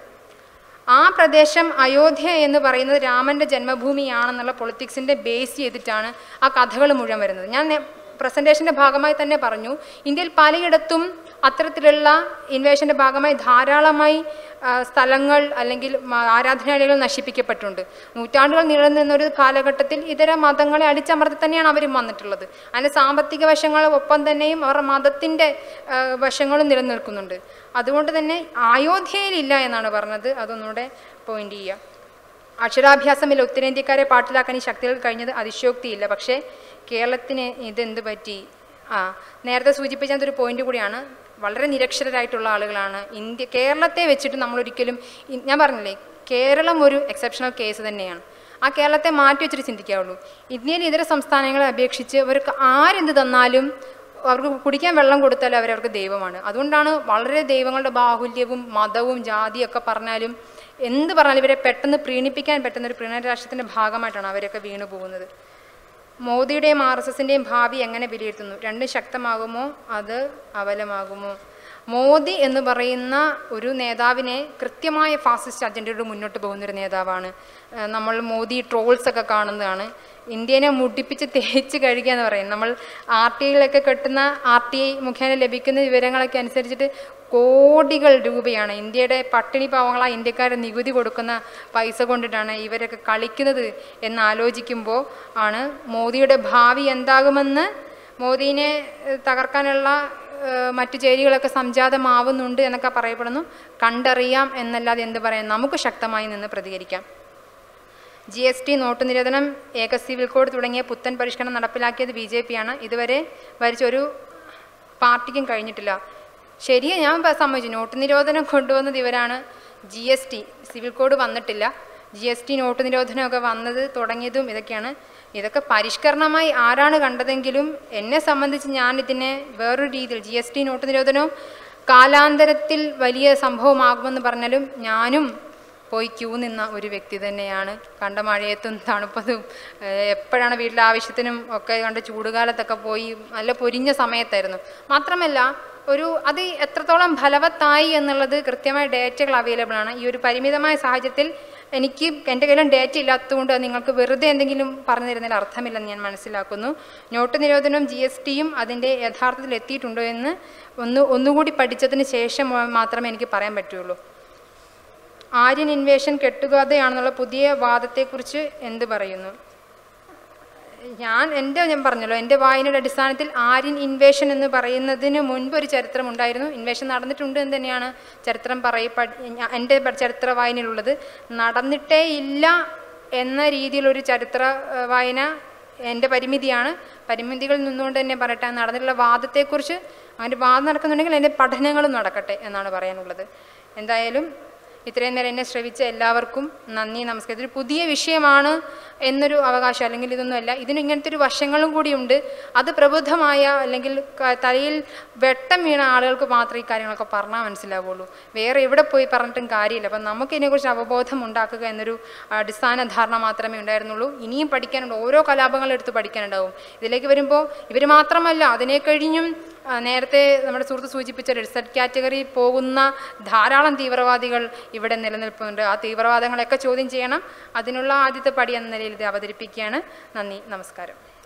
ആ പ്രദേശം അയോധ്യ എന്ന് പറയുന്നത് രാമൻ്റെ ജന്മഭൂമിയാണെന്നുള്ള പൊളിറ്റിക്സിൻ്റെ ബേസ് ചെയ്തിട്ടാണ് ആ കഥകൾ മുഴുവൻ വരുന്നത് ഞാൻ നേ- പ്രസൻറ്റേഷൻ്റെ ഭാഗമായി തന്നെ പറഞ്ഞു ഇന്ത്യയിൽ പലയിടത്തും അത്തരത്തിലുള്ള ഇൻവേഷൻ്റെ ഭാഗമായി ധാരാളമായി ആ, സ്ഥലങ്ങൾ അല്ലെങ്കിൽ മ- ആരാധനാലയങ്ങൾ നശിപ്പിക്കപ്പെട്ടിട്ടുണ്ട് നൂറ്റാണ്ടുകൾ നിലനിന്ന ഒരു കാലഘട്ടത്തിൽ ഇതര മതങ്ങളെ അടിച്ചമർത്തി തന്നെയാണ് അവരും വന്നിട്ടുള്ളത് അതിൻ്റെ സാമ്പത്തിക വശങ്ങൾ ഒപ്പം തന്നെയും അവരുടെ മതത്തിൻ്റെ ആ, വശങ്ങളും നിലനിൽക്കുന്നുണ്ട് അതുകൊണ്ട് തന്നെ അയോധ്യയിലില്ല എന്നാണ് പറഞ്ഞത് അതൊന്നുകൂടെ പോയിന്റ് ചെയ്യുക അക്ഷരാഭ്യാസമില്ല ഉത്തരേന്ത്യക്കാരെ പാട്ടിലാക്കാൻ ഈ ശക്തികൾ കഴിഞ്ഞത് അതിശയോക്തിയില്ല പക്ഷേ കേരളത്തിന് ഇതെന്ത് പറ്റി ആ നേരത്തെ സൂചിപ്പിച്ച ഒരു പോയിന്റ് കൂടിയാണ് വളരെ നിരക്ഷരരായിട്ടുള്ള ആളുകളാണ് ഇന്ത്യ കേരളത്തെ വെച്ചിട്ട് നമ്മൾ ഒരിക്കലും ഇ- ഞാൻ പറഞ്ഞില്ലേ കേരളം ഒരു എക്സെപ്ഷണൽ കേസ് തന്നെയാണ് ആ കേരളത്തെ മാറ്റി വെച്ചിട്ട് ചിന്തിക്കാവുള്ളൂ ഇന്ത്യയിലെ ഇതര സംസ്ഥാനങ്ങളെ അപേക്ഷിച്ച് അവർക്ക് ആരെന്ത് തന്നാലും അവർക്ക് കുടിക്കാൻ വെള്ളം കൊടുത്താൽ അവരവർക്ക് ദൈവമാണ് അതുകൊണ്ടാണ് വളരെ ദൈവങ്ങളുടെ ബാഹുല്യവും മതവും ജാതിയും ഒക്കെ പറഞ്ഞാലും എന്ത് പറഞ്ഞാലും ഇവരെ പെട്ടെന്ന് പ്രീണിപ്പിക്കാൻ പറ്റുന്ന ഒരു പ്രീണരാഷ്ട്രത്തിൻ്റെ ഭാഗമായിട്ടാണ് അവരൊക്കെ വീണു പോകുന്നത് മോദിയുടെയും ആർ എസ് എസിൻ്റെയും ഭാവി എങ്ങനെ വിലയിരുത്തുന്നു രണ്ടും ശക്തമാകുമോ അത് അവലമാകുമോ മോദി എന്ന് പറയുന്ന ഒരു നേതാവിനെ കൃത്യമായ ഫാസിസ്റ്റ് അജണ്ടയോട് മുന്നോട്ട് പോകുന്ന ഒരു നേതാവാണ് ഏഹ് നമ്മൾ മോദി ട്രോൾസ് ഒക്കെ കാണുന്നതാണ് ഇന്ത്യനെ മുടിപ്പിച്ച് തേച്ച് കഴിക്കുക എന്ന് പറയും നമ്മൾ ആർ ടി ഐയിലൊക്കെ കെട്ടുന്ന ആർ ടി ഐ മുഖേന ലഭിക്കുന്ന വിവരങ്ങളൊക്കെ അനുസരിച്ചിട്ട് കോടികൾ രൂപയാണ് ഇന്ത്യയുടെ പട്ടിണി പാവങ്ങളായ ഇന്ത്യക്കാരെ നികുതി കൊടുക്കുന്ന പൈസ കൊണ്ടിട്ടാണ് ഇവരൊക്കെ കളിക്കുന്നത് എന്ന് ആലോചിക്കുമ്പോൾ ആണ് മോദിയുടെ ഭാവി എന്താകുമെന്ന് മോദീനെ ഏഹ്, തകർക്കാനുള്ള ഏഹ്, മറ്റു ചേരികളൊക്കെ സംജാതമാവുന്നുണ്ട് എന്നൊക്കെ പറയപ്പെടുന്നു കണ്ടറിയാം എന്നല്ലാതെ എന്ത് പറയാം നമുക്ക് ശക്തമായി നിന്ന് പ്രതികരിക്കാം ജി എസ് ടി നോട്ട് നിരോധനം ഏക സിവിൽ കോഡ് തുടങ്ങിയ പുത്തൻ പരിഷ്കരണം നടപ്പിലാക്കിയത് ബി ജെ പിയാണ് ഇതുവരെ ഭരിച്ച ഒരു പാർട്ടിക്കും കഴിഞ്ഞിട്ടില്ല ശരിയാ ഞാൻ പ- സമ്മതിച്ചു നോട്ട് നിരോധനം കൊണ്ടുവന്നത് ഇവരാണ് G S T civil code വന്നിട്ടില്ല ജി എസ് ടി നോട്ട് നിരോധനമൊക്കെ വന്നത് തുടങ്ങിയതും ഇതൊക്കെയാണ് ഇതൊക്കെ പരിഷ്കരണമായി ആരാണ് കണ്ടതെങ്കിലും എന്നെ സംബന്ധിച്ച് ഞാൻ ഇതിനെ വേറൊരു രീതിയിൽ ജി എസ് ടി നോട്ട് നിരോധനവും കാലാന്തരത്തിൽ വലിയ സംഭവമാകുമെന്ന് പറഞ്ഞാലും ഞാനും പോയി ക്യൂ നിന്ന ഒരു വ്യക്തി തന്നെയാണ് കണ്ട മഴയത്തും തണുപ്പതും ഏഹ് എപ്പോഴാണ് വീട്ടിലെ ആവശ്യത്തിനും ഒക്കെ കണ്ട് ചൂടുകാലത്തൊക്കെ പോയി നല്ല പൊരിഞ്ഞ സമയത്തായിരുന്നു മാത്രമല്ല ഒരു അത് എത്രത്തോളം ഫലവത്തായി എന്നുള്ളത് കൃത്യമായ ഡേറ്റകൾ അവൈലബിൾ ആണ് ഈ ഒരു പരിമിതമായ സാഹചര്യത്തിൽ എനിക്ക് എൻ്റെ കയ്യിലും ഡേറ്റ ഇല്ലാത്തതുകൊണ്ട് അത് നിങ്ങൾക്ക് വെറുതെ എന്തെങ്കിലും പറഞ്ഞു തരുന്നതിൽ അർത്ഥമില്ലെന്ന് ഞാൻ മനസ്സിലാക്കുന്നു നോട്ട് നിരോധനവും ജി എസ് ടിയും അതിൻ്റെ യഥാർത്ഥത്തിൽ എത്തിയിട്ടുണ്ടോ എന്ന് ഒന്ന് ഒന്നുകൂടി പഠിച്ചതിന് ശേഷം മാത്രമേ എനിക്ക് പറയാൻ പറ്റുള്ളൂ ആര്യൻ ഇൻവേഷൻ കെട്ടുകഥയാണെന്നുള്ള പുതിയ വാദത്തെക്കുറിച്ച് എന്ത് പറയുന്നു ഞാൻ എൻ്റെ ഞാൻ പറഞ്ഞല്ലോ എൻ്റെ വായനയുടെ അടിസ്ഥാനത്തിൽ ആര്യൻ ഇൻവേഷൻ എന്ന് പറയുന്നതിന് മുൻപ് ഒരു ചരിത്രം ഉണ്ടായിരുന്നു ഇൻവേഷൻ നടന്നിട്ടുണ്ട് എന്ന് തന്നെയാണ് ചരിത്രം പറയപ്പ ഞാ- എൻ്റെ പ- ചരിത്ര വായനയിലുള്ളത് നടന്നിട്ടേ ഇല്ല എന്ന രീതിയിലൊരു ചരിത്ര ഏഹ്, വായന എൻ്റെ പരിമിതിയാണ് പരിമിതികളിൽ നിന്നുകൊണ്ട് തന്നെ പറയട്ടെ നടന്നിട്ടുള്ള വാദത്തെക്കുറിച്ച് അങ്ങനെ വാദം നടക്കുന്നുണ്ടെങ്കിൽ എൻ്റെ പഠനങ്ങളും നടക്കട്ടെ എന്നാണ് പറയാനുള്ളത് എന്തായാലും ഇത്രയും നേരം എന്നെ ശ്രവിച്ച എല്ലാവർക്കും നന്ദി നമസ്കാരം ഇതൊരു പുതിയ വിഷയമാണ് എന്നൊരു അവകാശം അല്ലെങ്കിൽ ഇതൊന്നുമല്ല ഇതിന് ഇങ്ങനത്തെ ഒരു വശങ്ങളും കൂടിയുണ്ട് അത് പ്രബുദ്ധമായ അല്ലെങ്കിൽ ക- തലയിൽ വെട്ടം വീണ ആളുകൾക്ക് മാത്രമേ ഈ കാര്യങ്ങളൊക്കെ പറഞ്ഞാൽ മനസ്സിലാവുള്ളൂ വേറെ എവിടെ പോയി പറഞ്ഞിട്ടും കാര്യമില്ല അപ്പം നമുക്ക് ഇതിനെക്കുറിച്ച് അവബോധം ഉണ്ടാക്കുക എന്നൊരു അടിസ്ഥാന ധാരണ മാത്രമേ ഉണ്ടായിരുന്നുള്ളൂ ഇനിയും പഠിക്കാനുണ്ട് ഓരോ കലാപങ്ങളും എടുത്ത് പഠിക്കാനുണ്ടാവും ഇതിലേക്ക് വരുമ്പോൾ ഇവർ മാത്രമല്ല അതിനെ കഴിഞ്ഞും ആ, നേരത്തെ നമ്മുടെ സുഹൃത്ത് സൂചിപ്പിച്ച റിസർച്ച് കാറ്റഗറി പോകുന്ന ധാരാളം തീവ്രവാദികൾ ഇവിടെ നിലനിൽപ്പുന്നുണ്ട് ആ തീവ്രവാദങ്ങളെയൊക്കെ ചോദ്യം ചെയ്യണം അതിനുള്ള ആദ്യത്തെ പടി എന്ന നിലയിൽ ഇത് അവതരിപ്പിക്കുകയാണ് നന്ദി നമസ്കാരം